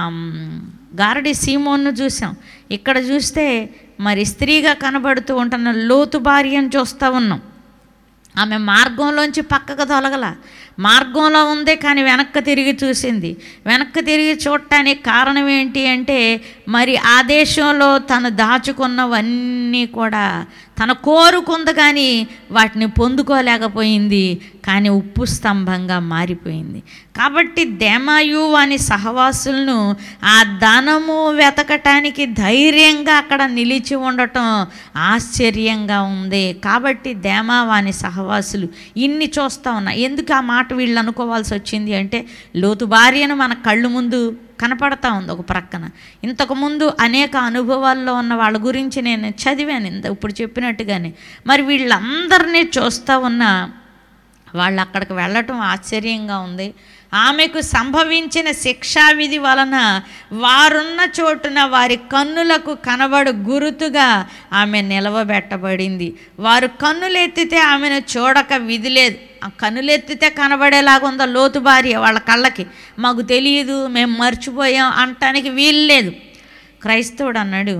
గారడి సీమోన్ను చూసాం ఇక్కడ చూస్తే మరి స్త్రీగా కనబడుతూ ఉంటున్న లోతు భార్యను చూస్తూ ఉన్నాం ఆమె మార్గంలోంచి పక్కకు తొలగల మార్గంలో ఉంది కానీ వెనక్కి తిరిగి చూసింది వెనక్కి తిరిగి చూడటానికి కారణం ఏంటి అంటే మరి ఆ దేశంలో తను దాచుకున్నవన్నీ కూడా తన కోరుకుంది కానీ వాటిని పొందుకోలేకపోయింది కానీ ఉప్పు స్తంభంగా మారిపోయింది కాబట్టి దేమాయు అని సహవాసులను ఆ ధనము వెతకటానికి ధైర్యంగా అక్కడ నిలిచి ఉండటం ఆశ్చర్యంగా ఉంది కాబట్టి దేమా వాని సహవాసులు ఇన్ని చూస్తూ ఉన్నా ఎందుకు ఆ మాట వీళ్ళు అనుకోవాల్సి వచ్చింది అంటే లోతు భార్యను మన కళ్ళు ముందు కనపడతా ఉంది ఒక ప్రక్కన ఇంతకుముందు అనేక అనుభవాల్లో ఉన్న వాళ్ళ గురించి నేను చదివాను ఇంత ఇప్పుడు చెప్పినట్టుగానే మరి వీళ్ళందరినీ చూస్తూ ఉన్న వాళ్ళు అక్కడికి వెళ్ళటం ఆశ్చర్యంగా ఉంది ఆమెకు సంభవించిన శిక్షావిధి వలన వారున్న చోటున వారి కన్నులకు కనబడు గురుతుగా ఆమె నిలవబెట్టబడింది వారు కన్నులెత్తితే ఆమెను చూడక విధి లేదు ఆ కన్నులెత్తితే కనబడేలాగా ఉందో లోతు భార్య వాళ్ళ కళ్ళకి మాకు తెలియదు మేము మర్చిపోయాం అంటానికి వీలు లేదు క్రైస్తవుడు అన్నాడు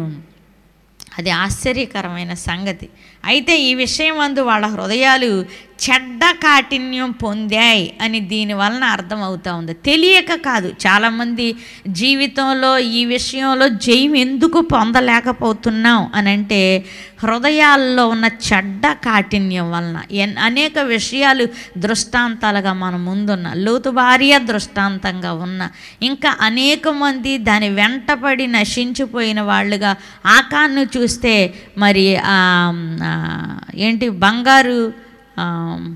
అది ఆశ్చర్యకరమైన సంగతి అయితే ఈ విషయం అందు వాళ్ళ హృదయాలు చెడ్డ కాఠిన్యం పొందాయి అని దీని వలన అర్థమవుతా ఉంది తెలియక కాదు చాలామంది జీవితంలో ఈ విషయంలో జయం ఎందుకు పొందలేకపోతున్నాం అని అంటే హృదయాల్లో ఉన్న చెడ్డ కాఠిన్యం వలన ఎన్ అనేక విషయాలు దృష్టాంతాలుగా మన ముందున్న లోతు భార్య దృష్టాంతంగా ఉన్న ఇంకా అనేక మంది దాని వెంటపడి నశించిపోయిన వాళ్ళుగా ఆకాన్ని చూస్తే మరి ఆ, ఆ, ఏంటి బంగారు ఆ,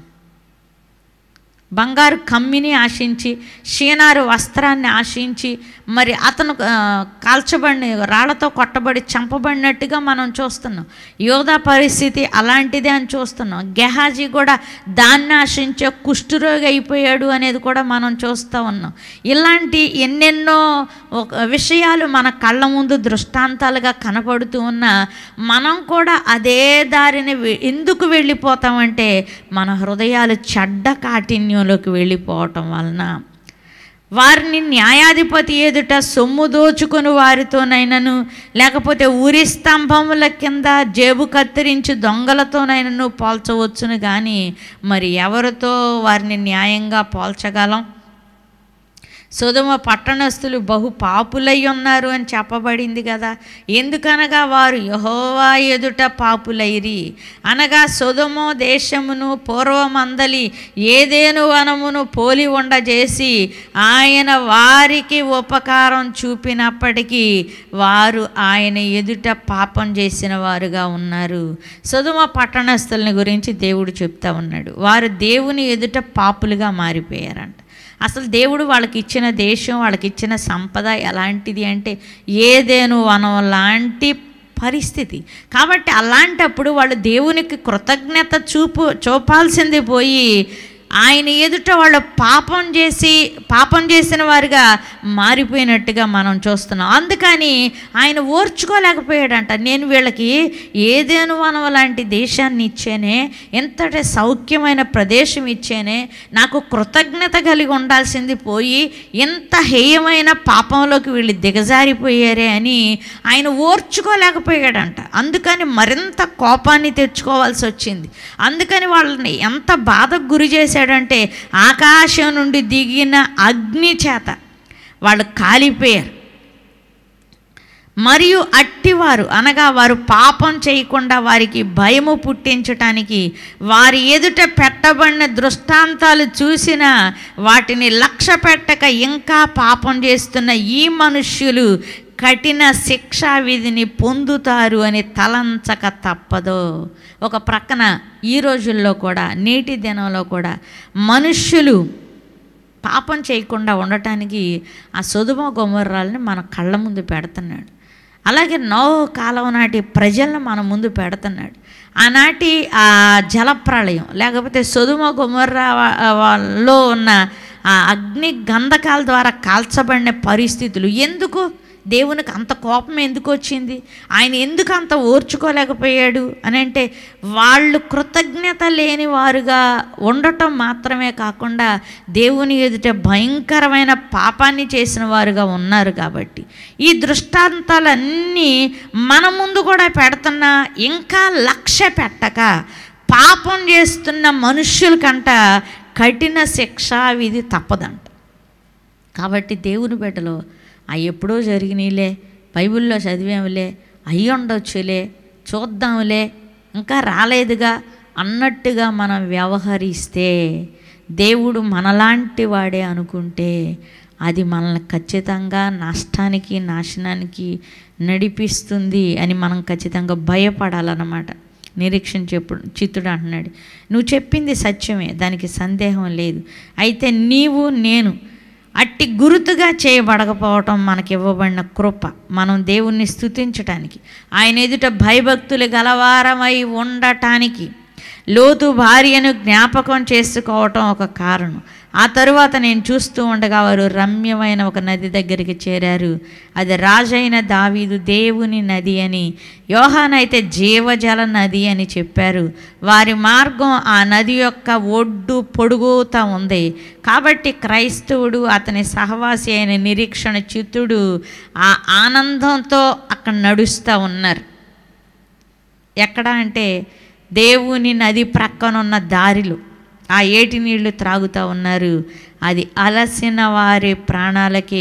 బంగారు కమ్మిని ఆశించి షీనారు వస్త్రాన్ని ఆశించి మరి అతను ఆ, కాల్చబడి రాళ్లతో కొట్టబడి చంపబడినట్టుగా మనం చూస్తున్నాం యోధా పరిస్థితి అలాంటిదే అని చూస్తున్నాం గెహాజీ కూడా దాన్ని ఆశించే కుష్ఠరోగి అయిపోయాడు అనేది కూడా మనం చూస్తూ ఉన్నాం ఇలాంటి ఎన్నెన్నో ఒక విషయాలు మన కళ్ళ ముందు దృష్టాంతాలుగా కనపడుతూ ఉన్నా మనం కూడా అదే దారిని వె- ఎందుకు వెళ్ళిపోతామంటే మన హృదయాలు చెడ్డ కాఠిన్యంలోకి వెళ్ళిపోవటం వలన వారిని న్యాయాధిపతి ఎదుట సొమ్ము దోచుకుని వారితోనైనను లేకపోతే ఉరి స్తంభముల కింద జేబు కత్తిరించి దొంగలతోనైనను పోల్చవచ్చును కానీ మరి ఎవరితో వారిని న్యాయంగా పోల్చగలం సుధమ పట్టణస్థులు బహు పాపులై ఉన్నారు అని చెప్పబడింది కదా ఎందుకనగా వారు యహోవా ఎదుట పాపులైరి అనగా సుధమో దేశమును పూర్వమందలి ఏదేను వనమును పోలి ఉండజేసి ఆయన వారికి ఉపకారం చూపినప్పటికీ వారు ఆయన ఎదుట పాపం చేసిన వారుగా ఉన్నారు సుధమ పట్టణస్థులని గురించి దేవుడు చెప్తా ఉన్నాడు వారు దేవుని ఎదుట పాపులుగా మారిపోయారంట అసలు దేవుడు వాళ్ళకి ఇచ్చిన దేశం వాళ్ళకి ఇచ్చిన సంపద ఎలాంటిది అంటే ఏదేను వనం లాంటి పరిస్థితి కాబట్టి అలాంటప్పుడు వాళ్ళు దేవునికి కృతజ్ఞత చూపు చూపాల్సింది పోయి ఆయన ఎదుట వాళ్ళు పాపం చేసి పాపం చేసిన వారుగా మారిపోయినట్టుగా మనం చూస్తున్నాం అందుకని ఆయన ఓర్చుకోలేకపోయాడంట నేను వీళ్ళకి ఏదేను వనం లాంటి దేశాన్ని ఇచ్చానే ఎంతటి సౌఖ్యమైన ప్రదేశం ఇచ్చానే నాకు కృతజ్ఞత కలిగి ఉండాల్సింది పోయి ఎంత హేయమైన పాపంలోకి వీళ్ళు దిగజారిపోయారే అని ఆయన ఓర్చుకోలేకపోయాడంట అందుకని మరింత కోపాన్ని తెచ్చుకోవాల్సి వచ్చింది అందుకని వాళ్ళని ఎంత బాధకు గురి చేశాడంటే ఆకాశం నుండి దిగిన అగ్ని చేత వాళ్ళు కాలిపోయారు మరియు అట్టివారు అనగా వారు పాపం చేయకుండా వారికి భయము పుట్టించటానికి వారి ఎదుట పెట్టబడిన దృష్టాంతాలు చూసిన వాటిని లక్ష్య పెట్టక ఇంకా పాపం చేస్తున్న ఈ మనుష్యులు కఠిన శిక్షా విధిని పొందుతారు అని తలంచక తప్పదు ఒక ప్రక్కన ఈ రోజుల్లో కూడా నేటి దినంలో కూడా మనుష్యులు పాపం చేయకుండా ఉండటానికి ఆ సుధుమ గుమర్రాలని మన కళ్ళ ముందు పెడుతున్నాడు అలాగే నో కాలం నాటి ప్రజలను మన ముందు పెడుతున్నాడు ఆనాటి ఆ జలప్రళయం లేకపోతే సొదుమ గుమర్రాలో ఉన్న ఆ అగ్ని గంధకాల ద్వారా కాల్చబడిన పరిస్థితులు ఎందుకు దేవునికి అంత కోపం ఎందుకు వచ్చింది ఆయన ఎందుకు అంత ఓర్చుకోలేకపోయాడు అని అంటే వాళ్ళు కృతజ్ఞత లేని వారుగా ఉండటం మాత్రమే కాకుండా దేవుని ఎదుట భయంకరమైన పాపాన్ని చేసిన వారుగా ఉన్నారు కాబట్టి ఈ దృష్టాంతాలన్నీ మన ముందు కూడా పెడుతున్నా ఇంకా లక్ష్య పెట్టక పాపం చేస్తున్న మనుష్యులకంట కఠిన శిక్ష విధి తప్పదంట కాబట్టి దేవుని బిడ్డలో అవి ఎప్పుడో జరిగినాయిలే బైబిల్లో చదివాములే అయ్యి ఉండొచ్చులే చూద్దాంలే ఇంకా రాలేదుగా అన్నట్టుగా మనం వ్యవహరిస్తే దేవుడు మనలాంటి వాడే అనుకుంటే అది మనల్ని ఖచ్చితంగా నష్టానికి నాశనానికి నడిపిస్తుంది అని మనం ఖచ్చితంగా భయపడాలన్నమాట నిరీక్షణ చెప్పు చిత్తుడు అంటున్నాడు నువ్వు చెప్పింది సత్యమే దానికి సందేహం లేదు అయితే నీవు నేను అట్టి గురుతుగా చేయబడకపోవటం మనకి ఇవ్వబడిన కృప మనం దేవుణ్ణి స్తుతించటానికి ఆయన ఎదుట భయభక్తులు గలవారమై ఉండటానికి లోతు భార్యను జ్ఞాపకం చేసుకోవటం ఒక కారణం ఆ తరువాత నేను చూస్తూ ఉండగా వారు రమ్యమైన ఒక నది దగ్గరికి చేరారు అది రాజైన దావీదు దేవుని నది అని యోహానైతే జీవజల నది అని చెప్పారు వారి మార్గం ఆ నది యొక్క ఒడ్డు పొడుగుతా ఉంది కాబట్టి క్రైస్తవుడు అతని సహవాసి అయిన నిరీక్షణ చిత్తుడు ఆ ఆనందంతో అక్కడ నడుస్తూ ఉన్నారు ఎక్కడ అంటే దేవుని నది ప్రక్కనున్న దారిలో ఆ ఏటి నీళ్లు త్రాగుతూ ఉన్నారు అది అలసిన వారి ప్రాణాలకి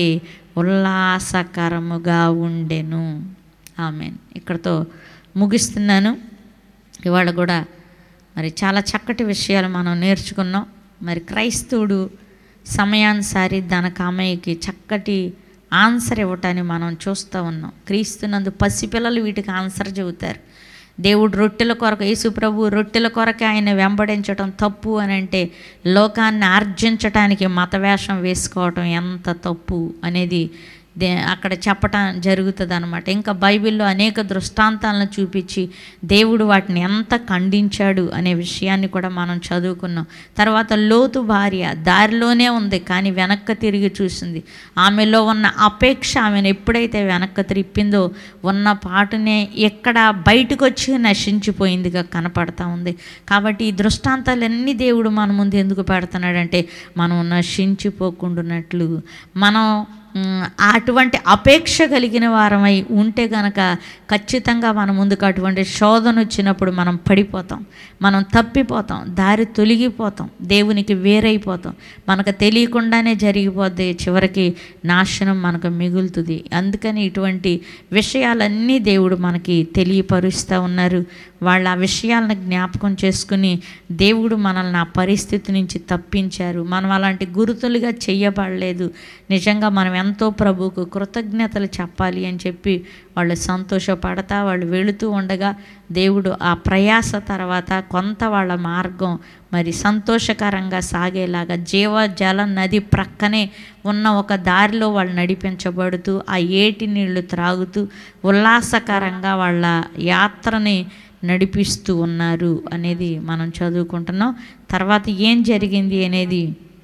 ఉల్లాసకరముగా ఉండెను ఆమె ఇక్కడతో ముగిస్తున్నాను ఇవాళ కూడా మరి చాలా చక్కటి విషయాలు మనం నేర్చుకున్నాం మరి క్రైస్తవుడు సమయానుసారి ధన కామయ్యకి చక్కటి ఆన్సర్ ఇవ్వటాన్ని మనం చూస్తూ ఉన్నాం క్రీస్తునందు పసిపిల్లలు వీటికి ఆన్సర్ చెబుతారు దేవుడు రొట్టెల కొరకు యేసు ప్రభు రొట్టెల కొరకే ఆయన వెంబడించడం తప్పు అని అంటే లోకాన్ని ఆర్జించటానికి మతవేషం వేసుకోవటం ఎంత తప్పు అనేది దే అక్కడ చెప్పటం జరుగుతుంది అనమాట ఇంకా బైబిల్లో అనేక దృష్టాంతాలను చూపించి దేవుడు వాటిని ఎంత ఖండించాడు అనే విషయాన్ని కూడా మనం చదువుకున్నాం తర్వాత లోతు భార్య దారిలోనే ఉంది కానీ వెనక్కి తిరిగి చూసింది ఆమెలో ఉన్న అపేక్ష ఆమెను ఎప్పుడైతే వెనక్కి తిప్పిందో ఉన్న పాటునే ఎక్కడ బయటకు వచ్చి నశించిపోయిందిగా కనపడతా ఉంది కాబట్టి ఈ దృష్టాంతాలన్నీ దేవుడు మన ముందు ఎందుకు పెడుతున్నాడంటే మనం నశించిపోకుండానట్లు మనం మ్, అటువంటి అపేక్ష కలిగిన వారమై ఉంటే గనక ఖచ్చితంగా మన ముందుకు అటువంటి శోధన వచ్చినప్పుడు మనం పడిపోతాం మనం తప్పిపోతాం దారి తొలగిపోతాం దేవునికి వేరైపోతాం మనకు తెలియకుండానే జరిగిపోద్ది చివరికి నాశనం మనకు మిగులుతుంది అందుకని ఇటువంటి విషయాలన్నీ దేవుడు మనకి తెలియపరుస్తూ ఉన్నారు వాళ్ళ ఆ విషయాలను జ్ఞాపకం చేసుకుని దేవుడు మనల్ని ఆ పరిస్థితి నుంచి తప్పించారు మనం అలాంటి గురుతులుగా చెయ్యబడలేదు నిజంగా మనం ఎంతో ప్రభువుకు కృతజ్ఞతలు చెప్పాలి అని చెప్పి వాళ్ళు సంతోషపడతా వాళ్ళు వెళుతూ ఉండగా దేవుడు ఆ ప్రయాస తర్వాత కొంత వాళ్ళ మార్గం మరి సంతోషకరంగా సాగేలాగా జీవ జల నది ప్రక్కనే ఉన్న ఒక దారిలో వాళ్ళు నడిపించబడుతూ ఆ ఏటి నీళ్లు త్రాగుతూ ఉల్లాసకరంగా వాళ్ళ యాత్రని నడిపిస్తూ ఉన్నారు అనేది మనం చదువుకుంటున్నాం తర్వాత ఏం జరిగింది అనేది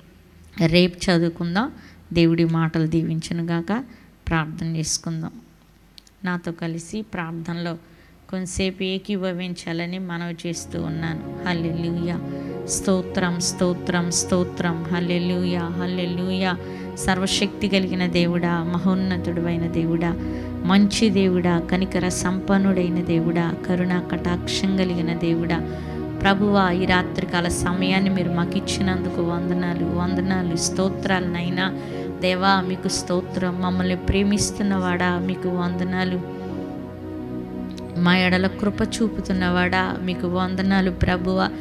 రేపు చదువుకుందాం దేవుడి మాటలు దీవించునుగాక ప్రార్థన చేసుకుందాం నాతో కలిసి ప్రార్థనలో కొంతసేపు ఏకీభవించాలని మనవి చేస్తూ ఉన్నాను హల్లెలూయా స్తోత్రం స్తోత్రం స్తోత్రం హల్లెలూయా హల్లెలూయా సర్వశక్తి కలిగిన దేవుడా మహోన్నతుడైన దేవుడా మంచి దేవుడా కనికర సంపన్నుడైన దేవుడా కరుణా కటాక్షం కలిగిన దేవుడా ప్రభువా ఈ రాత్రికాల సమయాన్ని మీరు మాకు ఇచ్చినందుకు వందనాలు వందనాలు స్తోత్రాలనైనా దేవా మీకు స్తోత్రం మమ్మల్ని ప్రేమిస్తున్నవాడా మీకు వందనాలు మా ఎడల కృప చూపుతున్నవాడా మీకు వందనాలు ప్రభువ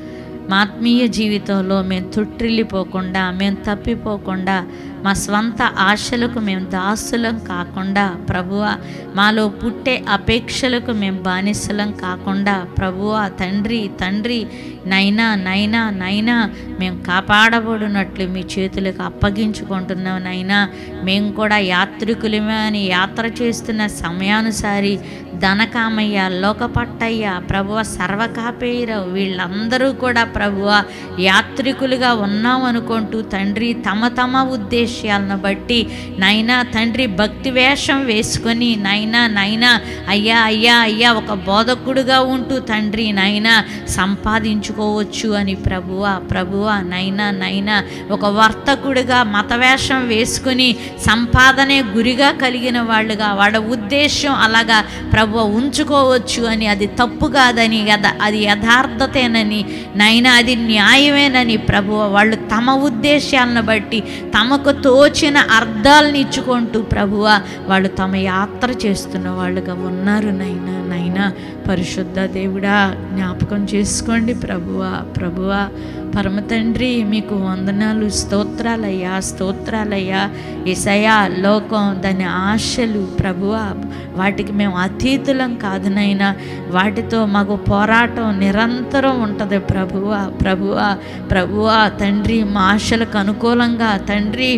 మా ఆత్మీయ జీవితంలో మేము తొట్టిల్లిపోకుండా మేము తప్పిపోకుండా మా స్వంత ఆశలకు మేము దాసులం కాకుండా ప్రభువ మాలో పుట్టే అపేక్షలకు మేము బానిసలం కాకుండా ప్రభువ తండ్రి తండ్రి నైనా నైనా నైనా మేము కాపాడబడినట్లు మీ చేతులకు అప్పగించుకుంటున్నాం నైనా మేము కూడా యాత్రికులమే అని యాత్ర చేస్తున్న సమయానుసారి ధనకామయ్య లోకపట్టయ్య ప్రభువ సర్వకాపేయరావు వీళ్ళందరూ కూడా ప్రభువ యాత్రికులుగా ఉన్నాం అనుకుంటూ తండ్రి తమ తమ ఉద్దేశాలను బట్టి నైనా తండ్రి భక్తి వేషం వేసుకొని నైనా నైనా అయ్యా అయ్యా అయ్యా ఒక బోధకుడుగా ఉంటూ తండ్రి నైనా సంపాదించుకోవచ్చు అని ప్రభువ ప్రభువ నైనా నైనా ఒక వర్తకుడిగా మతవేషం వేసుకుని సంపాదనే గురిగా కలిగిన వాళ్ళుగా వాళ్ళ ఉద్దేశం అలాగా ప్రభు ఉంచుకోవచ్చు అని అది తప్పు కాదని యథ అది యథార్థతేనని నైనా అది న్యాయమేనని ప్రభువ వాళ్ళు తమ ఉద్దేశాలను బట్టి తమకు తోచిన అర్థాలను ఇచ్చుకుంటూ ప్రభువ వాళ్ళు తమ యాత్ర చేస్తున్న వాళ్ళుగా ఉన్నారు నైనా నైనా పరిశుద్ధ దేవుడా జ్ఞాపకం చేసుకోండి ప్రభువా ప్రభువా పరమ తండ్రి మీకు వందనాలు స్తోత్రాలయ్యా స్తోత్రాలయ్యా ఇసయా లోకం దాని ఆశలు ప్రభువా వాటికి మేము అతీతులం కాదునైనా వాటితో మాకు పోరాటం నిరంతరం ఉంటుంది ప్రభువా ప్రభువా ప్రభువా తండ్రి మా ఆశలకు అనుకూలంగా తండ్రి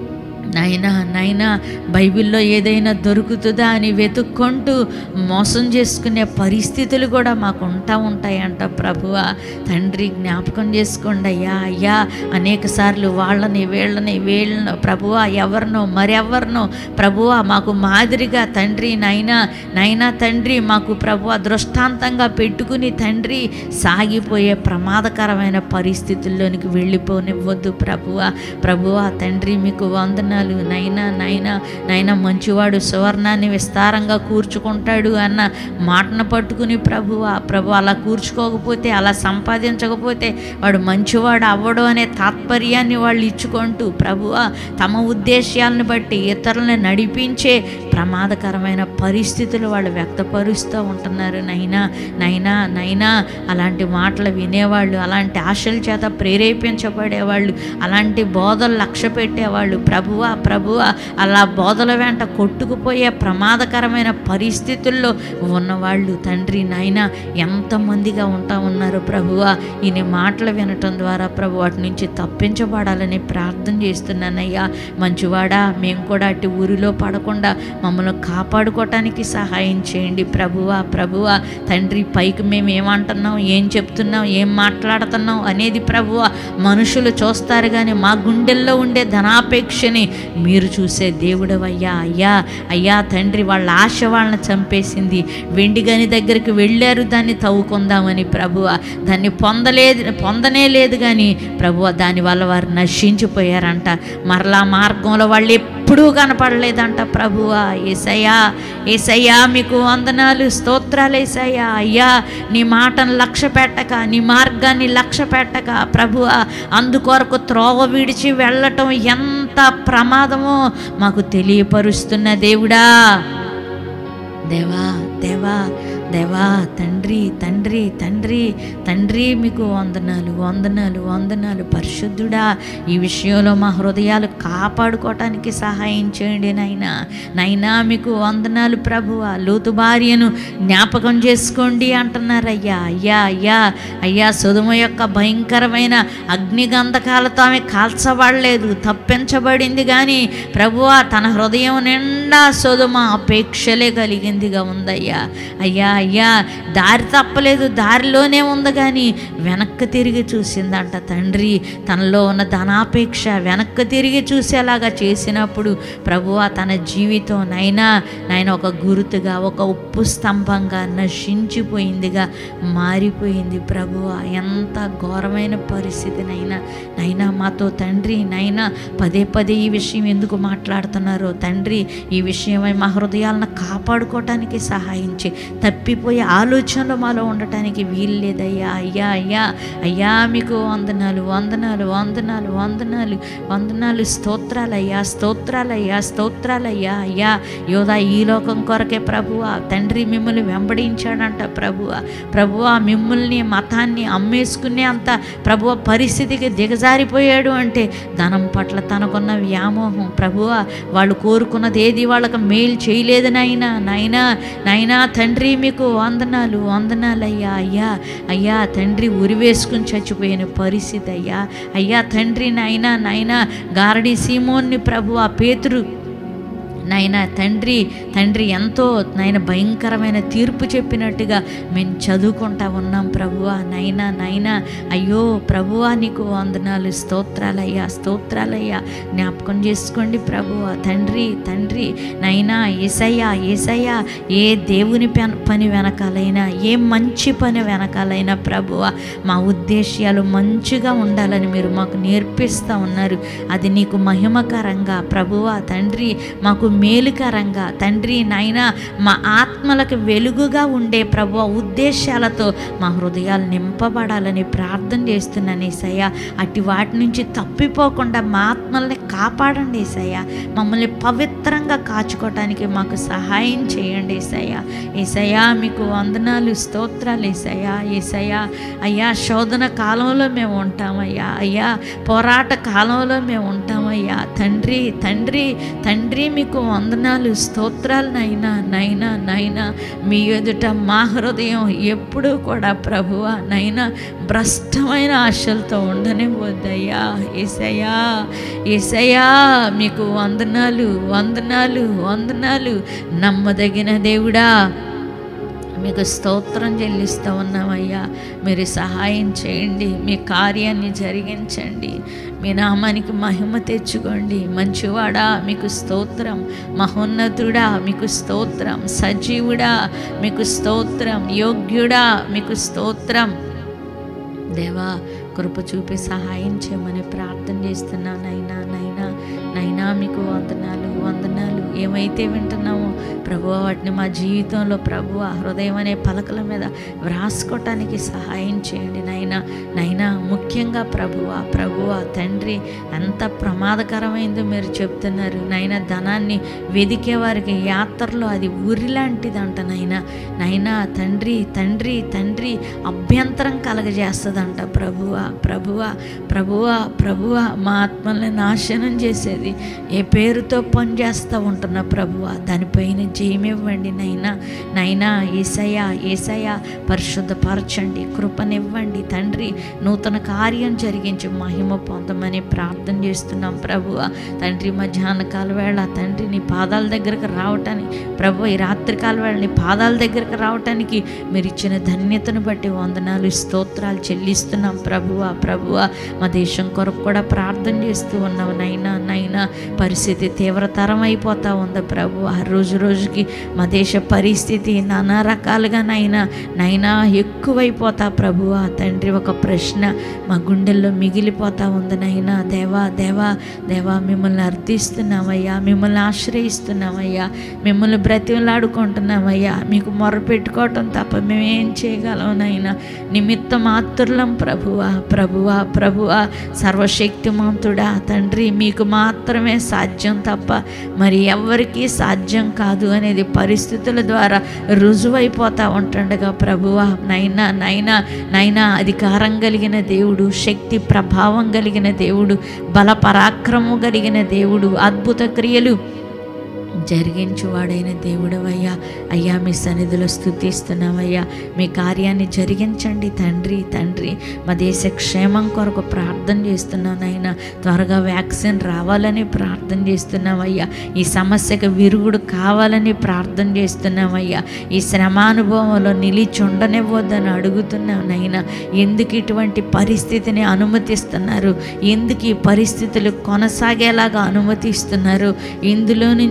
నైనా నైనా బైబిల్లో ఏదైనా దొరుకుతుందా అని వెతుక్కుంటూ మోసం చేసుకునే పరిస్థితులు కూడా మాకు ఉంటా ఉంటాయంట ప్రభువ తండ్రి జ్ఞాపకం చేసుకోండి అయ్యా అయ్యా అనేక సార్లు వాళ్ళని వీళ్ళని వీళ్ళను ప్రభువ ఎవరినో మరెవరినో ప్రభువ మాకు మాదిరిగా తండ్రి నైనా నైనా తండ్రి మాకు ప్రభువ దృష్టాంతంగా పెట్టుకుని తండ్రి సాగిపోయే ప్రమాదకరమైన పరిస్థితుల్లోనికి వెళ్ళిపోనివ్వద్దు ప్రభువ ప్రభువ తండ్రి మీకు వందనాలు నైనా నైనా నైనా మంచివాడు సువర్ణాన్ని విస్తారంగా కూర్చుకుంటాడు అన్న మాటను పట్టుకుని ప్రభువ ప్రభు అలా కూర్చుకోకపోతే అలా సంపాదించకపోతే వాడు మంచివాడు అవ్వడు అనే తాత్పర్యాన్ని వాళ్ళు ఇచ్చుకుంటూ ప్రభువ తమ ఉద్దేశాలను బట్టి ఇతరులను నడిపించే ప్రమాదకరమైన పరిస్థితులు వాళ్ళు వ్యక్తపరుస్తూ ఉంటున్నారు నైనా నైనా నైనా అలాంటి మాటలు వినేవాళ్ళు అలాంటి ఆశల చేత ప్రేరేపించబడేవాళ్ళు అలాంటి బోధలు లక్ష్య పెట్టేవాళ్ళు ప్రభువ ప్రభువ అలా బోధల వెంట కొట్టుకుపోయే ప్రమాదకరమైన పరిస్థితుల్లో ఉన్నవాళ్ళు తండ్రి నాయన ఎంతమందిగా ఉంటా ఉన్నారు ప్రభువ ఈయన మాటలు వినటం ద్వారా ప్రభు వాటి నుంచి తప్పించబడాలని ప్రార్థన చేస్తున్నానయ్యా మంచివాడా మేము కూడా అటు ఊరిలో పడకుండా మమ్మల్ని కాపాడుకోవటానికి సహాయం చేయండి ప్రభువా ప్రభువా తండ్రి పైకి మేము ఏమంటున్నాం ఏం చెప్తున్నాం ఏం మాట్లాడుతున్నాం అనేది ప్రభువ మనుషులు చూస్తారు కానీ మా గుండెల్లో ఉండే ధనాపేక్షని మీరు చూసే దేవుడవయ్యా అయ్యా అయ్యా తండ్రి వాళ్ళ ఆశ వాళ్ళని చంపేసింది వెండి గని దగ్గరికి వెళ్ళారు దాన్ని తవ్వుకుందామని ప్రభువ దాన్ని పొందలేదు పొందనే లేదు కానీ ప్రభువ దానివల్ల వారు నశించిపోయారంట మరలా మార్గంలో వాళ్ళు ఎప్పుడూ కనపడలేదంట ప్రభువా ఏసయ్యా ఏసయ్యా మీకు వందనాలు స్తోత్రాలు ఏసయ్యా అయ్యా నీ మాటను లక్ష్య పెట్టక నీ మార్గాన్ని లక్ష్య పెట్టక ప్రభువా అందుకొరకు త్రోవ విడిచి వెళ్ళటం ఎంత ప్రమాదమో మాకు తెలియపరుస్తున్న దేవుడా దేవా దేవా దేవా తండ్రి తండ్రి తండ్రి తండ్రి మీకు వందనాలు వందనాలు వందనాలు పరిశుద్ధుడా ఈ విషయంలో మా హృదయాలు కాపాడుకోవటానికి సహాయం చేయండి నాయనా నైనా మీకు వందనాలు ప్రభువ లోతు భార్యను జ్ఞాపకం చేసుకోండి అంటున్నారయ్యా అయ్యా అయ్యా అయ్యా సుధుమ యొక్క భయంకరమైన అగ్నిగంధకాలతో ఆమె కాల్చబడలేదు తప్పించబడింది కానీ ప్రభువ తన హృదయం నిండా సుధుమ అపేక్షలే కలిగిందిగా ఉందయ్యా అయ్యా అయ్యా దారి తప్పలేదు దారిలోనే ఉంది కానీ వెనక్కి తిరిగి చూసిందంట తండ్రి తనలో ఉన్న ధనాపేక్ష వెనక్కి తిరిగి చూసేలాగా చేసినప్పుడు ప్రభువ తన జీవితం నైనా నాయన ఒక గుర్తుగా ఒక ఉప్పు స్తంభంగా నశించిపోయిందిగా మారిపోయింది ప్రభువ ఎంత ఘోరమైన పరిస్థితి నైనా నైనా మాతో తండ్రి నైనా పదే పదే ఈ విషయం ఎందుకు మాట్లాడుతున్నారో తండ్రి ఈ విషయమై మా హృదయాలను కాపాడుకోవటానికి సహాయించి తప్పి తప్పిపోయే ఆలోచనలు మాలో ఉండటానికి వీలు లేదయ్యా అయ్యా అయ్యా అయ్యా మీకు వందనాలు వందనాలు వందనాలు వందనాలు వందనాలు స్తోత్రాలయ్యా స్తోత్రాలయ్యా స్తోత్రాలయ్యా అయ్యా యోధా ఈ లోకం కొరకే ప్రభువా తండ్రి మిమ్మల్ని వెంబడించాడంట ప్రభువ ప్రభువ మిమ్మల్ని మతాన్ని అమ్మేసుకునే అంత ప్రభువ పరిస్థితికి దిగజారిపోయాడు అంటే ధనం పట్ల తనకున్న వ్యామోహం ప్రభువ వాళ్ళు కోరుకున్నది ఏది వాళ్ళకి మేలు చేయలేదు నాయనా నాయనా నాయనా తండ్రి మీకు వందనాలు వందనాలు అయ్యా అయ్యా అయ్యా తండ్రి ఉరివేసుకుని చచ్చిపోయిన పరిస్థితి అయ్యా అయ్యా తండ్రి నాయనా నాయనా గారడి సీమోన్ని ప్రభు ఆ పేతురు నాయన తండ్రి తండ్రి ఎంతో నాయన భయంకరమైన తీర్పు చెప్పినట్టుగా మేము చదువుకుంటా ఉన్నాం ప్రభువా నైనా నైనా అయ్యో ప్రభువా నీకు వందనాలు స్తోత్రాలయ్యా స్తోత్రాలయ్యా జ్ఞాపకం చేసుకోండి ప్రభువా తండ్రి తండ్రి నైనా ఏసయ్యా ఏసయ్యా ఏ దేవుని పని పని వెనకాలైనా ఏ మంచి పని వెనకాలైనా ప్రభువా మా ఉద్దేశ్యాలు మంచిగా ఉండాలని మీరు మాకు నేర్పిస్తూ ఉన్నారు అది నీకు మహిమకరంగా ప్రభువా తండ్రి మాకు మేలుకరంగా తండ్రి నాయన మా ఆత్మలకు వెలుగుగా ఉండే ప్రభు ఉద్దేశాలతో మా హృదయాలు నింపబడాలని ప్రార్థన చేస్తున్నాను ఏసయ్య అటు వాటి నుంచి తప్పిపోకుండా మా ఆత్మల్ని కాపాడండి ఏసయ్య మమ్మల్ని పవిత్రంగా కాచుకోవటానికి మాకు సహాయం చేయండి ఏసయ్య ఏసయ్య మీకు వందనాలు స్తోత్రాలు ఏసయ్య ఏసయ్య అయ్యా శోధన కాలంలో మేము ఉంటామయ్యా అయ్యా పోరాట కాలంలో మేము ఉంటామయ్యా తండ్రి తండ్రి తండ్రి మీకు వందనాలు స్తోత్రాలు నైనా నైనా నైనా మీ ఎదుట మా హృదయం ఎప్పుడూ కూడా ప్రభువ నైనా భ్రష్టమైన ఆశలతో ఉండనే వద్దయ్యా ఏసయ్యా ఏసయ్యా మీకు వందనాలు వందనాలు వందనాలు నమ్మదగిన దేవుడా మీకు స్తోత్రం చెల్లిస్తూ ఉన్నామయ్యా మీరు సహాయం చేయండి మీ కార్యాన్ని జరిగించండి మీ నామానికి మహిమ తెచ్చుకోండి మంచివాడా మీకు స్తోత్రం మహోన్నతుడా మీకు స్తోత్రం సజీవుడా మీకు స్తోత్రం యోగ్యుడా మీకు స్తోత్రం దేవా కృప చూపి సహాయం చేయమని ప్రార్థన చేస్తున్నాను నైనా నైనా నైనా మీకు వందనాలు వందనాలు ఏమైతే వింటున్నామో ప్రభు వాటిని మా జీవితంలో ప్రభు హృదయం అనే పలకల మీద వ్రాసుకోవటానికి సహాయం చేయండి నైనా నైనా ముఖ్యంగా ప్రభువ ప్రభువ తండ్రి ఎంత ప్రమాదకరమైందో మీరు చెప్తున్నారు నైనా ధనాన్ని వెదికే వారికి యాత్రలో అది ఉరి లాంటిదంట నైనా నైనా తండ్రి తండ్రి తండ్రి అభ్యంతరం కలగజేస్తుందంట ప్రభువ ప్రభువ ప్రభువ ప్రభువ మా ఆత్మల్ని నాశనం చేసేది ఏ పేరుతో పనిచేస్తూ ఉంటున్న ప్రభువ దానిపైన జయమివ్వండి నైనా నైనా ఏసయ్య ఏసయ్య పరిశుద్ధపరచండి కృపనివ్వండి తండ్రి నూతన కార్యం జరిగించి మహిమ పొందమని ప్రార్థన చేస్తున్నాం ప్రభువ తండ్రి మధ్యాహ్న కాల వేళ తండ్రి నీ పాదాల దగ్గరకు రావటానికి ప్రభు ఈ రాత్రికాల వేళ నీ పాదాల దగ్గరకు రావటానికి మీరు ఇచ్చిన ధన్యతను బట్టి వందనాలు స్తోత్రాలు చెల్లిస్తున్నాం ప్రభువ ప్రభువ మా దేశం కొరకు కూడా ప్రార్థన చేస్తూ ఉన్నాం నైనా నైనా పరిస్థితి తీవ్రతరం అయిపోతా ఉంది ప్రభు ఆ రోజు రోజుకి మా దేశ పరిస్థితి నానా రకాలుగా నైనా నైనా ఎక్కువైపోతా ప్రభువ తండ్రి ఒక ప్రశ్న మా గుండెల్లో మిగిలిపోతా ఉంది నైనా దేవా దేవా దేవా మిమ్మల్ని అర్థిస్తున్నామయ్యా మిమ్మల్ని ఆశ్రయిస్తున్నామయ్యా మిమ్మల్ని బ్రతిమలాడుకుంటున్నామయ్యా మీకు మొర పెట్టుకోవటం తప్ప మేమేం చేయగలం నైనా నిమిత్త మాత్రులం ప్రభువా ప్రభువా ప్రభువా సర్వశక్తిమంతుడా తండ్రి మీకు మాత్రమే సాధ్యం తప్ప మరి ఎవరికీ సాధ్యం కాదు అనేది పరిస్థితుల ద్వారా రుజువైపోతా ఉంటుండగా ప్రభువా నైనా నైనా నైనా అధికారం కలిగిన దేవుడు శక్తి ప్రభావం కలిగిన దేవుడు బల పరాక్రమం కలిగిన దేవుడు అద్భుత క్రియలు జరిగించువాడైన దేవుడవయ్యా అయ్యా మీ సన్నిధిలో స్థుతిస్తున్నామయ్యా మీ కార్యాన్ని జరిగించండి తండ్రి తండ్రి మా దేశ క్షేమం కొరకు ప్రార్థన చేస్తున్నానైనా త్వరగా వ్యాక్సిన్ రావాలని ప్రార్థన చేస్తున్నామయ్యా ఈ సమస్యకు విరుగుడు కావాలని ప్రార్థన చేస్తున్నామయ్యా ఈ శ్రమానుభవంలో నిలిచి ఉండనివ్వద్దని అడుగుతున్నాం నైనా ఎందుకు ఇటువంటి పరిస్థితిని అనుమతిస్తున్నారు ఎందుకు ఈ పరిస్థితులు కొనసాగేలాగా అనుమతిస్తున్నారు ఇందులో నుంచి మేము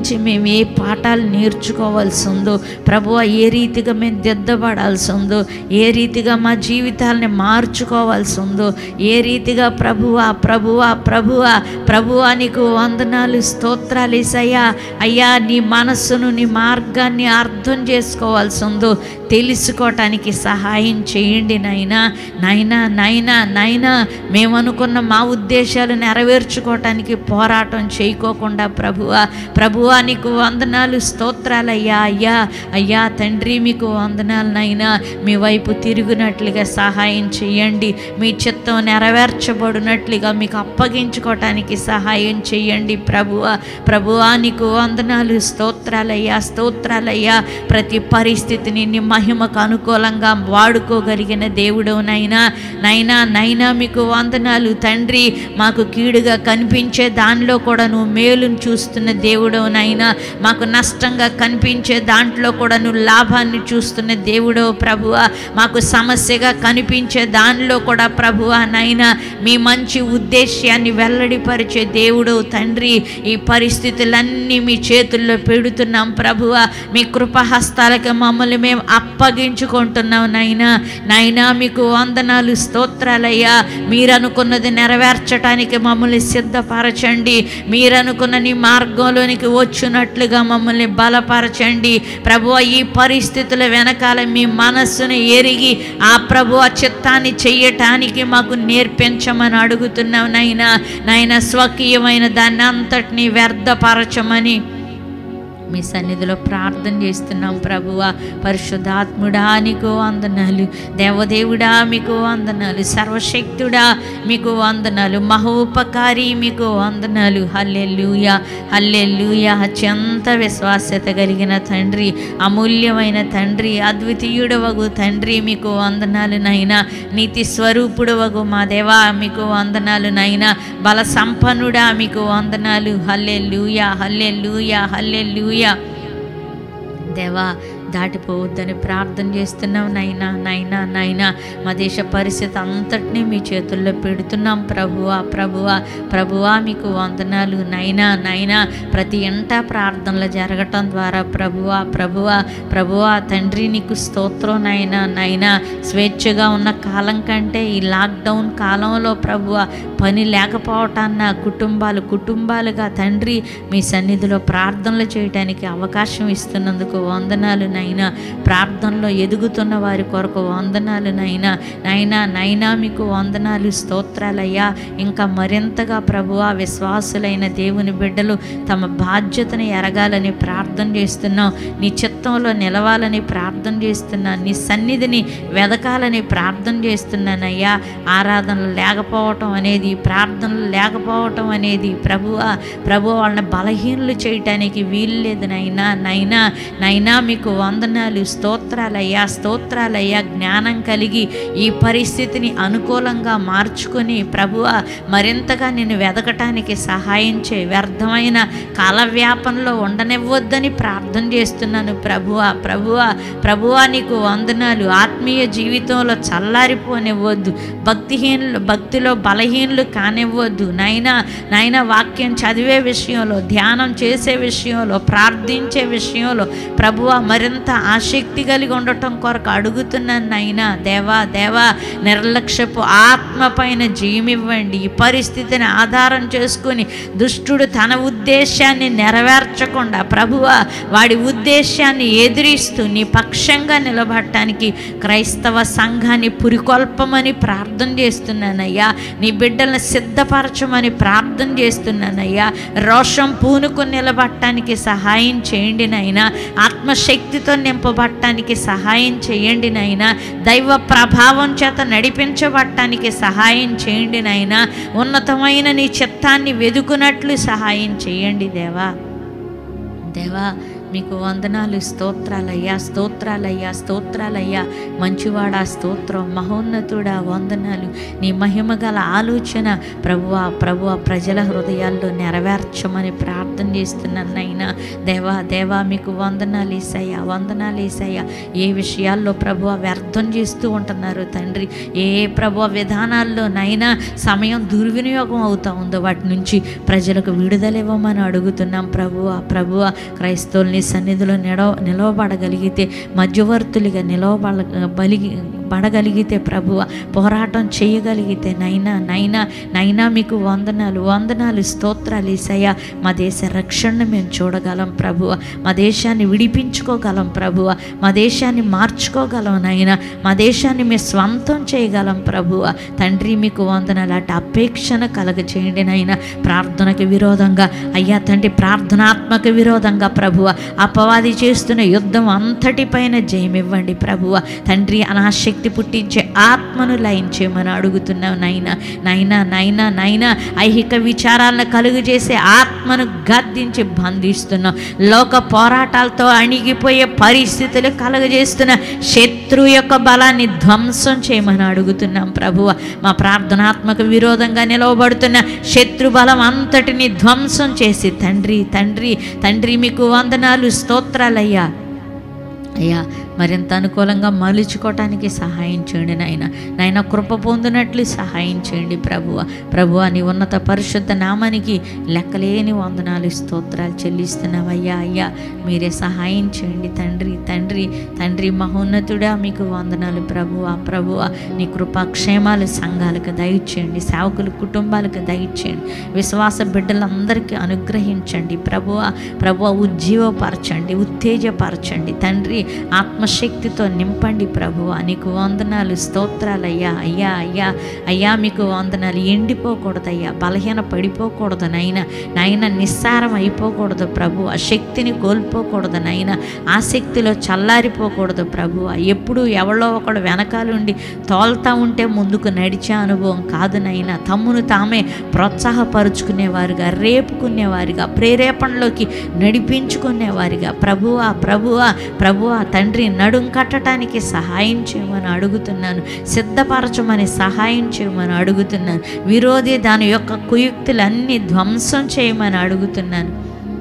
మేము ఏ పాఠాలు నేర్చుకోవాల్సి ఉందో ప్రభువ ఏ రీతిగా మేము దిద్దబడాల్సి ఉందో ఏ రీతిగా మా జీవితాలని మార్చుకోవాల్సి ఉందో ఏ రీతిగా ప్రభువా ప్రభువా ప్రభువా ప్రభువా నీకు వందనాలు స్తోత్రాలు ఏసయ్యా అయ్యా నీ మనస్సును నీ మార్గాన్ని అర్థం చేసుకోవాల్సి ఉందో తెలుసుకోవటానికి సహాయం చేయండి నాయనా నాయనా నాయనా నాయనా మేము అనుకున్న మా ఉద్దేశాలు నెరవేర్చుకోవటానికి పోరాటం చేయకోకుండా ప్రభువా ప్రభువా నీకు వందనాలు స్తోత్రాలయ్యా అయ్యా అయ్యా తండ్రి మీకు వందనాలు నాయనా మీ వైపు తిరుగునట్లుగా సహాయం చేయండి మీ చిత్తం నెరవేర్చబడినట్లుగా మీకు అప్పగించుకోవటానికి సహాయం చేయండి ప్రభువా ప్రభువా నీకు వందనాలు స్తోత్రాలయ్యా స్తోత్రాలయ్యా ప్రతి పరిస్థితిని నీ మహిమకు అనుకూలంగా వాడుకోగలిగిన దేవుడు నైనా నైనా నైనా మీకు వందనాలు తండ్రి మాకు కీడుగా కనిపించే దానిలో కూడా నువ్వు మేలును చూస్తున్న దేవుడు నైనా మాకు నష్టంగా కనిపించే దాంట్లో కూడా నువ్వు లాభాన్ని చూస్తున్న దేవుడు ప్రభువ మాకు సమస్యగా కనిపించే దానిలో కూడా ప్రభువ నైనా మీ మంచి ఉద్దేశ్యాన్ని వెల్లడిపరిచే దేవుడు తండ్రి ఈ పరిస్థితులన్నీ మీ చేతుల్లో పెడుతున్నాం ప్రభువ మీ కృపహస్తాలకు మమ్మల్ని మేము అప్పగించుకుంటున్నాం నైనా నైనా మీకు వందనాలు స్తోత్రాలయ్యా మీరనుకున్నది నెరవేర్చడానికి మమ్మల్ని సిద్ధపరచండి మీరనుకున్న నీ మార్గంలోనికి వచ్చినట్లుగా మమ్మల్ని బలపరచండి ప్రభువ ఈ పరిస్థితుల వెనకాల మీ మనస్సును ఎరిగి ఆ ప్రభువ చిత్తాన్ని చెయ్యటానికి మాకు నేర్పించమని అడుగుతున్నాం నైనా నాయన స్వకీయమైన దాన్ని అంతటినీ వ్యర్థపరచమని మీ సన్నిధిలో ప్రార్థన చేస్తున్నాం ప్రభువ పరిశుద్ధాత్ముడా నీకు వందనాలు దేవదేవుడా మీకు వందనాలు సర్వశక్తుడా మీకు వందనాలు మహోపకారి మీకు వందనాలు హల్లెలూయ హల్లెలూయ అత్యంత విశ్వాస్యత కలిగిన తండ్రి అమూల్యమైన తండ్రి అద్వితీయుడు వగు తండ్రి మీకు వందనాలు నైనా నీతి స్వరూపుడు వగు మా దేవా మీకు వందనాలు నైనా బల సంపన్నుడా మీకు వందనాలు హల్లెలూయ హల్లెలూయ హల్లెలూయ దేవా దాటిపోవద్దని ప్రార్థన చేస్తున్నాం నైనా నైనా నైనా మా దేశ పరిస్థితి అంతటినీ మీ చేతుల్లో పెడుతున్నాం ప్రభువా ప్రభువా ప్రభువా మీకు వందనాలు నైనా నైనా ప్రతి ఇంట ప్రార్థనలు జరగటం ద్వారా ప్రభువా ప్రభువా ప్రభువా తండ్రి నీకు స్తోత్రం నైనా నైనా స్వేచ్ఛగా ఉన్న కాలం కంటే ఈ లాక్డౌన్ కాలంలో ప్రభువా పని లేకపోవటాన్న కుటుంబాలు కుటుంబాలుగా తండ్రి మీ సన్నిధిలో ప్రార్థనలు చేయడానికి అవకాశం ఇస్తున్నందుకు వందనాలు నైనా ప్రార్థనలో ఎదుగుతున్న వారి కొరకు వందనాలు నైనా నైనా నైనా మీకు వందనాలు స్తోత్రాలయ్యా ఇంకా మరింతగా ప్రభువా విశ్వాసులైన దేవుని బిడ్డలు తమ బాధ్యతను ఎరగాలని ప్రార్థన చేస్తున్నాం నీ చిత్తంలో నిలవాలని ప్రార్థన చేస్తున్నాను నీ సన్నిధిని వెదకాలని ప్రార్థన చేస్తున్నానయ్యా ఆరాధనలు లేకపోవటం అనేది ప్రార్థనలు లేకపోవటం అనేది ప్రభువ ప్రభు వాళ్ళని బలహీనలు చేయటానికి వీలు లేదు నైనా నైనా నైనా మీకు వందనాలు స్తోత్రాలయ్యా స్తోత్రాలయ్యా జ్ఞానం కలిగి ఈ పరిస్థితిని అనుకూలంగా మార్చుకొని ప్రభువ మరింతగా నేను వెదకటానికి సహాయం చే వ్యర్థమైన కాలవ్యాపంలో ఉండనివ్వద్దని ప్రార్థన చేస్తున్నాను ప్రభువ ప్రభువ ప్రభువ నీకు వందనాలు ఆత్మీయ జీవితంలో చల్లారిపోనివ్వద్దు భక్తిహీనులు భక్తిలో బలహీనులు కానివ్వద్దు నైనా నైనా వాక్యం చదివే విషయంలో ధ్యానం చేసే విషయంలో ప్రార్థించే విషయంలో ప్రభువ మరింత ఆసక్తి కలిగి ఉండటం కొరకు అడుగుతున్నాను నైనా దేవా దేవా నిర్లక్ష్యపు ఆత్మ పైన జయమివ్వండి ఈ పరిస్థితిని ఆధారం చేసుకుని దుష్టుడు తన ఉద్దేశాన్ని నెరవేర్చకుండా ప్రభువ వాడి ఉద్దేశాన్ని ఎదిరిస్తూ నీ పక్షంగా నిలబడటానికి క్రైస్తవ సంఘాన్ని పురికొల్పమని ప్రార్థన చేస్తున్నానయ్యా నీ బిడ్డలను సిద్ధపరచమని ప్రార్థన చేస్తున్నానయ్యా రోషం పూనుకొని నిలబడటానికి సహాయం చేయండి నైనా ఆత్మశక్తితో నింపబడటానికి సహాయం చేయండి నైనా దైవ ప్రభావం చేత నడిపించబడటానికి సహాయం చేయండి నైనా ఉన్నతమైన నీ చిత్తాన్ని వెదుకున్నట్లు సహాయం చేయండి దేవా దేవా మీకు వందనాలు స్తోత్రాలయ్యా స్తోత్రాలయ్యా స్తోత్రాలయ్యా మంచివాడా స్తోత్రం మహోన్నతుడా వందనాలు నీ మహిమ గల ఆలోచన ప్రభువా ప్రభువా ప్రజల హృదయాల్లో నెరవేర్చమని ప్రార్థన చేస్తున్నాను నైనా దేవా దేవా మీకు వందనాలు ఏసయ్యా వందనాలు ఏసయ్యా ఏ విషయాల్లో ప్రభువ వ్యర్థం చేస్తూ ఉంటున్నారు తండ్రి ఏ ప్రభువ విధానాల్లో నైనా సమయం దుర్వినియోగం అవుతా ఉందో వాటి నుంచి ప్రజలకు విడుదల ఇవ్వమని అడుగుతున్నాం ప్రభువ ప్రభువ క్రైస్తవుల్ని సన్నిధిలో నిలవ నిలవబడగలిగితే మధ్యవర్తులుగా నిలవబడ బలిగి పడగలిగితే ప్రభువ పోరాటం చేయగలిగితే నైనా నైనా నైనా మీకు వందనాలు వందనాలు స్తోత్రాలు ఈసయ్య మా దేశ రక్షణను మేము చూడగలం ప్రభువ మా దేశాన్ని విడిపించుకోగలం ప్రభువ మా దేశాన్ని మార్చుకోగలం నైనా మా దేశాన్ని మేము స్వంతం చేయగలం ప్రభువ తండ్రి మీకు వందనాలు అటు అపేక్షణ కలగచేయండి నైనా ప్రార్థనకు విరోధంగా అయ్యా తండ్రి ప్రార్థనాత్మక విరోధంగా ప్రభువ అపవాది చేస్తున్న యుద్ధం అంతటిపైన జయమివ్వండి ప్రభువ తండ్రి అనాశక్తి పుట్టించే ఆత్మను లయించేయమని అడుగుతున్నావు నైనా నైనా నైనా నైనా ఐహిక విచారాలను కలుగు చేసే ఆత్మను గద్దించి బంధిస్తున్నాం లోక పోరాటాలతో అణిగిపోయే పరిస్థితులు కలుగజేస్తున్న శత్రు యొక్క బలాన్ని ధ్వంసం చేయమని అడుగుతున్నాం ప్రభువ మా ప్రార్థనాత్మక విరోధంగా నిలవబడుతున్న శత్రు బలం అంతటిని ధ్వంసం చేసి తండ్రి తండ్రి తండ్రి మీకు వందనాలు స్తోత్రాలయ్యా అయ్యా మరింత అనుకూలంగా మలుచుకోవటానికి సహాయం చేయండి నాయన నాయన కృప పొందినట్లు సహాయం చేయండి ప్రభువ ప్రభువ నీ ఉన్నత పరిశుద్ధ నామానికి లెక్కలేని వందనాలు స్తోత్రాలు చెల్లిస్తున్నావయ్యా అయ్యా మీరే సహాయం చేయండి తండ్రి తండ్రి తండ్రి మహోన్నతుడా మీకు వందనాలు ప్రభువ ప్రభువ నీ కృపాక్షేమాలు సంఘాలకు దయచేయండి సేవకుల కుటుంబాలకు దయచేయండి విశ్వాస బిడ్డలందరికీ అనుగ్రహించండి ప్రభువ ప్రభువ ఉజ్జీవపరచండి ఉత్తేజపరచండి తండ్రి ఆత్మశక్తితో నింపండి ప్రభువ నీకు వందనాలు స్తోత్రాలయ్యా అయ్యా అయ్యా అయ్యా మీకు వందనాలు ఎండిపోకూడదయ్యా బలహీన పడిపోకూడదు నైనా నాయన నిస్సారం అయిపోకూడదు ప్రభు ఆ శక్తిని కోల్పోకూడదు నైనా ఆసక్తిలో చల్లారిపోకూడదు ప్రభు ఎప్పుడు ఎవరో ఒకడు వెనకాలుండి తోల్తా ఉంటే ముందుకు నడిచే అనుభవం కాదు నైనా తమ్మును తామే ప్రోత్సాహపరుచుకునేవారుగా రేపుకునేవారిగా ప్రేరేపణలోకి నడిపించుకునేవారిగా ప్రభువా ప్రభువా ప్రభువా తండ్రి నడుం కట్టడానికి సహాయం చేయమని అడుగుతున్నాను సిద్ధపరచమని సహాయం చేయమని అడుగుతున్నాను విరోధి దాని యొక్క కుయుక్తులన్నీ ధ్వంసం చేయమని అడుగుతున్నాను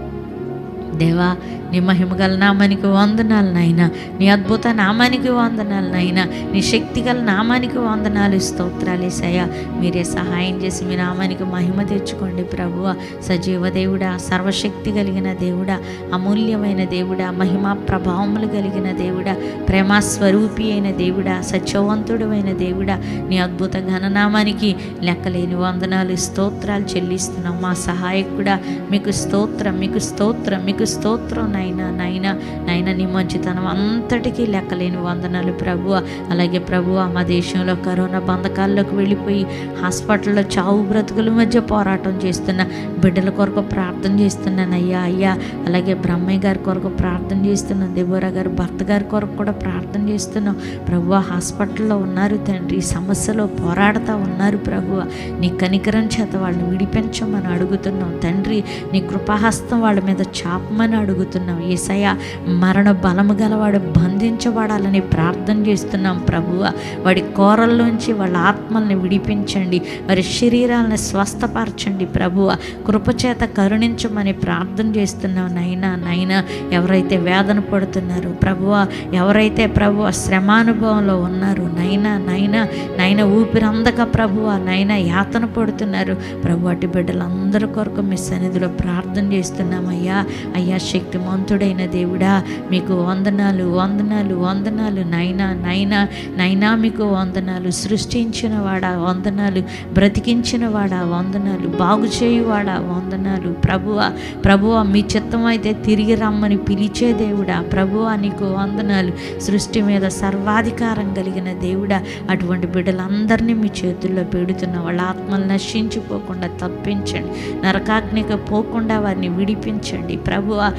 దేవా నీ మహిమగల నామానికి వందనాలు నాయన నీ అద్భుత నామానికి వందనాలు నాయన నీ శక్తిగల నామానికి వందనాలు స్తోత్రాలు ఏసయ్యా మీరే సహాయం చేసి మీ నామానికి మహిమ తెచ్చుకోండి ప్రభువ సజీవ దేవుడా సర్వశక్తి కలిగిన దేవుడా అమూల్యమైన దేవుడా మహిమా ప్రభావములు కలిగిన దేవుడా ప్రేమ స్వరూపి అయిన దేవుడా సత్యవంతుడు అయిన దేవుడా నీ అద్భుత ఘననామానికి లెక్కలేని వందనాలు స్తోత్రాలు చెల్లిస్తున్నాం మా సహాయకుడా మీకు స్తోత్రం మీకు స్తోత్రం మీకు స్తోత్రం నైనా నైనా నైనా నీ మంచితనం అంతటికీ లెక్కలేని వందనాలు ప్రభువ అలాగే ప్రభువ మా దేశంలో కరోనా బంధకాల్లోకి వెళ్ళిపోయి హాస్పిటల్లో చావు బ్రతుకుల మధ్య పోరాటం చేస్తున్న బిడ్డల కొరకు ప్రార్థన చేస్తున్నాను అయ్యా అయ్యా అలాగే బ్రహ్మయ్య గారి కొరకు ప్రార్థన చేస్తున్నాను దేవరా గారి భర్త గారి కొరకు కూడా ప్రార్థన చేస్తున్నాం ప్రభువ హాస్పిటల్లో ఉన్నారు తండ్రి సమస్యలో పోరాడుతూ ఉన్నారు ప్రభువ నీ కనికరం చేత వాళ్ళని విడిపించమని అడుగుతున్నాం తండ్రి నీ కృపాహస్తం వాళ్ళ మీద చాపమని అడుగుతున్నాం ఏసయ్య మరణ బలము గలవాడు బంధించబడాలని ప్రార్థన చేస్తున్నాం ప్రభువ వాడి కోరల్లోంచి వాళ్ళ ఆత్మల్ని విడిపించండి వారి శరీరాలను స్వస్థపరచండి ప్రభువ కృపచేత కరుణించమని ప్రార్థన చేస్తున్నాం నైనా నైనా ఎవరైతే వేదన పడుతున్నారో ప్రభువ ఎవరైతే ప్రభువ శ్రమానుభవంలో ఉన్నారు నైనా నైనా నైనా ఊపిరందక ప్రభువ నైనా యాతన పడుతున్నారు ప్రభు అటు బిడ్డలందరి కొరకు మీ సన్నిధిలో ప్రార్థన చేస్తున్నామయ్యా అయ్యా శక్తిమంతుడైన దేవుడా మీకు వందనాలు వందనాలు వందనాలు నైనా నైనా నైనా మీకు వందనాలు సృష్టించిన వాడా వందనాలు బ్రతికించిన వాడా వందనాలు బాగు చేయువాడా వందనాలు ప్రభువ ప్రభువ మీ చిత్తం అయితే తిరిగి రమ్మని పిలిచే దేవుడా ప్రభువ నీకు వందనాలు సృష్టి మీద సర్వాధికారం కలిగిన దేవుడా అటువంటి బిడ్డలందరినీ మీ చేతుల్లో పెడుతున్న వాళ్ళ ఆత్మలు నశించిపోకుండా తప్పించండి నరకాగ్నికి పోకుండా వారిని విడిపించండి ప్రభువ నీ బల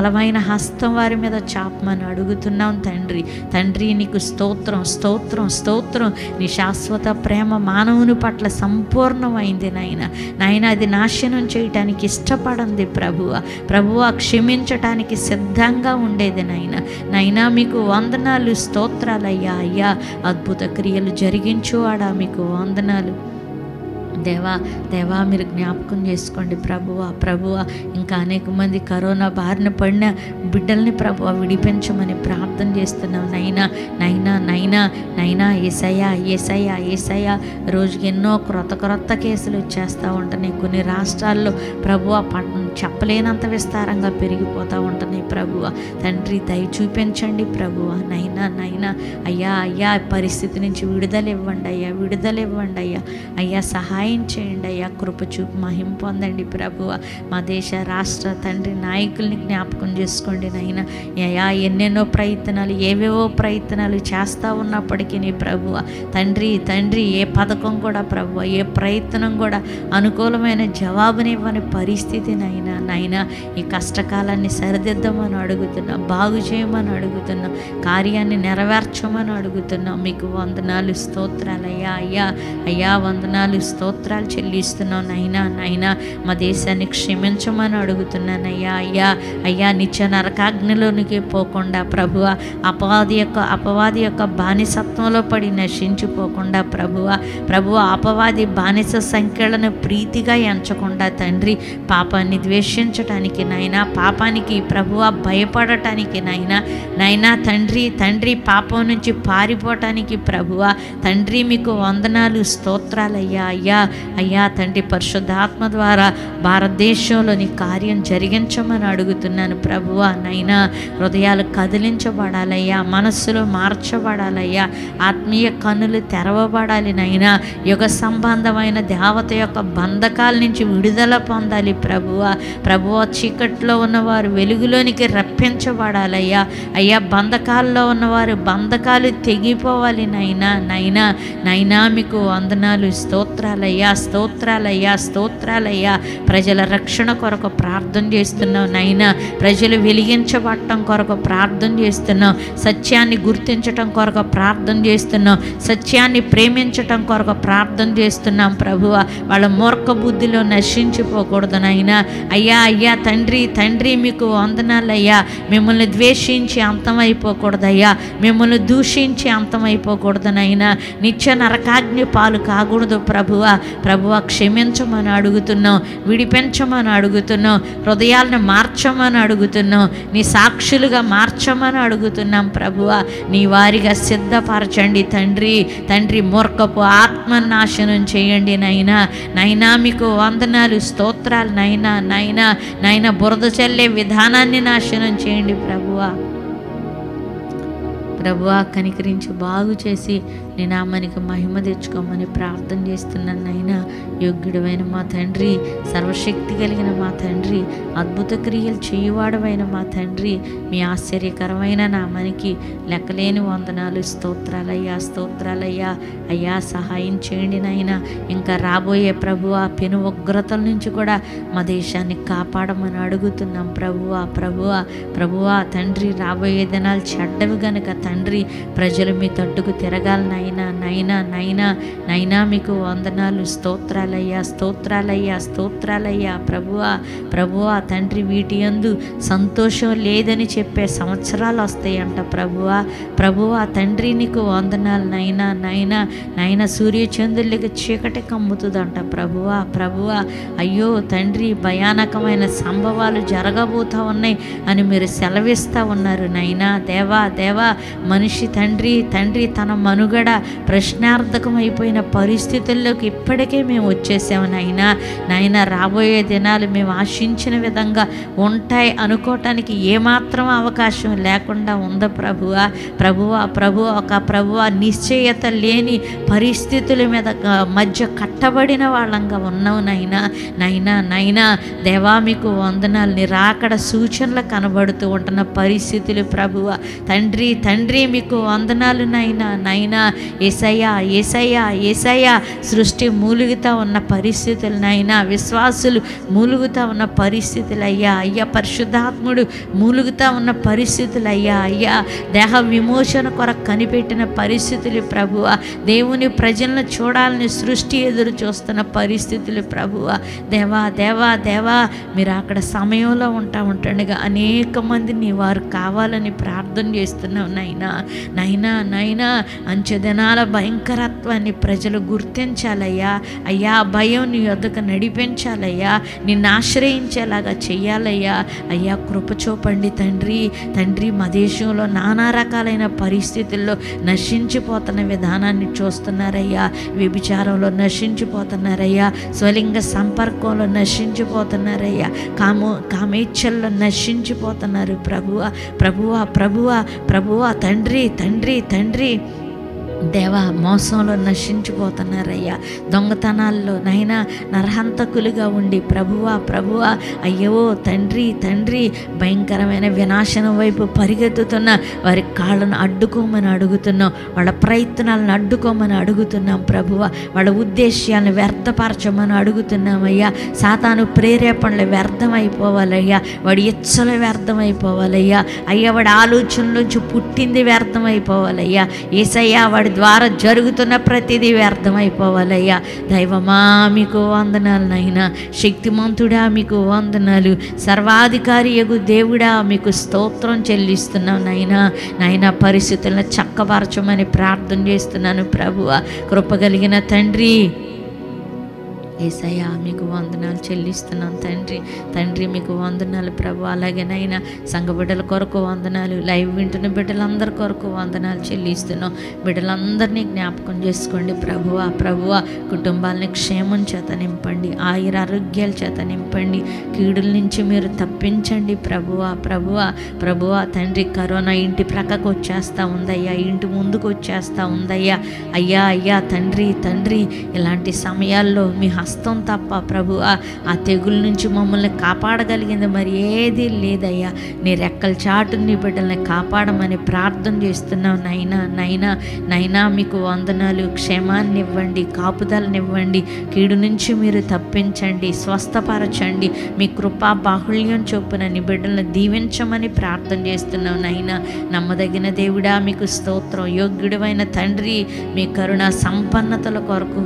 బలమైన హస్తం వారి మీద చాపమని అడుగుతున్నాం తండ్రి తండ్రి నీకు స్తోత్రం స్తోత్రం స్తోత్రం నీ శాశ్వత ప్రేమ మానవుని పట్ల సంపూర్ణమైంది నాయన నాయన అది నాశనం చేయటానికి ఇష్టపడంది ప్రభువ ప్రభువ క్షమించటానికి సిద్ధంగా ఉండేది నాయన నైనా మీకు వందనాలు స్తోత్రాలయ్యా అయ్యా అద్భుత క్రియలు జరిగించువాడా మీకు వందనాలు దేవా దేవా మీరు జ్ఞాపకం చేసుకోండి ప్రభువ ప్రభువ ఇంకా అనేక మంది కరోనా బారిన పడిన బిడ్డల్ని ప్రభువ విడిపించమని ప్రార్థన చేస్తున్నాం నైనా నైనా నైనా నైనా ఏసయ్యా ఏసయ్యా ఏసయ్యా రోజుకి ఎన్నో క్రొత్త క్రొత్త కేసులు వచ్చేస్తూ ఉంటున్నాయి కొన్ని రాష్ట్రాల్లో ప్రభువ ప- చెప్పలేనంత విస్తారంగా పెరిగిపోతూ ఉంటున్నాయి ప్రభువ తండ్రి దయ చూపించండి ప్రభువ నైనా నైనా అయ్యా అయ్యా ఈ పరిస్థితి నుంచి విడుదల ఇవ్వండి అయ్యా విడుదల ఇవ్వండి అయ్యా అయ్యా సహాయం చేయండి అయ్యా కృప చూపు మహిం పొందండి ప్రభువ మా దేశ రాష్ట్ర తండ్రి నాయకుల్ని జ్ఞాపకం చేసుకోండి నైనా అయ్యా ఎన్నెన్నో ప్రయత్నాలు ఏవేవో ప్రయత్నాలు చేస్తూ ఉన్నప్పటికీ నీ ప్రభువ తండ్రి తండ్రి ఏ పథకం కూడా ప్రభువ ఏ ప్రయత్నం కూడా అనుకూలమైన జవాబునివ్వని పరిస్థితి నైనా నైనా ఈ కష్టకాలాన్ని సరిదిద్దామని అడుగుతున్నాం బాగు చేయమని అడుగుతున్నాం కార్యాన్ని నెరవేర్చమని అడుగుతున్నాం మీకు వందనాలు స్తోత్రాలు అయ్యా అయ్యా అయ్యా వందనాలు స్తోత్రాలు చెల్లిస్తున్నాం నైనా నైనా మా దేశాన్ని క్షమించమని అడుగుతున్నాను అయ్యా అయ్యా అయ్యా నిత్య నరకాగ్నిలోనికి పోకుండా ప్రభువ అపవాది యొక్క అపవాది యొక్క బానిసత్వంలో పడి నశించిపోకుండా ప్రభువ ప్రభువ అపవాది బానిస సంఖ్యలను ప్రీతిగా ఎంచకుండా తండ్రి పాపాన్ని ద్వేషించటానికి నైనా పాపానికి ప్రభువ భయపడటానికి నైనా నైనా తండ్రి తండ్రి పాపం నుంచి పారిపోవటానికి ప్రభువ తండ్రి మీకు వందనాలు స్తోత్రాలయ్యా అయ్యా అయ్యా తండ్రి పరిశుద్ధాత్మ ద్వారా భారతదేశంలోని కార్యం జరిగించమని అడుగుతున్నాను ప్రభువ నైనా హృదయాలు కదిలించబడాలయ్యా మనస్సులో మార్చబడాలయ్యా ఆత్మీయ కన్నులు తెరవబడాలి నైనా యుగ సంబంధమైన దేవత యొక్క బంధకాల నుంచి విడుదల పొందాలి ప్రభువ ప్రభువ చీకట్లో ఉన్నవారు వెలుగులోనికి రప్పించబడాలయ్యా అయ్యా బంధకాల్లో ఉన్నవారు బంధకాలు తెగిపోవాలి నైనా నైనా నైనా మీకు వందనాలు స్తోత్రాలయ్యా స్తోత్రాలయ్యా స్తోత్రాలయ్యా ప్రజల రక్షణ కొరకు ప్రార్థన చేస్తున్నాం నైనా ప్రజలు వెలిగించబడటం కొరకు ప్రార్థన చేస్తున్నాం సత్యాన్ని గుర్తించటం కొరకు ప్రార్థన చేస్తున్నాం సత్యాన్ని ప్రేమించటం కొరకు ప్రార్థన చేస్తున్నాం ప్రభువ వాళ్ళ మూర్ఖ బుద్ధిలో నశించిపోకూడదు నాయనా అయ్యా అయ్యా తండ్రి తండ్రి మీకు వందనాలయ్యా మిమ్మల్ని ద్వేషించి అంతమైపోకూడదయ్యా మిమ్మల్ని దూషించి అంతమైపోకూడదు నైనా నిత్య నరకాగ్ని పాలు కాకూడదు ప్రభువ ప్రభువ క్షమించమని అడుగుతున్నాం విడిపించమని అడుగుతున్నాం హృదయాలను మార్చమని అడుగుతున్నాం నీ సాక్షులుగా మార్చమని అడుగుతున్నాం ప్రభువ నీ వారిగా సిద్ధపరచండి తండ్రి తండ్రి మూర్ఖపు ఆత్మనాశనం చేయండి నైనా నైనా మీకు వందనాలు స్తోత్రాలు నైనా నైనా నైనా బురద చల్లే విధానాన్ని నాశనం చేయండి ప్రభువా ప్రభువా కనికరించి బాగు చేసి నీ నామానికి మహిమ తెచ్చుకోమని ప్రార్థన చేస్తున్నాను నాయన యోగ్యుడమైన మా తండ్రి సర్వశక్తి కలిగిన మా తండ్రి అద్భుత క్రియలు చేయువాడమైన మా తండ్రి మీ ఆశ్చర్యకరమైన నామానికి లెక్కలేని వందనాలు స్తోత్రాలయ్యా స్తోత్రాలయ్యా అయ్యా సహాయం చేయండి నాయన ఇంకా రాబోయే ప్రభువ పెను ఉగ్రతల నుంచి కూడా మా దేశాన్ని కాపాడమని అడుగుతున్నాం ప్రభువ ప్రభువ ప్రభువ తండ్రి రాబోయే దినాలు చెడ్డవి గనుక తండ్రి ప్రజలు మీ తట్టుకు తిరగాలి నైనా నైనా నైనా నైనా మీకు వందనాలు స్తోత్రాలయ్యా స్తోత్రాలయ్యా స్తోత్రాలయ్యా ప్రభువా ప్రభువా తండ్రి వీటి యందు సంతోషం లేదని చెప్పే సంవత్సరాలు వస్తాయంట ప్రభువా ప్రభువా తండ్రి నీకు వందనాలు నైనా నైనా నైనా సూర్యచంద్రులకి చీకటి కమ్ముతుందంట ప్రభువా ప్రభువా అయ్యో తండ్రి భయానకమైన సంభవాలు జరగబోతా ఉన్నాయి అని మీరు సెలవిస్తూ ఉన్నారు నైనా దేవా దేవా మనిషి తండ్రి తండ్రి తన మనుగడ ప్రశ్నార్థకం అయిపోయిన పరిస్థితుల్లోకి ఇప్పటికే మేము వచ్చేసాము నాయనా నాయన రాబోయే దినాలు మేము ఆశించిన విధంగా ఉంటాయి అనుకోవటానికి ఏమాత్రం అవకాశం లేకుండా ఉందా ప్రభువ ప్రభువ ప్రభు ఒక ప్రభువ నిశ్చయత లేని పరిస్థితుల మీద ఆ, మధ్య కట్టబడిన వాళ్ళంగా ఉన్నావు నైనా నైనా నైనా దేవా మీకు వందనాలు నిరాకడ సూచనలు కనబడుతూ ఉంటున్న పరిస్థితులు ప్రభువ తండ్రి తండ్రి మీకు వందనాలు నైనా నైనా ఏసయ్యా ఏసయ్యా ఏసయ్యా సృష్టి మూలుగుతా ఉన్న పరిస్థితులనైనా విశ్వాసులు మూలుగుతా ఉన్న పరిస్థితులు అయ్యా అయ్యా పరిశుద్ధాత్ముడు మూలుగుతా ఉన్న పరిస్థితులు అయ్యా అయ్యా దేహ విమోచన కొరకు కనిపెట్టిన పరిస్థితులు ప్రభువ దేవుని ప్రజలను చూడాలని సృష్టి ఎదురు చూస్తున్న పరిస్థితులు ప్రభువ దేవా దేవా దేవా మీరు అక్కడ సమయంలో ఉంటా ఉంటుండగా అనేక మంది నీ వారు కావాలని ప్రార్థన చేస్తున్నావు నైనా నైనా నైనా అంచెదినాల భయంకరత్వాన్ని ప్రజలు గుర్తించాలయ్యా అయ్యా ఆ భయం నీ వద్దకు నడిపించాలయ్యా నిన్ను ఆశ్రయించేలాగా చెయ్యాలయ్యా అయ్యా కృప చూపండి తండ్రి తండ్రి మా దేశంలో నానా రకాలైన పరిస్థితుల్లో నశించిపోతున్న విధానాన్ని చూస్తున్నారయ్యా వ్యభిచారంలో నశించిపోతున్నారయ్యా స్వలింగ సంపర్కంలో నశించిపోతున్నారయ్యా కాము కామేచ్ఛల్లో నశించిపోతున్నారు ప్రభువ ప్రభువ ప్రభువ ప్రభువ తండ్రి తండ్రి తండ్రి దేవా మోసంలో నశించిపోతున్నారయ్యా దొంగతనాల్లో నైనా నరహంతకులుగా ఉండి ప్రభువా ప్రభువా అయ్యో తండ్రి తండ్రి భయంకరమైన వినాశనం వైపు పరిగెత్తుతున్న వారి కాళ్ళను అడ్డుకోమని అడుగుతున్నాం వాళ్ళ ప్రయత్నాలను అడ్డుకోమని అడుగుతున్నాం ప్రభువ వాళ్ళ ఉద్దేశ్యాలను వ్యర్థపరచమని అడుగుతున్నామయ్యా సాతాను ప్రేరేపణలు వ్యర్థమైపోవాలయ్యా వాడి ఇచ్చలు వ్యర్థమైపోవాలయ్యా అయ్యా వాడి ఆలోచనలోంచి పుట్టింది వ్యర్థమైపోవాలయ్యా ఏసయ్యా వాడి ద్వారా జరుగుతున్న ప్రతిదీ వ్యర్థమైపోవాలయ్యా దైవమా మీకు వందనాలు నైనా శక్తిమంతుడా మీకు వందనాలు సర్వాధికారి యగు దేవుడా మీకు స్తోత్రం చెల్లిస్తున్నాం నైనా నైనా పరిస్థితులను చక్కపరచమని ప్రార్థన చేస్తున్నాను ప్రభువ కృపగలిగిన తండ్రి ఏసయ్యా మీకు వందనాలు చెల్లిస్తున్నాం తండ్రి తండ్రి మీకు వందనాలు ప్రభు అలాగేనైనా సంఘ బిడ్డల కొరకు వందనాలు లైవ్ వింటున్న బిడ్డలందరి కొరకు వందనాలు చెల్లిస్తున్నాం బిడ్డలందరినీ జ్ఞాపకం చేసుకోండి ప్రభువ ప్రభువ కుటుంబాలని క్షేమం చేత నింపండి ఆయుర ఆరోగ్యాల చేత నింపండి కీడుల నుంచి మీరు తప్పించండి ప్రభువ ప్రభువ ప్రభువ తండ్రి కరోనా ఇంటి ప్రక్కకు వచ్చేస్తా ఉందయ్యా ఇంటి ముందుకు వచ్చేస్తా ఉందయ్యా అయ్యా అయ్యా తండ్రి తండ్రి ఇలాంటి సమయాల్లో మీ హస్తం తప్ప ప్రభు ఆ తెగుల నుంచి మమ్మల్ని కాపాడగలిగింది మరి ఏది లేదయ్యా నీ రెక్కల చాటు నీ బిడ్డల్ని కాపాడమని ప్రార్థన చేస్తున్నావు నైనా నైనా నైనా మీకు వందనాలు క్షేమాన్ని ఇవ్వండి కాపుదలనివ్వండి కీడు నుంచి మీరు తప్పించండి స్వస్థపరచండి మీ కృపా బాహుళ్యం చొప్పున నీ బిడ్డలను దీవించమని ప్రార్థన చేస్తున్నావు నైనా నమ్మదగిన దేవుడా మీకు స్తోత్రం యోగ్యుడమైన తండ్రి మీ కరుణ సంపన్నతల కొరకు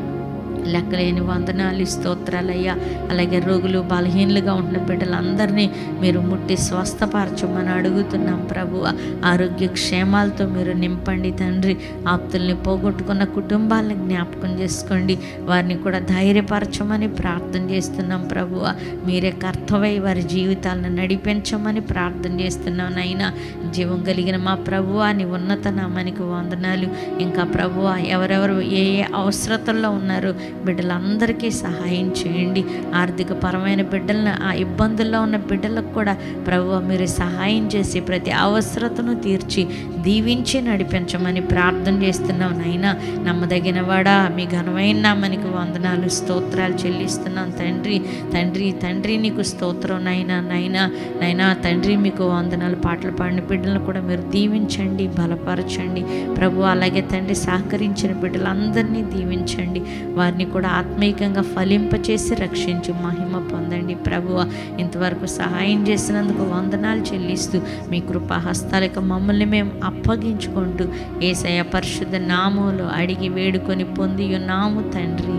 లెక్కలేని వందనాలు స్తోత్రాలయ్యా అలాగే రోగులు బలహీనులుగా ఉంటున్న బిడ్డలందరినీ మీరు ముట్టి స్వస్థపరచమని అడుగుతున్నాం ప్రభు ఆరోగ్య క్షేమాలతో మీరు నింపండి తండ్రి ఆప్తుల్ని పోగొట్టుకున్న కుటుంబాలను జ్ఞాపకం చేసుకోండి వారిని కూడా ధైర్యపరచమని ప్రార్థన చేస్తున్నాం ప్రభు మీరే కర్తవై వారి జీవితాలను నడిపించమని ప్రార్థన చేస్తున్నాం నైనా జీవం కలిగిన మా ప్రభువా నీ ఉన్నత నామానికి వందనాలు ఇంకా ప్రభువా ఎవరెవరు ఏ ఏ అవసరతల్లో ఉన్నారో బిడ్డలందరికీ సహాయం చేయండి ఆర్థిక పరమైన బిడ్డలను ఆ ఇబ్బందుల్లో ఉన్న బిడ్డలకు కూడా ప్రభు మీరు సహాయం చేసి ప్రతి అవసరతను తీర్చి దీవించి నడిపించమని ప్రార్థన చేస్తున్నాం నైనా నమ్మదగిన వాడా మీ ఘనమైన నామనికి వందనాలు స్తోత్రాలు చెల్లిస్తున్నాం తండ్రి తండ్రి తండ్రి నీకు స్తోత్రం నైనా నైనా నైనా తండ్రి మీకు వందనాలు పాటలు పాడిన బిడ్డలను కూడా మీరు దీవించండి బలపరచండి ప్రభు అలాగే తండ్రి సహకరించిన బిడ్డలందరినీ దీవించండి వారిని కూడా ఆత్మీయంగా ఫలింపచేసి రక్షించి మహిమ పొందండి ప్రభువ ఇంతవరకు సహాయం చేసినందుకు వందనాలు చెల్లిస్తూ మీ కృపా హస్తాలకు మమ్మల్ని మేము అప్పగించుకుంటూ ఏసయ పరిశుద్ధ నామంలో అడిగి వేడుకొని పొంది నాము తండ్రి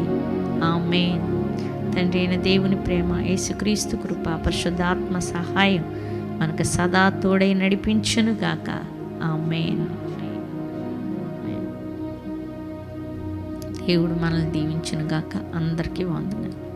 ఆమె తండ్రి అయిన దేవుని ప్రేమ యేసుక్రీస్తు కృప పరిశుద్ధాత్మ సహాయం మనకు సదా తోడై నడిపించును గాక ఆమెన్ దేవుడు మనల్ని దీవించును గాక అందరికీ వందనాలు